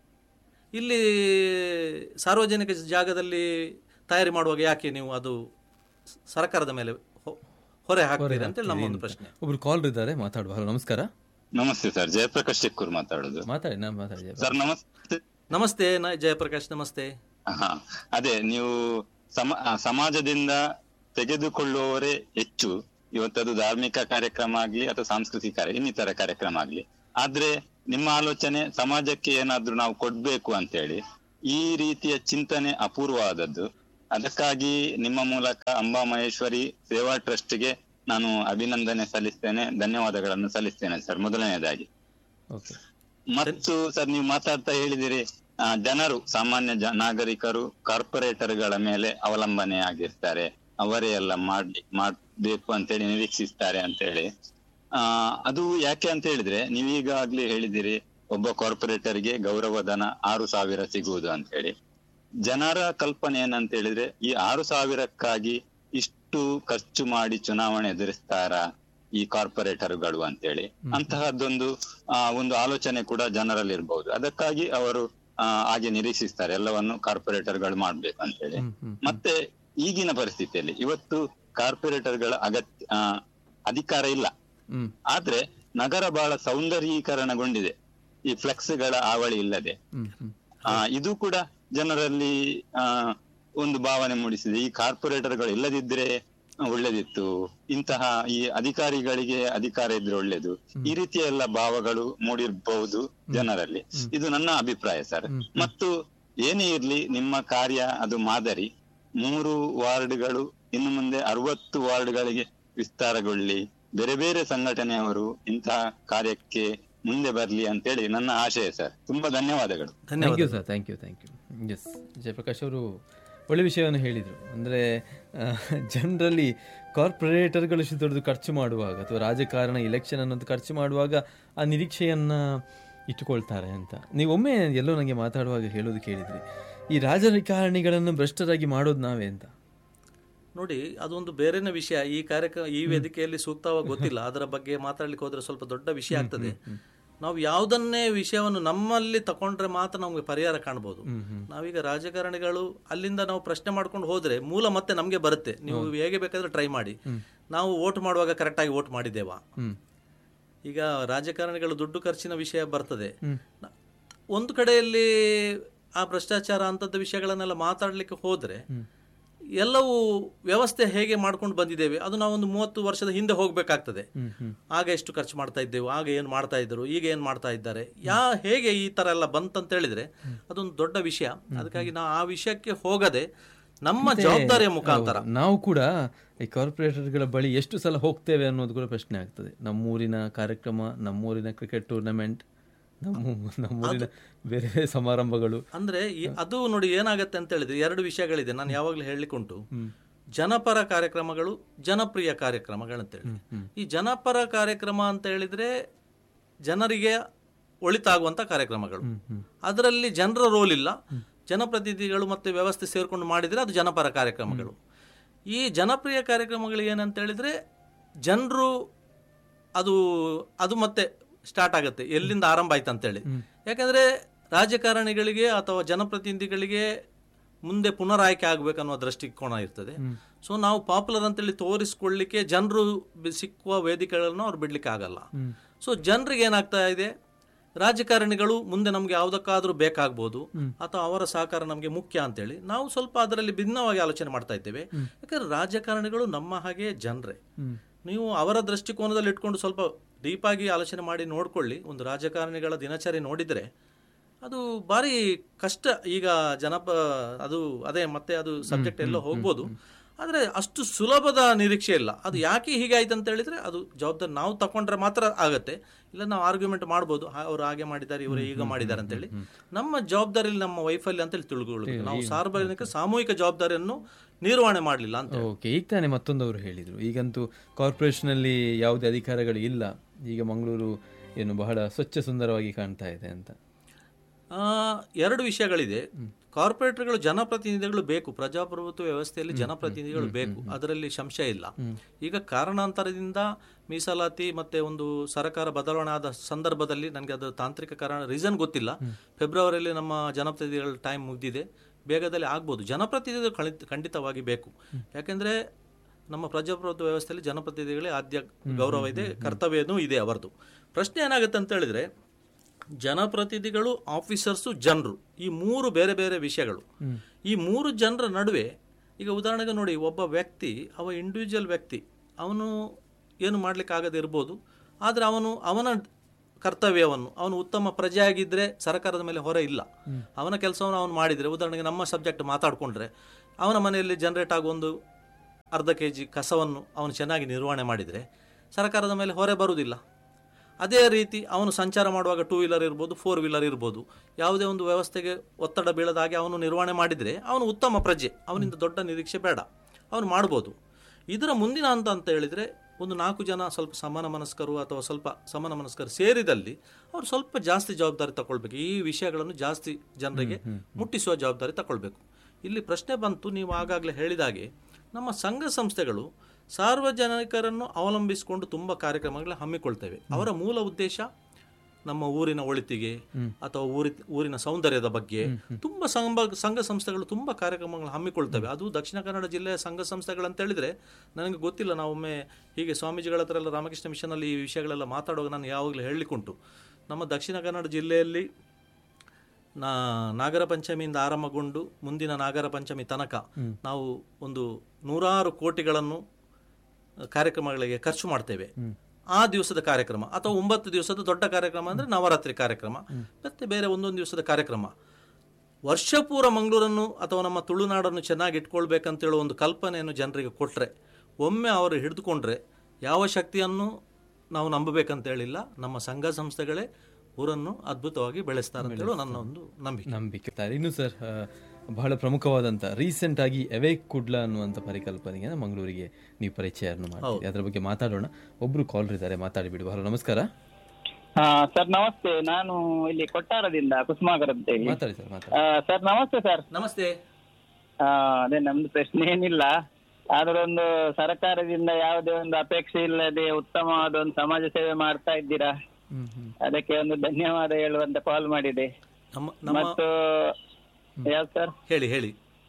ಇಲ್ಲಿ ಸಾರ್ವಜನಿಕ ಜಾಗದಲ್ಲಿ ತಯಾರಿ ಮಾಡುವಾಗ ಯಾಕೆ ನೀವು ಅದು ಸ- ಸರ್ಕಾರದ ಮೇಲೆ ಹೊ- ಹೊರೆ ಹಾಕ್ತೀರಿ ಅಂತೇಳಿ ನಮ್ಮ ಒಂದು ಪ್ರಶ್ನೆ ಒಬ್ರು ಕಾಲ್ ಇದ್ದಾರೆ ಮಾತಾಡುವ ಹಲೋ ನಮಸ್ಕಾರ ನಮಸ್ತೆ ಸರ್ ಜಯಪ್ರಕಾಶ್ ಚೆಕ್ಕೂರ್ ಮಾತಾಡೋದು ಮಾತಾಡಿ ನಾನು ಮಾತಾಡಿ ಸರ್ ನಮಸ್ತೆ ನಮಸ್ತೆ ನ- ಜಯಪ್ರಕಾಶ್ ನಮಸ್ತೆ ಹಾ ಅದೇ ನೀವು ಸಮ ಆ, ಸಮಾಜದಿಂದ ತೆಗೆದುಕೊಳ್ಳುವವರೇ ಹೆಚ್ಚು ಇವತ್ತದು ಧಾರ್ಮಿಕ ಕಾರ್ಯಕ್ರಮ ಆಗ್ಲಿ ಅಥವಾ ಸಾಂಸ್ಕೃತಿಕ ಕಾರ್ಯ ಇನ್ನಿತರ ಕಾರ್ಯಕ್ರಮ ಆಗ್ಲಿ ಆದ್ರೆ ನಿಮ್ಮ ಆಲೋಚನೆ ಸಮಾಜಕ್ಕೆ ಏನಾದ್ರೂ ನಾವು ಕೊಡ್ಬೇಕು ಅಂತ ಹೇಳಿ ಈ ರೀತಿಯ ಚಿಂತನೆ ಅಪೂರ್ವವಾದದ್ದು ಅದಕ್ಕಾಗಿ ನಿಮ್ಮ ಮೂಲಕ ಅಂಬಾ ಮಹೇಶ್ವರಿ ಸೇವಾ ಟ್ರಸ್ಟ್ಗೆ ನಾನು ಅಭಿನಂದನೆ ಸಲ್ಲಿಸ್ತೇನೆ ಧನ್ಯವಾದಗಳನ್ನು ಸಲ್ಲಿಸ್ತೇನೆ ಸರ್ ಮೊದಲನೇದಾಗಿ ಓಕೆ ಮತ್ತು ಸರ್ ನೀವು ಮಾತಾಡ್ತಾ ಹೇಳಿದಿರಿ ಆ, ಜನರು ಸಾಮಾನ್ಯ ಜ ನಾಗರಿಕರು ಕಾರ್ಪೊರೇಟರ್ಗಳ ಮೇಲೆ ಅವಲಂಬನೆ ಆಗಿರ್ತಾರೆ ಅವರೇ ಎಲ್ಲ ಮಾಡಿ ಮಾಡ್ಬೇಕು ಅಂತೇಳಿ ನಿರೀಕ್ಷಿಸ್ತಾರೆ ಅಂತೇಳಿ ಆ ಅದು ಯಾಕೆ ಅಂತ ಹೇಳಿದ್ರೆ ನೀವೀಗಾಗ್ಲೇ ಹೇಳಿದಿರಿ ಒಬ್ಬ ಕಾರ್ಪೊರೇಟರ್ಗೆ ಗೌರವಧನ ಆರು ಸಾವಿರ ಸಿಗುವುದು ಅಂತ ಹೇಳಿ ಜನರ ಕಲ್ಪನೆ ಏನಂತ ಹೇಳಿದ್ರೆ ಈ ಆರು ಸಾವಿರಕ್ಕಾಗಿ ಇಷ್ಟು ಖರ್ಚು ಮಾಡಿ ಚುನಾವಣೆ ಎದುರಿಸ್ತಾರ ಈ ಕಾರ್ಪೊರೇಟರ್ಗಳು ಅಂತೇಳಿ ಅಂತಹದ್ದೊಂದು ಆ, ಒಂದು ಆಲೋಚನೆ ಕೂಡ ಜನರಲ್ಲಿ ಇರಬಹುದು ಅದಕ್ಕಾಗಿ ಅವರು ಆ, ಹಾಗೆ ನಿರೀಕ್ಷಿಸ್ತಾರೆ ಎಲ್ಲವನ್ನು ಕಾರ್ಪೊರೇಟರ್ಗಳು ಮಾಡ್ಬೇಕು ಅಂತೇಳಿ ಮತ್ತೆ ಈಗಿನ ಪರಿಸ್ಥಿತಿಯಲ್ಲಿ ಇವತ್ತು ಕಾರ್ಪೊರೇಟರ್ಗಳ ಅಗತ್ಯ ಆ, ಅಧಿಕಾರ ಇಲ್ಲ ಹ್ಮ್ ಆದ್ರೆ ನಗರ ಬಹಳ ಸೌಂದರ್ಯೀಕರಣಗೊಂಡಿದೆ ಈ ಫ್ಲೆಕ್ಸ್ ಗಳ ಆವಳಿ ಇಲ್ಲದೆ ಹ್ಮ್ ಹ್ಮ್ ಆ, ಇದು ಕೂಡ ಜನರಲ್ಲಿ ಆ ಒಂದು ಭಾವನೆ ಮೂಡಿಸಿದೆ ಈ ಕಾರ್ಪೊರೇಟರ್ಗಳು ಇಲ್ಲದಿದ್ರೆ ಒಳ್ಳೇದಿತ್ತು ಇಂತಹ ಈ ಅಧಿಕಾರಿಗಳಿಗೆ ಅಧಿಕಾರ ಇದ್ರೆ ಒಳ್ಳೇದು ಈ ರೀತಿಯ ಎಲ್ಲ ಭಾವಗಳು ಮೂಡಿರಬಹುದು ಜನರಲ್ಲಿ ಇದು ನನ್ನ ಅಭಿಪ್ರಾಯ ಸರ್ ಮತ್ತು ಏನೇ ಇರ್ಲಿ ನಿಮ್ಮ ಕಾರ್ಯ ಅದು ಮಾದರಿ ಮೂರು ವಾರ್ಡ್ಗಳು ಇನ್ನು ಮುಂದೆ ಅರವತ್ತು ವಾರ್ಡ್ಗಳಿಗೆ ವಿಸ್ತಾರಗೊಳ್ಳಿ ಬೇರೆ ಬೇರೆ ಸಂಘಟನೆಯವರು ಇಂತಹ ಕಾರ್ಯಕ್ಕೆ ಮುಂದೆ ಬರ್ಲಿ ಅಂತೇಳಿ ನನ್ನ ಆಶಯ ಸರ್ ತುಂಬಾ ಧನ್ಯವಾದಗಳು thank you sir thank you thank you yes Jayaprakash ಅವರು ಒಳ್ಳೆ ವಿಷಯವನ್ನು ಹೇಳಿದರು ಅಂದರೆ ಜನರಲ್ಲಿ ಕಾರ್ಪೊರೇಟರ್ಗಳು ಇಷ್ಟು ದೊಡ್ಡದು ಖರ್ಚು ಮಾಡುವಾಗ ಅಥವಾ ರಾಜಕಾರಣ ಇಲೆಕ್ಷನ್ ಅನ್ನೋದು ಖರ್ಚು ಮಾಡುವಾಗ ಆ ನಿರೀಕ್ಷೆಯನ್ನು ಇಟ್ಟುಕೊಳ್ತಾರೆ ಅಂತ ನೀವು ಒಮ್ಮೆ ಎಲ್ಲೋ ನನಗೆ ಮಾತಾಡುವಾಗ ಹೇಳೋದು ಕೇಳಿದ್ರಿ ಈ ರಾಜಕಾರಣಿಗಳನ್ನು ಭ್ರಷ್ಟರಾಗಿ ಮಾಡೋದು ನಾವೇ ಅಂತ ನೋಡಿ ಅದೊಂದು ಬೇರೆನೇ ವಿಷಯ ಈ ಕಾರ್ಯಕ್ರಮ ಈ ವೇದಿಕೆಯಲ್ಲಿ ಸೂಕ್ತವಾಗಿ ಗೊತ್ತಿಲ್ಲ ಅದರ ಬಗ್ಗೆ ಮಾತಾಡ್ಲಿಕ್ಕೆ ಹೋದ್ರೆ ಸ್ವಲ್ಪ ದೊಡ್ಡ ವಿಷಯ ಆಗ್ತದೆ ನಾವು ಯಾವುದನ್ನೇ ವಿಷಯವನ್ನು ನಮ್ಮಲ್ಲಿ ತಕೊಂಡ್ರೆ ಮಾತ್ರ ನಮಗೆ ಪರಿಹಾರ ಕಾಣ್ಬೋದು ನಾವೀಗ ರಾಜಕಾರಣಿಗಳು ಅಲ್ಲಿಂದ ನಾವು ಪ್ರಶ್ನೆ ಮಾಡ್ಕೊಂಡು ಹೋದ್ರೆ ಮೂಲ ಮತ್ತೆ ನಮಗೆ ಬರುತ್ತೆ ನೀವು ಹೇಗೆ ಬೇಕಾದ್ರೆ ಟ್ರೈ ಮಾಡಿ ನಾವು ವೋಟ್ ಮಾಡುವಾಗ ಕರೆಕ್ಟಾಗಿ ವೋಟ್ ಮಾಡಿದ್ದೇವಾ ಹ್ಮ್ ಈಗ ರಾಜಕಾರಣಿಗಳು ದುಡ್ಡು ಖರ್ಚಿನ ವಿಷಯ ಬರ್ತದೆ ನ- ಒಂದು ಕಡೆಯಲ್ಲಿ ಆ ಭ್ರಷ್ಟಾಚಾರ ಅಂತದ್ದು ವಿಷಯಗಳನ್ನೆಲ್ಲ ಮಾತಾಡ್ಲಿಕ್ಕೆ ಹೋದ್ರೆ ಎಲ್ಲವೂ ವ್ಯವಸ್ಥೆ ಹೇಗೆ ಮಾಡ್ಕೊಂಡು ಬಂದಿದ್ದೇವೆ ಅದು ನಾವೊಂದು ಮೂವತ್ತು ವರ್ಷದ ಹಿಂದೆ ಹೋಗ್ಬೇಕಾಗ್ತದೆ ಆಗ ಎಷ್ಟು ಖರ್ಚು ಮಾಡ್ತಾ ಇದ್ದೆವು ಆಗ ಏನು ಮಾಡ್ತಾ ಇದ್ದರು ಈಗ ಏನು ಮಾಡ್ತಾ ಇದ್ದಾರೆ ಯಾ ಹೇಗೆ ಈ ತರ ಎಲ್ಲ ಬಂತಂತ ಹೇಳಿದ್ರೆ ಅದೊಂದು ದೊಡ್ಡ ವಿಷಯ ಅದಕ್ಕಾಗಿ ನಾವು ಆ ವಿಷಯಕ್ಕೆ ಹೋಗದೆ ನಮ್ಮ ಜವಾಬ್ದಾರಿಯ ಮುಖಾಂತರ ಹೌದು. ನಾವು ಕೂಡ ಈ ಕಾರ್ಪೊರೇಟರ್ಗಳ ಬಳಿ ಎಷ್ಟು ಸಲ ಹೋಗ್ತೇವೆ ಅನ್ನೋದು ಕೂಡ ಪ್ರಶ್ನೆ ಆಗ್ತದೆ ನಮ್ಮೂರಿನ ಕಾರ್ಯಕ್ರಮ ನಮ್ಮೂರಿನ ಕ್ರಿಕೆಟ್ ಟೂರ್ನಮೆಂಟ್ ನಮ್ಮ ನಮ್ಮೂರಿನ ಬೇರೆ ಬೇರೆ ಸಮಾರಂಭಗಳು ಅಂದ್ರೆ ಈ- ಅದು ನೋಡಿ ಏನಾಗತ್ತೆ ಅಂತ ಹೇಳಿದ್ರೆ ಎರಡು ವಿಷಯಗಳಿದೆ ನಾನು ಯಾವಾಗಲೂ ಹೇಳಲಿಕ್ಕುಂಟು ಜನಪರ ಕಾರ್ಯಕ್ರಮಗಳು ಜನಪ್ರಿಯ ಕಾರ್ಯಕ್ರಮಗಳಂತೇಳಿ ಈ ಜನಪರ ಕಾರ್ಯಕ್ರಮ ಅಂತ ಹೇಳಿದ್ರೆ ಜನರಿಗೆ ಒಳಿತಾಗುವಂತ ಕಾರ್ಯಕ್ರಮಗಳು ಅದರಲ್ಲಿ ಜನರ ರೋಲ್ ಇಲ್ಲ ಜನಪ್ರತಿನಿಧಿಗಳು ಮತ್ತೆ ವ್ಯವಸ್ಥೆ ಸೇರ್ಕೊಂಡು ಮಾಡಿದ್ರೆ ಅದು ಜನಪರ ಕಾರ್ಯಕ್ರಮಗಳು ಈ ಜನಪ್ರಿಯ ಕಾರ್ಯಕ್ರಮಗಳು ಏನಂತ ಹೇಳಿದ್ರೆ ಜನರು ಅದು ಅದು ಮತ್ತೆ ಸ್ಟಾರ್ಟ್ ಆಗುತ್ತೆ ಎಲ್ಲಿಂದ ಆರಂಭ ಆಯ್ತು ಅಂತೇಳಿ ಯಾಕಂದ್ರೆ ರಾಜಕಾರಣಿಗಳಿಗೆ ಅಥವಾ ಜನಪ್ರತಿನಿಧಿಗಳಿಗೆ ಮುಂದೆ ಪುನರಾಯ್ಕೆ ಆಗ್ಬೇಕನ್ನೋ ದೃಷ್ಟಿಕೋನ ಇರ್ತದೆ ಸೊ ನಾವು ಪಾಪ್ಯುಲರ್ ಅಂತೇಳಿ ತೋರಿಸ್ಕೊಳ್ಳಿಕ್ಕೆ ಜನರು ಸಿಕ್ಕುವ ವೇದಿಕೆಗಳನ್ನು ಅವ್ರು ಬಿಡ್ಲಿಕ್ಕೆ ಆಗಲ್ಲ ಸೊ ಜನರಿಗೆ ಏನಾಗ್ತಾ ಇದೆ ರಾಜಕಾರಣಿಗಳು ಮುಂದೆ ನಮ್ಗೆ ಯಾವುದಕ್ಕಾದ್ರೂ ಬೇಕಾಗ್ಬೋದು ಅಥವಾ ಅವರ ಸಹಕಾರ ನಮಗೆ ಮುಖ್ಯ ಅಂತೇಳಿ ನಾವು ಸ್ವಲ್ಪ ಅದರಲ್ಲಿ ಭಿನ್ನವಾಗಿ ಆಲೋಚನೆ ಮಾಡ್ತಾ ಇದ್ದೇವೆ ಯಾಕಂದ್ರೆ ರಾಜಕಾರಣಿಗಳು ನಮ್ಮ ಹಾಗೆ ಜನರೇ ನೀವು ಅವರ ದೃಷ್ಟಿಕೋನದಲ್ಲಿ ಇಟ್ಕೊಂಡು ಸ್ವಲ್ಪ ಡೀಪ್ ಆಗಿ ಆಲೋಚನೆ ಮಾಡಿ ನೋಡ್ಕೊಳ್ಳಿ ಒಂದು ರಾಜಕಾರಣಿಗಳ ದಿನಚರಿ ನೋಡಿದ್ರೆ ಅದು ಭಾರಿ ಕಷ್ಟ ಈಗ ಜನಪ ಅದು ಅದೇ ಮತ್ತೆ ಅದು ಸಬ್ಜೆಕ್ಟ್ ಎಲ್ಲೋ ಹೋಗ್ಬೋದು ಆದ್ರೆ ಅಷ್ಟು ಸುಲಭದ ನಿರೀಕ್ಷೆ ಇಲ್ಲ ಅದು ಯಾಕೆ ಹೀಗೆ ಆಯ್ತು ಅಂತ ಹೇಳಿದ್ರೆ ಅದು ಜವಾಬ್ದಾರಿ ನಾವು ತಕೊಂಡ್ರೆ ಮಾತ್ರ ಆಗತ್ತೆ ಇಲ್ಲ ನಾವು ಆರ್ಗ್ಯುಮೆಂಟ್ ಮಾಡ್ಬೋದು ಹಾ, ಅವ್ರು ಹಾಗೆ ಮಾಡಿದ್ದಾರೆ ಇವರು ಈಗ ಮಾಡಿದ್ದಾರೆ ಅಂತೇಳಿ ನಮ್ಮ ಜವಾಬ್ದಾರಿಯಲ್ಲಿ ನಮ್ಮ ವೈಫಲ್ಯ ಅಂತೇಳಿ ತಿಳ್ಕೊಳ್ಳೋದು ನಾವು ಸಾರ್ವಜನಿಕ ಸಾಮೂಹಿಕ ಜವಾಬ್ದಾರಿಯನ್ನು ನಿರ್ವಹಣೆ ಮಾಡಲಿಲ್ಲ ಅಂತ ಓಕೆ ಈಗ ತಾನೇ ಮತ್ತೊಂದವರು ಹೇಳಿದರು ಈಗಂತೂ ಕಾರ್ಪೊರೇಷನಲ್ಲಿ ಯಾವುದೇ ಅಧಿಕಾರಗಳು ಇಲ್ಲ ಈಗ ಮಂಗಳೂರು ಏನು ಬಹಳ ಸ್ವಚ್ಛ ಸುಂದರವಾಗಿ ಕಾಣ್ತಾ ಇದೆ ಅಂತ ಆ, ಎರಡು ವಿಷಯಗಳಿದೆ ಕಾರ್ಪೊರೇಟರ್ಗಳು ಜನಪ್ರತಿನಿಧಿಗಳು ಬೇಕು ಪ್ರಜಾಪ್ರಭುತ್ವ ವ್ಯವಸ್ಥೆಯಲ್ಲಿ ಜನಪ್ರತಿನಿಧಿಗಳು ಬೇಕು ಅದರಲ್ಲಿ ಸಂಶಯ ಇಲ್ಲ ಈಗ ಕಾರಣಾಂತರದಿಂದ ಮೀಸಲಾತಿ ಮತ್ತೆ ಒಂದು ಸರ್ಕಾರ ಬದಲಾವಣೆ ಆದ ಸಂದರ್ಭದಲ್ಲಿ ನನಗೆ ಅದು ತಾಂತ್ರಿಕ ಕಾರಣ ರೀಸನ್ ಗೊತ್ತಿಲ್ಲ ಫೆಬ್ರವರಿಯಲ್ಲಿ ನಮ್ಮ ಜನಪ್ರತಿನಿಧಿಗಳ ಟೈಮ್ ಮುಗ್ದಿದೆ ಬೇಗದಲ್ಲಿ ಆಗ್ಬೋದು ಜನಪ್ರತಿನಿಧಿಗಳು ಖಂಡಿತ- ಖಂಡಿತವಾಗಿ ಬೇಕು ಯಾಕೆಂದ್ರೆ ನಮ್ಮ ಪ್ರಜಾಪ್ರಭುತ್ವ ವ್ಯವಸ್ಥೆಯಲ್ಲಿ ಜನಪ್ರತಿನಿಧಿಗಳೇ ಆದ್ಯ ಗೌರವ ಇದೆ ಕರ್ತವ್ಯನೂ ಇದೆ ಅವರದು ಪ್ರಶ್ನೆ ಏನಾಗುತ್ತೆ ಅಂತ ಹೇಳಿದ್ರೆ ಜನಪ್ರತಿನಿಧಿಗಳು ಆಫೀಸರ್ಸು ಜನರು ಈ ಮೂರು ಬೇರೆ ಬೇರೆ ವಿಷಯಗಳು ಈ ಮೂರು ಜನರ ನಡುವೆ ಈಗ ಉದಾಹರಣೆಗೆ ನೋಡಿ ಒಬ್ಬ ವ್ಯಕ್ತಿ ಅವ ಇಂಡಿವಿಜುವಲ್ ವ್ಯಕ್ತಿ ಅವನು ಏನು ಮಾಡ್ಲಿಕ್ಕೆ ಆಗದೆ ಇರ್ಬೋದು ಆದರೆ ಅವನು ಅವನ ಕರ್ತವ್ಯವನ್ನು ಅವನು ಉತ್ತಮ ಪ್ರಜೆ ಆಗಿದ್ದರೆ ಸರ್ಕಾರದ ಮೇಲೆ ಹೊರೆ ಇಲ್ಲ ಅವನ ಕೆಲಸವನ್ನು ಅವನು ಮಾಡಿದರೆ ಉದಾಹರಣೆಗೆ ನಮ್ಮ ಸಬ್ಜೆಕ್ಟ್ ಮಾತಾಡಿಕೊಂಡ್ರೆ ಅವನ ಮನೆಯಲ್ಲಿ ಜನರೇಟ್ ಆಗೋ ಒಂದು ಅರ್ಧ ಕೆ ಜಿ ಕಸವನ್ನು ಅವನು ಚೆನ್ನಾಗಿ ನಿರ್ವಹಣೆ ಮಾಡಿದರೆ ಸರ್ಕಾರದ ಮೇಲೆ ಹೊರೆ ಬರುವುದಿಲ್ಲ ಅದೇ ರೀತಿ ಅವನು ಸಂಚಾರ ಮಾಡುವಾಗ ಟೂ ವೀಲರ್ ಇರ್ಬೋದು ಫೋರ್ ವೀಲರ್ ಇರ್ಬೋದು ಯಾವುದೇ ಒಂದು ವ್ಯವಸ್ಥೆಗೆ ಒತ್ತಡ ಬೀಳದ ಹಾಗೆ ಅವನು ನಿರ್ವಹಣೆ ಮಾಡಿದರೆ ಅವನು ಉತ್ತಮ ಪ್ರಜೆ ಅವನಿಂದ ದೊಡ್ಡ ನಿರೀಕ್ಷೆ ಬೇಡ ಅವನು ಮಾಡ್ಬೋದು ಇದರ ಮುಂದಿನ ಹಂತ ಅಂತ ಹೇಳಿದರೆ ಒಂದು ನಾಲ್ಕು ಜನ ಸ್ವಲ್ಪ ಸಮಾನ ಮನಸ್ಕರು ಅಥವಾ ಸ್ವಲ್ಪ ಸಮಾನ ಮನಸ್ಕರು ಸೇರಿದಲ್ಲಿ ಅವರು ಸ್ವಲ್ಪ ಜಾಸ್ತಿ ಜವಾಬ್ದಾರಿ ತಗೊಳ್ಬೇಕು ಈ ವಿಷಯಗಳನ್ನು ಜಾಸ್ತಿ ಜನರಿಗೆ ಮುಟ್ಟಿಸುವ ಜವಾಬ್ದಾರಿ ತಗೊಳ್ಬೇಕು ಇಲ್ಲಿ ಪ್ರಶ್ನೆ ಬಂತು ನೀವು ಆಗಾಗಲೇ ಹೇಳಿದಾಗೆ ನಮ್ಮ ಸಂಘ ಸಂಸ್ಥೆಗಳು ಸಾರ್ವಜನಿಕರನ್ನು ಅವಲಂಬಿಸಿಕೊಂಡು ತುಂಬ ಕಾರ್ಯಕ್ರಮಗಳನ್ನ ಹಮ್ಮಿಕೊಳ್ತೇವೆ ಅವರ ಮೂಲ ಉದ್ದೇಶ ನಮ್ಮ ಊರಿನ ಒಳಿತಿಗೆ ಅಥವಾ ಊರಿ ಊರಿನ ಸೌಂದರ್ಯದ ಬಗ್ಗೆ ತುಂಬ ಸಂಘ ಸಂಘ ಸಂಸ್ಥೆಗಳು ತುಂಬ ಕಾರ್ಯಕ್ರಮಗಳು ಹಮ್ಮಿಕೊಳ್ತವೆ ಅದು ದಕ್ಷಿಣ ಕನ್ನಡ ಜಿಲ್ಲೆಯ ಸಂಘ ಸಂಸ್ಥೆಗಳಂತ ಹೇಳಿದ್ರೆ ನನಗೆ ಗೊತ್ತಿಲ್ಲ ನಾವೊಮ್ಮೆ ಹೀಗೆ ಸ್ವಾಮೀಜಿಗಳ ಹತ್ರ ಎಲ್ಲ ರಾಮಕೃಷ್ಣ ಮಿಷನಲ್ಲಿ ಈ ವಿಷಯಗಳೆಲ್ಲ ಮಾತಾಡುವಾಗ ನಾನು ಯಾವಾಗಲೂ ಹೇಳಲಿಕ್ಕುಂಟು ನಮ್ಮ ದಕ್ಷಿಣ ಕನ್ನಡ ಜಿಲ್ಲೆಯಲ್ಲಿ ನಾ ನಾಗರ ಪಂಚಮಿಯಿಂದ ಆರಂಭಗೊಂಡು ಮುಂದಿನ ನಾಗರ ಪಂಚಮಿ ತನಕ ನಾವು ಒಂದು ನೂರಾರು ಕೋಟಿಗಳನ್ನು ಕಾರ್ಯಕ್ರಮಗಳಿಗೆ ಖರ್ಚು ಮಾಡ್ತೇವೆ ಆ ದಿವಸದ ಕಾರ್ಯಕ್ರಮ ಅಥವಾ ಒಂಬತ್ತು ದಿವಸದ ದೊಡ್ಡ ಕಾರ್ಯಕ್ರಮ ಅಂದರೆ ನವರಾತ್ರಿ ಕಾರ್ಯಕ್ರಮ ಮತ್ತೆ ಬೇರೆ ಒಂದೊಂದು ದಿವಸದ ಕಾರ್ಯಕ್ರಮ ವರ್ಷಪೂರ ಮಂಗಳೂರನ್ನು ಅಥವಾ ನಮ್ಮ ತುಳುನಾಡನ್ನು ಚೆನ್ನಾಗಿ ಇಟ್ಕೊಳ್ಬೇಕಂತೇಳೋ ಒಂದು ಕಲ್ಪನೆಯನ್ನು ಜನರಿಗೆ ಕೊಟ್ಟರೆ ಒಮ್ಮೆ ಅವರು ಹಿಡಿದುಕೊಂಡ್ರೆ ಯಾವ ಶಕ್ತಿಯನ್ನು ನಾವು ನಂಬಬೇಕಂತ ಹೇಳಿಲ್ಲ ನಮ್ಮ ಸಂಘ ಸಂಸ್ಥೆಗಳೇ ಊರನ್ನು ಅದ್ಭುತವಾಗಿ ಬೆಳೆಸ್ತಾರೆ ಅಂತ ಹೇಳೋ ನನ್ನ ಒಂದು ನಂಬಿಕೆ ನಂಬಿಕೆ ಇನ್ನು ಸರ್ ಆ, ಬಹಳ ಪ್ರಮುಖವಾದಂಥ ರೀಸೆಂಟ್ ಆಗಿ ಎವೇಕ್ ಕುಡ್ಲ ಅನ್ನುವಂಥ ಪರಿಕಲ್ಪನೆಗೆ ಮಂಗಳೂರಿಗೆ ನೀವು ಪರಿಚಯವನ್ನು ಮಾಡಿ ಅದರ ಬಗ್ಗೆ ಮಾತಾಡೋಣ ಒಬ್ರು ಕಾಲರ್ ಇದ್ದಾರೆ ಮಾತಾಡಿ ಬಿಡುವ ಹಲೋ ನಮಸ್ಕಾರ ಹಾ ಸರ್ ನಮಸ್ತೆ ನಾನು ಇಲ್ಲಿ ಕೊಟ್ಟಾರದಿಂದ ಕುಸುಮಾಗರ್ ಅಂತ ಹೇಳಿ ಮಾತಾಡಿ ಸರ್ ಮಾತಾಡಿ ಆ, ಸರ್ ನಮಸ್ತೆ ಸರ್ ನಮಸ್ತೆ ಆ, ಅದೇ ನಮ್ದು ಪ್ರಶ್ನೆ ಏನಿಲ್ಲ ಆದ್ರೆ ಒಂದು ಸರ್ಕಾರದಿಂದ ಯಾವುದೇ ಒಂದು ಅಪೇಕ್ಷೆ ಇಲ್ಲದೆ ಉತ್ತಮವಾದ ಒಂದು ಸಮಾಜ ಸೇವೆ ಮಾಡ್ತಾ ಇದ್ದೀರಾ ಹ್ಮ್ ಹ್ಮ್ ಅದಕ್ಕೆ ಒಂದು ಧನ್ಯವಾದ ಹೇಳುವಂತ ಕಾಲ್ ಮಾಡಿದೆ ನಮ್ಮ ನಮ್ಮ ಮತ್ತು ಯಾವ್ದು ಸರ್ ಹೇಳಿ ಹೇಳಿ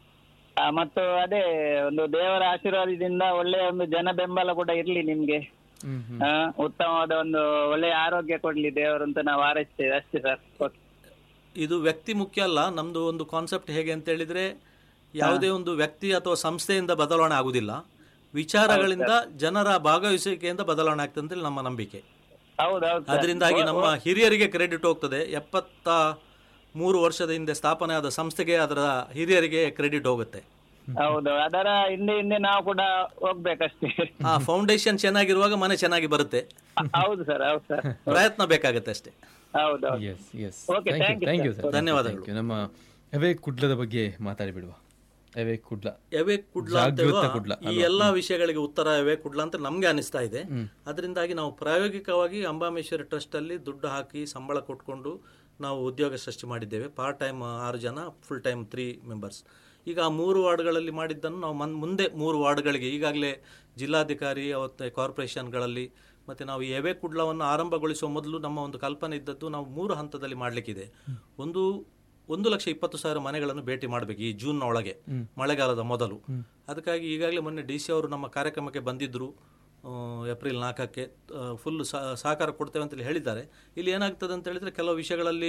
ಆ, ಮತ್ತು ಅದೇ ಒಂದು ದೇವರ ಆಶೀರ್ವಾದದಿಂದ ಒಳ್ಳೆಯ ಒಂದು ಜನ ಬೆಂಬಲ ಕೂಡ ಇರ್ಲಿ ನಿಮ್ಗೆ ಹ್ಮ್ ಹ್ಮ್ ಆ, ಉತ್ತಮವಾದ ಒಂದು ಒಳ್ಳೆಯ ಆರೋಗ್ಯ ಕೊಡ್ಲಿ ದೇವರು ಅಂತ ನಾವು ಹಾರೈಸ್ತೇವೆ ಅಷ್ಟೇ ಸರ್ ಓಕೆ ಇದು ವ್ಯಕ್ತಿ ಮುಖ್ಯ ಅಲ್ಲ ನಮ್ದು ಒಂದು ಕಾನ್ಸೆಪ್ಟ್ ಹೇಗೆ ಅಂತ ಹೇಳಿದ್ರೆ ಯಾವುದೇ ಒಂದು ವ್ಯಕ್ತಿ ಅಥವಾ ಸಂಸ್ಥೆಯಿಂದ ಬದಲಾವಣೆ ಆಗುದಿಲ್ಲ ವಿಚಾರಗಳಿಂದ ಜನರ ಭಾಗವಹಿಸುವಿಕೆಯಿಂದ ಬದಲಾವಣೆ ಆಗ್ತದೆ ಅಂತೇಳಿ ನಮ್ಮ ನಂಬಿಕೆ ಹೌದೌದು ಸರ್. ಅದರಿಂದಾಗಿ ನಮ್ಮ ಹಿರಿಯರಿಗೆ ಕ್ರೆಡಿಟ್ ಹೋಗ್ತದೆ ಎಪ್ಪತ್ತ ಮೂರು ವರ್ಷದ ಹಿಂದೆ ಸ್ಥಾಪನೆ ಆದ ಸಂಸ್ಥೆಗೆ ಅದರ ಹಿರಿಯರಿಗೆ ಕ್ರೆಡಿಟ್ ಹೋಗುತ್ತೆ ಹೌದು ಅದರ ಹಿಂದೆ ಹಿಂದೆ ನಾವು ಕೂಡ ಹೋಗ್ಬೇಕಷ್ಟೇ ಆ ಫೌಂಡೇಶನ್ ಚೆನ್ನಾಗಿರುವಾಗ ಮನೆ ಚೆನ್ನಾಗಿ ಬರುತ್ತೆ ಹೌದು ಸರ್ ಹೌದು ಸರ್ ಪ್ರಯತ್ನ ಬೇಕಾಗತ್ತೆ ಅಷ್ಟೇ ಹೌದು yes yes Okay, thank you thank you, thank you sir. Sir ಧನ್ಯವಾದಗಳು. Thank you. ನಮ್ಮ ಎವೆ ಕುಡ್ಲದ ಬಗ್ಗೆ ಮಾತಾಡಿ ಬಿಡುವ ಎವೆ ಕುಡ್ಲ ಎವೆ ಕುಡ್ಲ ಅಂತ ಜಾಗೃತ ಹೇಳುವ ಕುಡ್ಲ, ಈ ಎಲ್ಲಾ ವಿಷಯಗಳಿಗೆ ಉತ್ತರ ಎವೆ ಕುಡ್ಲ ಅಂತ ನಮ್ಗೆ ಅನಿಸ್ತಾ ಇದೆ ಅದರಿಂದಾಗಿ ನಾವು ಪ್ರಾಯೋಗಿಕವಾಗಿ ಅಂಬಾಮೇಶ್ವರಿ ಟ್ರಸ್ಟ್ ಅಲ್ಲಿ ದುಡ್ಡು ಹಾಕಿ ಸಂಬಳ ಕೊಟ್ಕೊಂಡು ನಾವು ಉದ್ಯೋಗ ಸೃಷ್ಟಿ ಮಾಡಿದ್ದೇವೆ ಪಾರ್ಟ್ ಟೈಮ್ ಆರು ಜನ ಫುಲ್ ಟೈಮ್ ತ್ರೀ ಮೆಂಬರ್ಸ್ ಈಗ ಆ ಮೂರು ವಾರ್ಡ್ಗಳಲ್ಲಿ ಮಾಡಿದ್ದನ್ನು ನಾವು ಮನ್ ಮುಂದೆ ಮೂರು ವಾರ್ಡ್ಗಳಿಗೆ ಈಗಾಗಲೇ ಜಿಲ್ಲಾಧಿಕಾರಿ ಮತ್ತು ಕಾರ್ಪೊರೇಷನ್ಗಳಲ್ಲಿ ಮತ್ತು ನಾವು ಈ ಎವೆ ಕುಡ್ಲವನ್ನು ಆರಂಭಗೊಳಿಸುವ ಮೊದಲು ನಮ್ಮ ಒಂದು ಕಲ್ಪನೆ ಇದ್ದದ್ದು ನಾವು ಮೂರು ಹಂತದಲ್ಲಿ ಮಾಡಲಿಕ್ಕಿದೆ ಒಂದು ಒಂದು ಲಕ್ಷ ಇಪ್ಪತ್ತು ಸಾವಿರ ಮನೆಗಳನ್ನು ಭೇಟಿ ಮಾಡಬೇಕು ಈ ಜೂನ್ನ ಒಳಗೆ ಮಳೆಗಾಲದ ಮೊದಲು ಅದಕ್ಕಾಗಿ ಈಗಾಗಲೇ ಮೊನ್ನೆ ಡಿ ಸಿ ಅವರು ನಮ್ಮ ಕಾರ್ಯಕ್ರಮಕ್ಕೆ ಬಂದಿದ್ದರು ಆ, ಏಪ್ರಿಲ್ ನಾಲ್ಕಕ್ಕೆ ಫುಲ್ ಸಹಕಾರ ಕೊಡ್ತೇವೆ ಅಂತೇಳಿ ಹೇಳಿದ್ದಾರೆ ಇಲ್ಲಿ ಏನಾಗ್ತದೆ ಅಂತ ಹೇಳಿದ್ರೆ ಕೆಲವು ವಿಷಯಗಳಲ್ಲಿ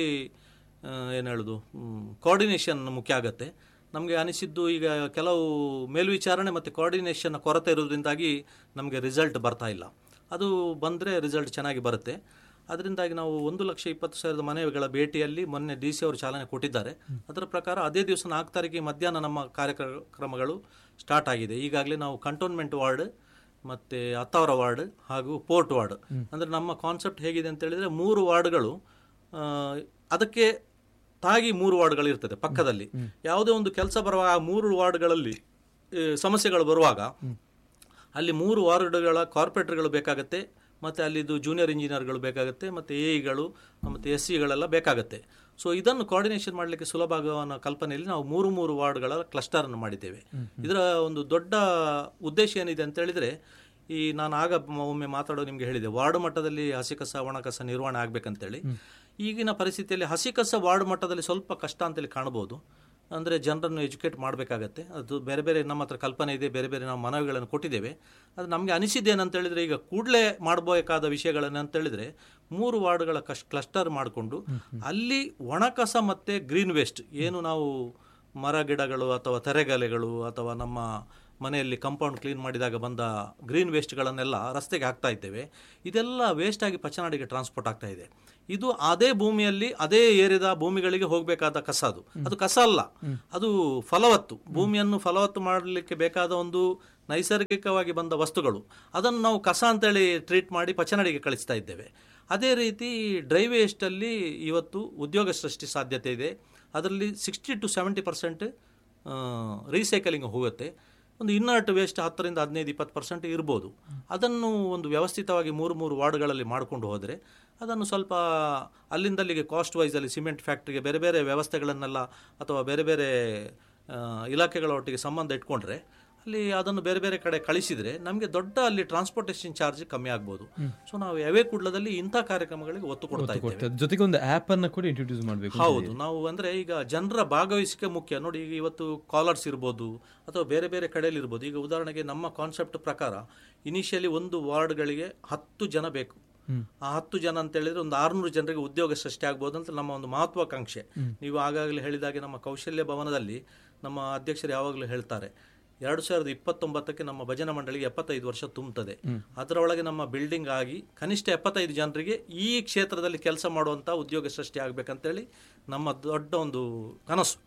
ಏನು ಹೇಳೋದು ಕೋಆರ್ಡಿನೇಷನ್ ಮುಖ್ಯ ಆಗುತ್ತೆ ನಮಗೆ ಅನಿಸಿದ್ದು ಈಗ ಕೆಲವು ಮೇಲ್ವಿಚಾರಣೆ ಮತ್ತು ಕೋಆರ್ಡಿನೇಷನ್ ಕೊರತೆ ಇರೋದ್ರಿಂದಾಗಿ ನಮಗೆ ರಿಸಲ್ಟ್ ಬರ್ತಾ ಇಲ್ಲ ಅದು ಬಂದರೆ ರಿಸಲ್ಟ್ ಚೆನ್ನಾಗಿ ಬರುತ್ತೆ ಅದರಿಂದಾಗಿ ನಾವು ಒಂದು ಲಕ್ಷ ಇಪ್ಪತ್ತು ಸಾವಿರದ ಮನೆಗಳ ಭೇಟಿಯಲ್ಲಿ ಮೊನ್ನೆ ಡಿ ಸಿ ಅವರು ಚಾಲನೆ ಕೊಟ್ಟಿದ್ದಾರೆ ಅದರ ಪ್ರಕಾರ ಅದೇ ದಿವಸ ನಾಲ್ಕು ತಾರೀಕಿಗೆ ಮಧ್ಯಾಹ್ನ ನಮ್ಮ ಕಾರ್ಯಕ್ರಮಗಳು ಸ್ಟಾರ್ಟ್ ಆಗಿದೆ ಈಗಾಗಲೇ ನಾವು ಕಂಟೋನ್ಮೆಂಟ್ ವಾರ್ಡ್ ಮತ್ತು ಹತ್ತಾವರ ವಾರ್ಡ್ ಹಾಗೂ ಪೋರ್ಟ್ ವಾರ್ಡ್ ಅಂದರೆ ನಮ್ಮ ಕಾನ್ಸೆಪ್ಟ್ ಹೇಗಿದೆ ಅಂತ ಹೇಳಿದರೆ ಮೂರು ವಾರ್ಡ್ಗಳು ಆ, ಅದಕ್ಕೆ ತಾಗಿ ಮೂರು ವಾರ್ಡ್ಗಳು ಇರ್ತದೆ ಪಕ್ಕದಲ್ಲಿ ಯಾವುದೇ ಒಂದು ಕೆಲಸ ಬರುವಾಗ ಆ ಮೂರು ವಾರ್ಡ್ಗಳಲ್ಲಿ ಈ, ಸಮಸ್ಯೆಗಳು ಬರುವಾಗ ಅಲ್ಲಿ ಮೂರು ವಾರ್ಡ್ಗಳ ಕಾರ್ಪೊರೇಟರ್ಗಳು ಬೇಕಾಗುತ್ತೆ ಮತ್ತು ಅಲ್ಲಿದ್ದು ಜೂನಿಯರ್ ಇಂಜಿನಿಯರ್ಗಳು ಬೇಕಾಗುತ್ತೆ ಮತ್ತು ಎ ಇಗಳು ಮತ್ತು ಎಸ್ ಸಿಗಳೆಲ್ಲ ಬೇಕಾಗುತ್ತೆ ಸೊ ಇದನ್ನು ಕೋಆರ್ಡಿನೇಷನ್ ಮಾಡಲಿಕ್ಕೆ ಸುಲಭ ಆಗುವ ಅನ್ನೋ ಕಲ್ಪನೆಯಲ್ಲಿ ನಾವು ಮೂರು ಮೂರು ವಾರ್ಡ್ಗಳ ಕ್ಲಸ್ಟರನ್ನು ಮಾಡಿದ್ದೇವೆ ಇದರ ಒಂದು ದೊಡ್ಡ ಉದ್ದೇಶ ಏನಿದೆ ಅಂತ ಹೇಳಿದರೆ ಈ ನಾನು ಆಗ ಮ- ಒಮ್ಮೆ ಮಾತಾಡೋ ನಿಮಗೆ ಹೇಳಿದೆ ವಾರ್ಡ್ ಮಟ್ಟದಲ್ಲಿ ಹಸಿ ಕಸ ಒಣ ಕಸ ನಿರ್ವಹಣೆ ಆಗಬೇಕಂತೇಳಿ ಈಗಿನ ಪರಿಸ್ಥಿತಿಯಲ್ಲಿ ಹಸಿ ಕಸ ವಾರ್ಡ್ ಮಟ್ಟದಲ್ಲಿ ಸ್ವಲ್ಪ ಕಷ್ಟ ಅಂತೇಳಿ ಕಾಣಬಹುದು ಅಂದರೆ ಜನರನ್ನು ಎಜುಕೇಟ್ ಮಾಡಬೇಕಾಗತ್ತೆ ಅದು ಬೇರೆ ಬೇರೆ ನಮ್ಮ ಹತ್ರ ಕಲ್ಪನೆ ಇದೆ ಬೇರೆ ಬೇರೆ ನಾವು ಮನವಿಗಳನ್ನು ಕೊಟ್ಟಿದ್ದೇವೆ ಅದು ನಮಗೆ ಅನಿಸಿದ್ದೇನಂತ ಹೇಳಿದರೆ ಈಗ ಕೂಡಲೇ ಮಾಡಬೇಕಾದ ವಿಷಯಗಳನ್ನು ಅಂತ ಹೇಳಿದರೆ ಮೂರು ವಾರ್ಡ್ಗಳ ಕಶ್ ಕ್ಲಸ್ಟರ್ ಮಾಡಿಕೊಂಡು ಅಲ್ಲಿ ಒಣಕಸ ಮತ್ತು ಗ್ರೀನ್ ವೇಸ್ಟ್ ಏನು ನಾವು ಮರ ಗಿಡಗಳು ಅಥವಾ ತೆರೆಗಲೆಗಳು ಅಥವಾ ನಮ್ಮ ಮನೆಯಲ್ಲಿ ಕಾಂಪೌಂಡ್ ಕ್ಲೀನ್ ಮಾಡಿದಾಗ ಬಂದ ಗ್ರೀನ್ ವೇಸ್ಟ್ಗಳನ್ನೆಲ್ಲ ರಸ್ತೆಗೆ ಹಾಕ್ತಾ ಇದ್ದೇವೆ ಇದೆಲ್ಲ ವೇಸ್ಟ್ ಆಗಿ ಪಚ್ಚನಾಡಿಗೆ ಟ್ರಾನ್ಸ್ಪೋರ್ಟ್ ಆಗ್ತಾ ಇದೆ ಇದು ಅದೇ ಭೂಮಿಯಲ್ಲಿ ಅದೇ ಏರಿಯಾದ ಭೂಮಿಗಳಿಗೆ ಹೋಗಬೇಕಾದ ಕಸ ಅದು ಅದು ಕಸ ಅಲ್ಲ ಅದು ಫಲವತ್ತು ಭೂಮಿಯನ್ನು ಫಲವತ್ತು ಮಾಡಲಿಕ್ಕೆ ಬೇಕಾದ ಒಂದು ನೈಸರ್ಗಿಕವಾಗಿ ಬಂದ ವಸ್ತುಗಳು ಅದನ್ನು ನಾವು ಕಸ ಅಂತೇಳಿ ಟ್ರೀಟ್ ಮಾಡಿ ಪಚನಡಿಗೆ ಕಳಿಸ್ತಾ ಇದ್ದೇವೆ ಅದೇ ರೀತಿ ಡ್ರೈ ವೇಸ್ಟಲ್ಲಿ ಇವತ್ತು ಉದ್ಯೋಗ ಸೃಷ್ಟಿ ಸಾಧ್ಯತೆ ಇದೆ ಅದರಲ್ಲಿ sixty two seventy percent recycling ಹೋಗುತ್ತೆ ಒಂದು ಇನ್ನರ್ಟ್ ವೇಸ್ಟ್ ಹತ್ತರಿಂದ ಹದಿನೈದು ಇಪ್ಪತ್ತು ಪರ್ಸೆಂಟ್ ಇರ್ಬೋದು ಅದನ್ನು ಒಂದು ವ್ಯವಸ್ಥಿತವಾಗಿ ಮೂರು ಮೂರು ವಾರ್ಡ್ಗಳಲ್ಲಿ ಮಾಡಿಕೊಂಡು ಹೋದರೆ ಅದನ್ನು ಸ್ವಲ್ಪ ಅಲ್ಲಿಂದಲ್ಲಿಗೆ ಕಾಸ್ಟ್ ವೈಸಲ್ಲಿ ಸಿಮೆಂಟ್ ಫ್ಯಾಕ್ಟ್ರಿಗೆ ಬೇರೆ ಬೇರೆ ವ್ಯವಸ್ಥೆಗಳನ್ನೆಲ್ಲ ಅಥವಾ ಬೇರೆ ಬೇರೆ ಆ, ಇಲಾಖೆಗಳ ಒಟ್ಟಿಗೆ ಸಂಬಂಧ ಇಟ್ಕೊಂಡ್ರೆ ಅಲ್ಲಿ ಅದನ್ನು ಬೇರೆ ಬೇರೆ ಕಡೆ ಕಳಿಸಿದರೆ ನಮಗೆ ದೊಡ್ಡ ಅಲ್ಲಿ ಟ್ರಾನ್ಸ್ಪೋರ್ಟೇಷನ್ ಚಾರ್ಜ್ ಕಮ್ಮಿ ಆಗ್ಬೋದು ಸೊ ನಾವು ಯಾವೇ ಕೂಡಲದಲ್ಲಿ ಇಂಥ ಕಾರ್ಯಕ್ರಮಗಳಿಗೆ ಒತ್ತು ಕೊಡ್ತಾ ಇದ್ದೇವೆ ಕೊಡ್ತದೆ ಜೊತೆಗೆ ಒಂದು ಆ್ಯಪ್ ಅನ್ನು ಕೂಡ ಇಂಟ್ರೊಡ್ಯೂಸ್ ಮಾಡಬೇಕು ಹೌದು ನಾವು ಅಂದ್ರೆ ಈಗ ಜನರ ಭಾಗವಹಿಸಿಕೆ ಮುಖ್ಯ ನೋಡಿ ಈಗ ಇವತ್ತು ಕಾಲರ್ಸ್ ಇರ್ಬೋದು ಅಥವಾ ಬೇರೆ ಬೇರೆ ಕಡೆಯಲ್ಲಿ ಇರ್ಬೋದು ಈಗ ಉದಾಹರಣೆಗೆ ನಮ್ಮ ಕಾನ್ಸೆಪ್ಟ್ ಪ್ರಕಾರ ಇನಿಷಿಯಲಿ ಒಂದು ವಾರ್ಡ್ಗಳಿಗೆ ಹತ್ತು ಜನ ಬೇಕು ಆ ಹತ್ತು ಜನ ಅಂತ ಹೇಳಿದ್ರೆ ಒಂದು ಆರುನೂರು ಜನರಿಗೆ ಉದ್ಯೋಗ ಸೃಷ್ಟಿ ಆಗ್ಬೋದು ಅಂತ ನಮ್ಮ ಒಂದು ಮಹತ್ವಾಕಾಂಕ್ಷೆ ನೀವು ಆಗಾಗಲೇ ಹೇಳಿದಾಗೆ ನಮ್ಮ ಕೌಶಲ್ಯ ಭವನದಲ್ಲಿ ನಮ್ಮ ಅಧ್ಯಕ್ಷರು ಯಾವಾಗಲೂ ಹೇಳ್ತಾರೆ ಎರಡು ಸಾವಿರದ ಇಪ್ಪತ್ತೊಂಬತ್ತಕ್ಕೆ ನಮ್ಮ ಭಜನಾ ಮಂಡಳಿಗೆ ಎಪ್ಪತ್ತೈದು ವರ್ಷ ತುಂಬುತ್ತದೆ ಅದರೊಳಗೆ ನಮ್ಮ ಬಿಲ್ಡಿಂಗ್ ಆಗಿ ಕನಿಷ್ಠ ಎಪ್ಪತ್ತೈದು ಜನರಿಗೆ ಈ ಕ್ಷೇತ್ರದಲ್ಲಿ ಕೆಲಸ ಮಾಡುವಂಥ ಉದ್ಯೋಗ ಸೃಷ್ಟಿ ಆಗಬೇಕಂತೇಳಿ ನಮ್ಮ ದೊಡ್ಡ ಒಂದು ಕನಸು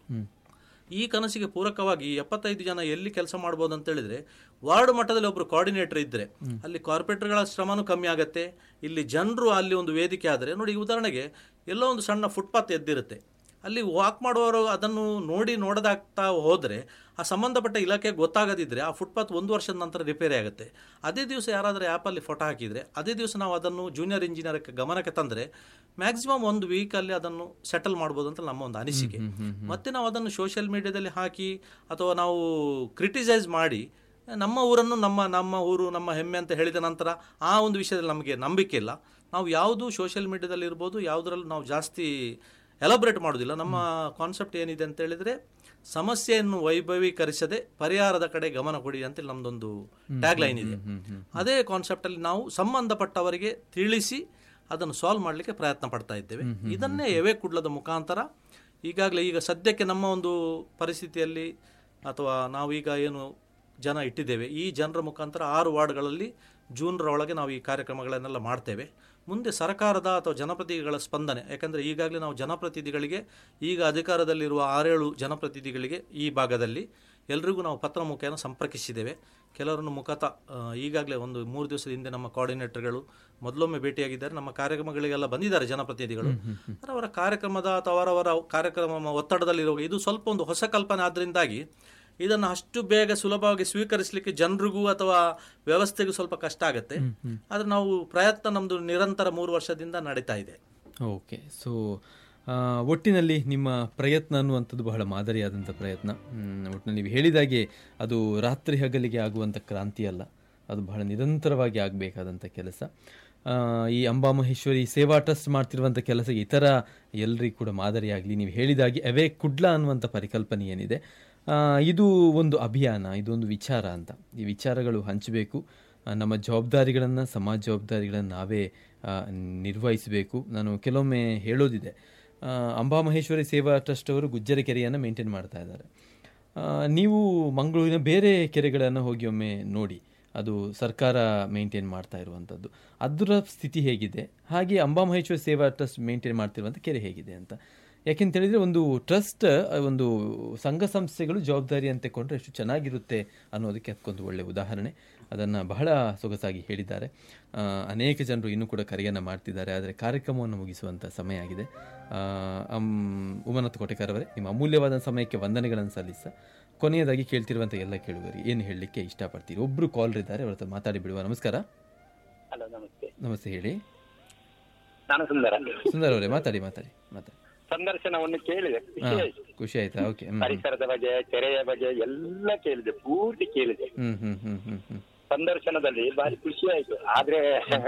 ಈ ಕನಸಿಗೆ ಪೂರಕವಾಗಿ ಎಪ್ಪತ್ತೈದು ಜನ ಎಲ್ಲಿ ಕೆಲಸ ಮಾಡ್ಬೋದು ಅಂತ ಹೇಳಿದ್ರೆ ವಾರ್ಡ್ ಮಟ್ಟದಲ್ಲಿ ಒಬ್ರು ಕೋಆರ್ಡಿನೇಟರ್ ಇದ್ರೆ ಅಲ್ಲಿ ಕಾರ್ಪೊರೇಟರ್ಗಳ ಶ್ರಮನೂ ಕಮ್ಮಿ ಆಗುತ್ತೆ ಇಲ್ಲಿ ಜನರು ಅಲ್ಲಿ ಒಂದು ವೇದಿಕೆ ಆದರೆ ನೋಡಿ ಈ ಉದಾಹರಣೆಗೆ ಎಲ್ಲೋ ಒಂದು ಸಣ್ಣ ಫುಟ್ಪಾತ್ ಎದ್ದಿರುತ್ತೆ ಅಲ್ಲಿ ವಾಕ್ ಮಾಡುವವರು ಅದನ್ನು ನೋಡಿ ನೋಡದಾಗ್ತಾ ಹೋದರೆ ಆ ಸಂಬಂಧಪಟ್ಟ ಇಲಾಖೆಗೆ ಗೊತ್ತಾಗದಿದ್ದರೆ ಆ ಫುಟ್ಪಾತ್ ಒಂದು ವರ್ಷದ ನಂತರ ರಿಪೇರಿ ಆಗುತ್ತೆ ಅದೇ ದಿವಸ ಯಾರಾದರೂ ಆ್ಯಪಲ್ಲಿ ಫೋಟೋ ಹಾಕಿದರೆ ಅದೇ ದಿವಸ ನಾವು ಅದನ್ನು ಜೂನಿಯರ್ ಇಂಜಿನಿಯರ್ಗೆ ಗಮನಕ್ಕೆ ತಂದರೆ ಮ್ಯಾಕ್ಸಿಮಮ್ ಒಂದು ವೀಕಲ್ಲಿ ಅದನ್ನು ಸೆಟಲ್ ಮಾಡ್ಬೋದು ಅಂತ ನಮ್ಮ ಒಂದು ಅನಿಸಿಕೆ ಮತ್ತೆ ನಾವು ಅದನ್ನು ಸೋಷಿಯಲ್ ಮೀಡಿಯಾದಲ್ಲಿ ಹಾಕಿ ಅಥವಾ ನಾವು ಕ್ರಿಟಿಸೈಸ್ ಮಾಡಿ ನಮ್ಮ ಊರನ್ನು ನಮ್ಮ ನಮ್ಮ ಊರು ನಮ್ಮ ಹೆಮ್ಮೆ ಅಂತ ಹೇಳಿದ ನಂತರ ಆ ಒಂದು ವಿಷಯದಲ್ಲಿ ನಮಗೆ ನಂಬಿಕೆ ಇಲ್ಲ ನಾವು ಯಾವುದು ಸೋಷಿಯಲ್ ಮೀಡಿಯಾದಲ್ಲಿ ಇರ್ಬೋದು ಯಾವುದರಲ್ಲೂ ನಾವು ಜಾಸ್ತಿ ಎಲಾಬ್ರೇಟ್ ಮಾಡೋದಿಲ್ಲ ನಮ್ಮ ಕಾನ್ಸೆಪ್ಟ್ ಏನಿದೆ ಅಂತ ಹೇಳಿದ್ರೆ ಸಮಸ್ಯೆಯನ್ನು ವೈಭವೀಕರಿಸದೆ ಪರಿಹಾರದ ಕಡೆ ಗಮನ ಕೊಡಿ ಅಂತ ನಮ್ದೊಂದು ಟ್ಯಾಗ್ ಲೈನ್ ಇದೆ ಅದೇ ಕಾನ್ಸೆಪ್ಟ್ ಅಲ್ಲಿ ನಾವು ಸಂಬಂಧಪಟ್ಟವರಿಗೆ ತಿಳಿಸಿ ಅದನ್ನು ಸಾಲ್ವ್ ಮಾಡಲಿಕ್ಕೆ ಪ್ರಯತ್ನ ಪಡ್ತಾ ಇದ್ದೇವೆ ಇದನ್ನೇ ಎವೆ ಕುಡ್ಲದ ಮುಖಾಂತರ ಈಗಾಗಲೇ ಈಗ ಸದ್ಯಕ್ಕೆ ನಮ್ಮ ಒಂದು ಪರಿಸ್ಥಿತಿಯಲ್ಲಿ ಅಥವಾ ನಾವು ಈಗ ಏನು ಜನ ಇಟ್ಟಿದ್ದೇವೆ ಈ ಜನರ ಮುಖಾಂತರ ಆರು ವಾರ್ಡ್ಗಳಲ್ಲಿ ಜೂನ್ರ ಒಳಗೆ ನಾವು ಈ ಕಾರ್ಯಕ್ರಮಗಳನ್ನೆಲ್ಲ ಮಾಡ್ತೇವೆ ಮುಂದೆ ಸರ್ಕಾರದ ಅಥವಾ ಜನಪ್ರತಿನಿಧಿಗಳ ಸ್ಪಂದನೆ ಯಾಕಂದರೆ ಈಗಾಗಲೇ ನಾವು ಜನಪ್ರತಿನಿಧಿಗಳಿಗೆ ಈಗ ಅಧಿಕಾರದಲ್ಲಿರುವ ಆರೇಳು ಜನಪ್ರತಿನಿಧಿಗಳಿಗೆ ಈ ಭಾಗದಲ್ಲಿ ಎಲ್ರಿಗೂ ನಾವು ಪತ್ರ ಮುಖೇನ ಸಂಪರ್ಕಿಸಿದ್ದೇವೆ ಕೆಲವರನ್ನು ಮುಖತಃ ಆ, ಈಗಾಗಲೇ ಒಂದು ಮೂರು ದಿವಸದ ಹಿಂದೆ ನಮ್ಮ ಕೋಆರ್ಡಿನೇಟರ್ಗಳು ಮೊದಲೊಮ್ಮೆ ಭೇಟಿಯಾಗಿದ್ದಾರೆ ನಮ್ಮ ಕಾರ್ಯಕ್ರಮಗಳಿಗೆಲ್ಲ ಬಂದಿದ್ದಾರೆ ಜನಪ್ರತಿನಿಧಿಗಳು ಆದರೆ ಅವರ ಕಾರ್ಯಕ್ರಮದ ಅಥವಾ ಅವರವರ ಕಾರ್ಯಕ್ರಮ ಒತ್ತಡದಲ್ಲಿರುವ ಇದು ಸ್ವಲ್ಪ ಒಂದು ಹೊಸ ಕಲ್ಪನೆ ಆದ್ದರಿಂದಾಗಿ ಇದನ್ನು ಅಷ್ಟು ಬೇಗ ಸುಲಭವಾಗಿ ಸ್ವೀಕರಿಸಲಿಕ್ಕೆ ಜನರಿಗೂ ಅಥವಾ ವ್ಯವಸ್ಥೆಗೂ ಸ್ವಲ್ಪ ಕಷ್ಟ ಆಗುತ್ತೆ ಆದರೆ ನಾವು ಪ್ರಯತ್ನ ನಮ್ಮದು ನಿರಂತರ ಮೂರು ವರ್ಷದಿಂದ ನಡೀತಾ ಇದೆ ಓಕೆ ಸೊ ಒಟ್ಟಿನಲ್ಲಿ ನಿಮ್ಮ ಪ್ರಯತ್ನ ಅನ್ನುವಂಥದ್ದು ಬಹಳ ಮಾದರಿಯಾದಂಥ ಪ್ರಯತ್ನ ಮ್, ಒಟ್ಟಿನಲ್ಲಿ ನೀವು ಹೇಳಿದಾಗೆ ಅದು ರಾತ್ರಿ ಹಗಲಿಗೆ ಆಗುವಂಥ ಕ್ರಾಂತಿ ಅಲ್ಲ ಅದು ಬಹಳ ನಿರಂತರವಾಗಿ ಆಗಬೇಕಾದಂಥ ಕೆಲಸ ಆ, ಈ ಅಂಬಾಮಹೇಶ್ವರಿ ಸೇವಾ ಟ್ರಸ್ಟ್ ಮಾಡ್ತಿರುವಂಥ ಕೆಲಸಕ್ಕೆ ಇತರ ಎಲ್ಲರಿಗೂ ಕೂಡ ಮಾದರಿಯಾಗಲಿ ನೀವು ಹೇಳಿದಾಗೆ ಅವೇ ಕುಡ್ಲ ಅನ್ನುವಂಥ ಪರಿಕಲ್ಪನೆ ಏನಿದೆ ಆ, ಇದು ಒಂದು ಅಭಿಯಾನ ಇದೊಂದು ವಿಚಾರ ಅಂತ ಈ ವಿಚಾರಗಳು ಹಂಚಬೇಕು ಆ, ನಮ್ಮ ಜವಾಬ್ದಾರಿಗಳನ್ನು ಸಮಾಜ ಜವಾಬ್ದಾರಿಗಳನ್ನು ನಾವೇ ಆ, ನಿರ್ವಹಿಸಬೇಕು ನಾನು ಕೆಲವೊಮ್ಮೆ ಹೇಳೋದಿದೆ ಆ, ಅಂಬಾಮಹೇಶ್ವರಿ ಸೇವಾ ಟ್ರಸ್ಟ್ ಅವರು ಗುಜ್ಜರ ಕೆರೆಯನ್ನು ಮೇಂಟೈನ್ ಮಾಡ್ತಾ ಇದ್ದಾರೆ ಆ, ನೀವು ಮಂಗಳೂರಿನ ಬೇರೆ ಕೆರೆಗಳನ್ನು ಹೋಗಿ ಒಮ್ಮೆ ನೋಡಿ ಅದು ಸರ್ಕಾರ ಮೇಂಟೈನ್ ಮಾಡ್ತಾ ಇರುವಂಥದ್ದು ಅದರ ಸ್ಥಿತಿ ಹೇಗಿದೆ ಹಾಗೆ ಅಂಬಾಮಹೇಶ್ವರಿ ಸೇವಾ ಟ್ರಸ್ಟ್ ಮೇಂಟೈನ್ ಮಾಡ್ತಿರುವಂಥ ಕೆರೆ ಹೇಗಿದೆ ಅಂತ ಯಾಕೆಂತ ಹೇಳಿದ್ರೆ ಒಂದು ಟ್ರಸ್ಟ್ ಒಂದು ಸಂಘ ಸಂಸ್ಥೆಗಳು ಜವಾಬ್ದಾರಿ ಅಂತ ಕೊಂಡ್ರೆ ಎಷ್ಟು ಚೆನ್ನಾಗಿರುತ್ತೆ ಅನ್ನೋದಕ್ಕೆ ಅದಕ್ಕೊಂದು ಒಳ್ಳೆಯ ಉದಾಹರಣೆ ಅದನ್ನು ಬಹಳ ಸೊಗಸಾಗಿ ಹೇಳಿದ್ದಾರೆ ಆ, ಅನೇಕ ಜನರು ಇನ್ನೂ ಕೂಡ ಕರೆಯನ್ನು ಮಾಡ್ತಿದ್ದಾರೆ ಆದರೆ ಕಾರ್ಯಕ್ರಮವನ್ನು ಮುಗಿಸುವಂಥ ಸಮಯ ಆಗಿದೆ ಆ, ಅಮ್- ಉಮನತ್ ಕೋಟೆಕರ್ ಅವರೇ ನಿಮ್ಮ ಅಮೂಲ್ಯವಾದ ಸಮಯಕ್ಕೆ ವಂದನೆಗಳನ್ನು ಸಲ್ಲಿಸ ಕೊನೆಯದಾಗಿ ಕೇಳ್ತಿರುವಂಥ ಎಲ್ಲ ಕೇಳುಗರಿಗೆ ಏನು ಹೇಳಲಿಕ್ಕೆ ಇಷ್ಟಪಡ್ತೀರಿ ಒಬ್ಬರು ಕಾಲರ್ ಇದ್ದಾರೆ ಅವ್ರ ಹತ್ರ ಮಾತಾಡಿ ಬಿಡುವ ನಮಸ್ಕಾರ ಹಲೋ ನಮಸ್ತೆ ನಮಸ್ತೆ ಹೇಳಿ ನಾನು ಸುಂದರ ಸುಂದರ್ ಅವರೇ ಮಾತಾಡಿ ಮಾತಾಡಿ ಮಾತಾಡಿ ಸಂದರ್ಶನವನ್ನು ಕೇಳಿದೆ ಹಾ ಖುಷಿ ಆಯ್ತು ಖುಷಿ ಆಯ್ತಾ ಓಕೆ ಹ್ಮ್ ಪರಿಸರದ ಬಗ್ಗೆ ಕೆರೆಯ ಬಗ್ಗೆ ಎಲ್ಲ ಕೇಳಿದೆ ಪೂರ್ತಿ ಕೇಳಿದೆ ಹ್ಮ್ ಹ್ಮ್ ಹ್ಮ್ ಹ್ಮ್ ಹ್ಮ್ ಸಂದರ್ಶನದಲ್ಲಿ ಬಾರಿ ಖುಷಿ ಆಯ್ತು ಆದ್ರೆ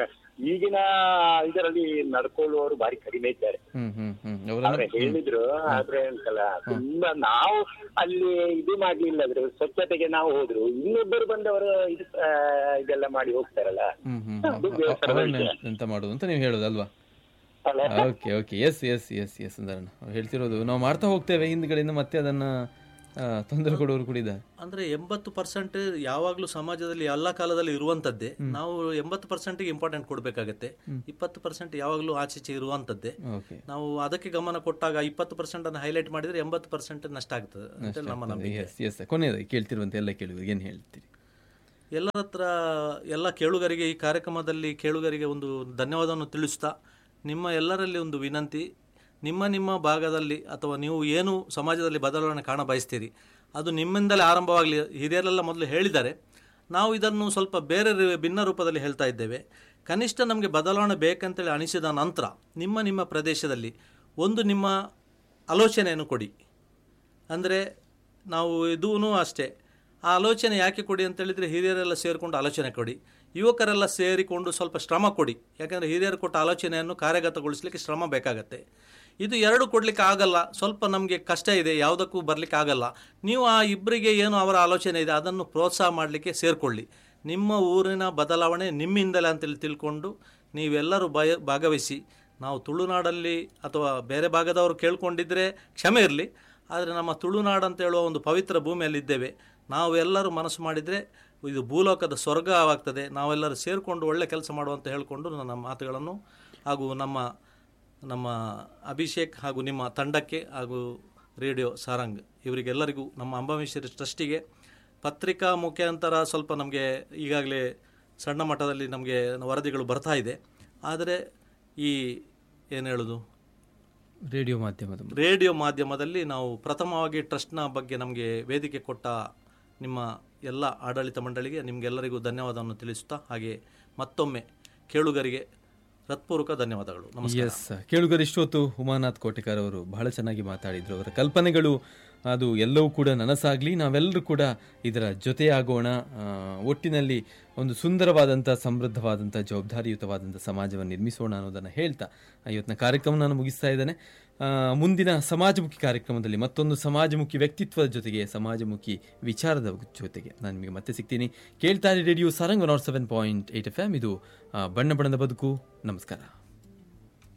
ಈಗಿನ ಇದರಲ್ಲಿ ನಡ್ಕೊಳ್ಳುವವರು ಬಾರಿ ಕಡಿಮೆ ಇದ್ದಾರೆ ಹ್ಮ್ ಹ್ಮ್ ಹ್ಮ್ ಅವ್ರೆ ಅವರನ್ನ ಹೇಳಿದ್ರು ಆದ್ರೆ ಉಂಟಲ್ಲ ತುಂಬಾ ನಾವು ಅಲ್ಲಿ ಇದು ಮಾಡ್ಲಿಲ್ಲ ಆದ್ರೆ ಸ್ವಚ್ಛತೆಗೆ ನಾವು ಹೋದ್ರು ಇನ್ನೊಬ್ಬರು ಬಂದವರು ಇದು ಆ, ಇದೆಲ್ಲ ಮಾಡಿ ಹೋಗ್ತಾರಲ್ಲ ಹ್ಮ್ ಹ್ಮ್ ಅದು ಬೇಸರದ ಅವರನ್ನ ವಿಷಯ. ಎಂತ ಮಾಡೋದು ಅಂತ ನೀವು ಹೇಳೋದಲ್ವಾ ಅಲ್ಲ okay okay yes yes yes yes ಸುಂದರಣ್ಣ ಅವ್ರು ಹೇಳ್ತಿರೋದು ನಾವು ಮಾಡ್ತಾ ಹೋಗ್ತೇವೆ ಹಿಂದ್ಗಡೆಯಿಂದ ಮತ್ತೆ ಅದನ್ನ ಆ, ತೊಂದರೆ ಕೊಡೋರು ಕೂಡ ಇದ್ದಾರೆ ಅಂದ್ರೆ ಎಂಬತ್ತು ಪರ್ಸೆಂಟ್ ಯಾವಾಗಲೂ ಸಮಾಜದಲ್ಲಿ ಎಲ್ಲ ಕಾಲದಲ್ಲಿ ಇರುವಂತದ್ದೇ ನಾವು ಎಂಬತ್ತು ಪರ್ಸೆಂಟ್ಗೆ ಇಂಪಾರ್ಟೆಂಟ್ ಕೊಡಬೇಕಾಗತ್ತೆ ಇಪ್ಪತ್ತು ಪರ್ಸೆಂಟ್ ಯಾವಾಗಲೂ ಆಚೀಚೆ ಇರುವಂತದ್ದೇ ಓಕೆ ನಾವು ಅದಕ್ಕೆ ಗಮನ ಕೊಟ್ಟಾಗ ಇಪ್ಪತ್ತು ಪರ್ಸೆಂಟ್ ಅನ್ನು ಹೈಲೈಟ್ ಮಾಡಿದ್ರೆ ಎಂಬತ್ತು ಪರ್ಸೆಂಟ್ ನಷ್ಟ ಆಗ್ತದೆ ಅಂತ ನಮ್ಮ ನಂಬಿಕೆ ಎಸ್ ಎಸ್ ಕೊನೆಯದಾಗಿ ಕೇಳ್ತಿರುವಂತೆ ಎಲ್ಲ ಕೇಳುವ ಏನು ಹೇಳ್ತೀರಿ ಎಲ್ಲರ ಹತ್ರ ಎಲ್ಲ ಕೇಳುಗರಿಗೆ ಈ ಕಾರ್ಯಕ್ರಮದಲ್ಲಿ ಕೇಳುಗರಿಗೆ ಒಂದು ಧನ್ಯವಾದವನ್ನು ತಿಳಿಸ್ತಾ ನಿಮ್ಮ ಎಲ್ಲರಲ್ಲಿ ಒಂದು ವಿನಂತಿ ನಿಮ್ಮ ನಿಮ್ಮ ಭಾಗದಲ್ಲಿ ಅಥವಾ ನೀವು ಏನು ಸಮಾಜದಲ್ಲಿ ಬದಲಾವಣೆ ಕಾಣ ಬಯಸ್ತೀರಿ ಅದು ನಿಮ್ಮಿಂದಲೇ ಆರಂಭವಾಗಲಿ ಹಿರಿಯರೆಲ್ಲ ಮೊದಲು ಹೇಳಿದ್ದಾರೆ ನಾವು ಇದನ್ನು ಸ್ವಲ್ಪ ಬೇರೆ ರಿ- ಭಿನ್ನ ರೂಪದಲ್ಲಿ ಹೇಳ್ತಾ ಇದ್ದೇವೆ ಕನಿಷ್ಠ ನಮಗೆ ಬದಲಾವಣೆ ಬೇಕಂತೇಳಿ ಅನಿಸಿದ ನಂತರ ನಿಮ್ಮ ನಿಮ್ಮ ಪ್ರದೇಶದಲ್ಲಿ ಒಂದು ನಿಮ್ಮ ಆಲೋಚನೆಯನ್ನು ಕೊಡಿ ಅಂದರೆ ನಾವು ಇದೂ ಅಷ್ಟೇ ಆ ಆಲೋಚನೆ ಯಾಕೆ ಕೊಡಿ ಅಂತ ಹೇಳಿದ್ರೆ ಹಿರಿಯರೆಲ್ಲ ಸೇರಿಕೊಂಡು ಆಲೋಚನೆ ಕೊಡಿ ಯುವಕರೆಲ್ಲ ಸೇರಿಕೊಂಡು ಸ್ವಲ್ಪ ಶ್ರಮ ಕೊಡಿ ಯಾಕಂದರೆ ಹಿರಿಯರು ಕೊಟ್ಟ ಆಲೋಚನೆಯನ್ನು ಕಾರ್ಯಗತಗೊಳಿಸಲಿಕ್ಕೆ ಶ್ರಮ ಬೇಕಾಗತ್ತೆ ಇದು ಎರಡು ಕೊಡಲಿಕ್ಕೆ ಆಗಲ್ಲ ಸ್ವಲ್ಪ ನಮಗೆ ಕಷ್ಟ ಇದೆ ಯಾವುದಕ್ಕೂ ಬರಲಿಕ್ಕೆ ಆಗಲ್ಲ ನೀವು ಆ ಇಬ್ಬರಿಗೆ ಏನು ಅವರ ಆಲೋಚನೆ ಇದೆ ಅದನ್ನು ಪ್ರೋತ್ಸಾಹ ಮಾಡಲಿಕ್ಕೆ ಸೇರಿಕೊಳ್ಳಿ ನಿಮ್ಮ ಊರಿನ ಬದಲಾವಣೆ ನಿಮ್ಮಿಂದಲೇ ಅಂತೇಳಿ ತಿಳ್ಕೊಂಡು ನೀವೆಲ್ಲರೂ ಭಯ ಭಾಗವಹಿಸಿ ನಾವು ತುಳುನಾಡಲ್ಲಿ ಅಥವಾ ಬೇರೆ ಭಾಗದವರು ಕೇಳ್ಕೊಂಡಿದ್ರೆ ಕ್ಷಮೆ ಇರಲಿ ಆದರೆ ನಮ್ಮ ತುಳುನಾಡು ಅಂತ ಹೇಳುವ ಒಂದು ಪವಿತ್ರ ಭೂಮಿಯಲ್ಲಿದ್ದೇವೆ ನಾವು ಎಲ್ಲರೂ ಮನಸ್ಸು ಮಾಡಿದರೆ ಇದು ಭೂಲೋಕದ ಸ್ವರ್ಗವಾಗ್ತದೆ ನಾವೆಲ್ಲರೂ ಸೇರಿಕೊಂಡು ಒಳ್ಳೆ ಕೆಲಸ ಮಾಡುವಂತ ಹೇಳಿಕೊಂಡು ನನ್ನ ಮಾತುಗಳನ್ನು ಹಾಗೂ ನಮ್ಮ ನಮ್ಮ ಅಭಿಷೇಕ್ ಹಾಗೂ ನಿಮ್ಮ ತಂಡಕ್ಕೆ ಹಾಗೂ ರೇಡಿಯೋ ಸಾರಂಗ್ ಇವರಿಗೆಲ್ಲರಿಗೂ ನಮ್ಮ ಅಂಬಾಮೇಶ್ವರಿ ಟ್ರಸ್ಟಿಗೆ ಪತ್ರಿಕಾ ಮುಖಾಂತರ ಸ್ವಲ್ಪ ನಮಗೆ ಈಗಾಗಲೇ ಸಣ್ಣ ಮಟ್ಟದಲ್ಲಿ ನಮಗೆ ವರದಿಗಳು ಬರ್ತಾ ಇದೆ ಆದರೆ ಈ ಏನು ಹೇಳೋದು ರೇಡಿಯೋ ಮಾಧ್ಯಮದ ರೇಡಿಯೋ ಮಾಧ್ಯಮದಲ್ಲಿ ನಾವು ಪ್ರಥಮವಾಗಿ ಟ್ರಸ್ಟ್ನ ಬಗ್ಗೆ ನಮಗೆ ವೇದಿಕೆ ಕೊಟ್ಟ ನಿಮ್ಮ ಎಲ್ಲ ಆಡಳಿತ ಮಂಡಳಿಗೆ ನಿಮಗೆಲ್ಲರಿಗೂ ಧನ್ಯವಾದವನ್ನು ತಿಳಿಸುತ್ತಾ ಹಾಗೆ ಮತ್ತೊಮ್ಮೆ ಕೇಳುಗರಿಗೆ ಹೃತ್ಪೂರ್ವಕ ಧನ್ಯವಾದಗಳು ನಮಸ್ಕಾರ ಎಸ್ ಕೇಳುಗರು ಇಷ್ಟೊತ್ತು ಉಮಾನಾಥ್ ಕೋಟೆಕರ್ ಅವರು ಬಹಳ ಚೆನ್ನಾಗಿ ಮಾತಾಡಿದ್ರು ಅವರ ಕಲ್ಪನೆಗಳು ಅದು ಎಲ್ಲವೂ ಕೂಡ ನನಸಾಗಲಿ ನಾವೆಲ್ಲರೂ ಕೂಡ ಇದರ ಜೊತೆಯಾಗೋಣ ಆ, ಒಟ್ಟಿನಲ್ಲಿ ಒಂದು ಸುಂದರವಾದಂಥ ಸಮೃದ್ಧವಾದಂಥ ಜವಾಬ್ದಾರಿಯುತವಾದಂಥ ಸಮಾಜವನ್ನು ನಿರ್ಮಿಸೋಣ ಅನ್ನೋದನ್ನು ಹೇಳ್ತಾ ಇವತ್ತಿನ ಕಾರ್ಯಕ್ರಮ ನಾನು ಮುಗಿಸ್ತಾ ಇದ್ದೇನೆ ಆ, ಮುಂದಿನ ಸಮಾಜಮುಖಿ ಕಾರ್ಯಕ್ರಮದಲ್ಲಿ ಮತ್ತೊಂದು ಸಮಾಜಮುಖಿ ವ್ಯಕ್ತಿತ್ವದ ಜೊತೆಗೆ ಸಮಾಜಮುಖಿ ವಿಚಾರದ ಜೊತೆಗೆ ನಾನು ನಿಮಗೆ ಮತ್ತೆ ಸಿಗ್ತೀನಿ ಕೇಳ್ತಾರೆ radio Sarang nought seven point eight F M ಇದು ಆ, ಬಣ್ಣ ಬಣ್ಣದ ಬದುಕು ನಮಸ್ಕಾರ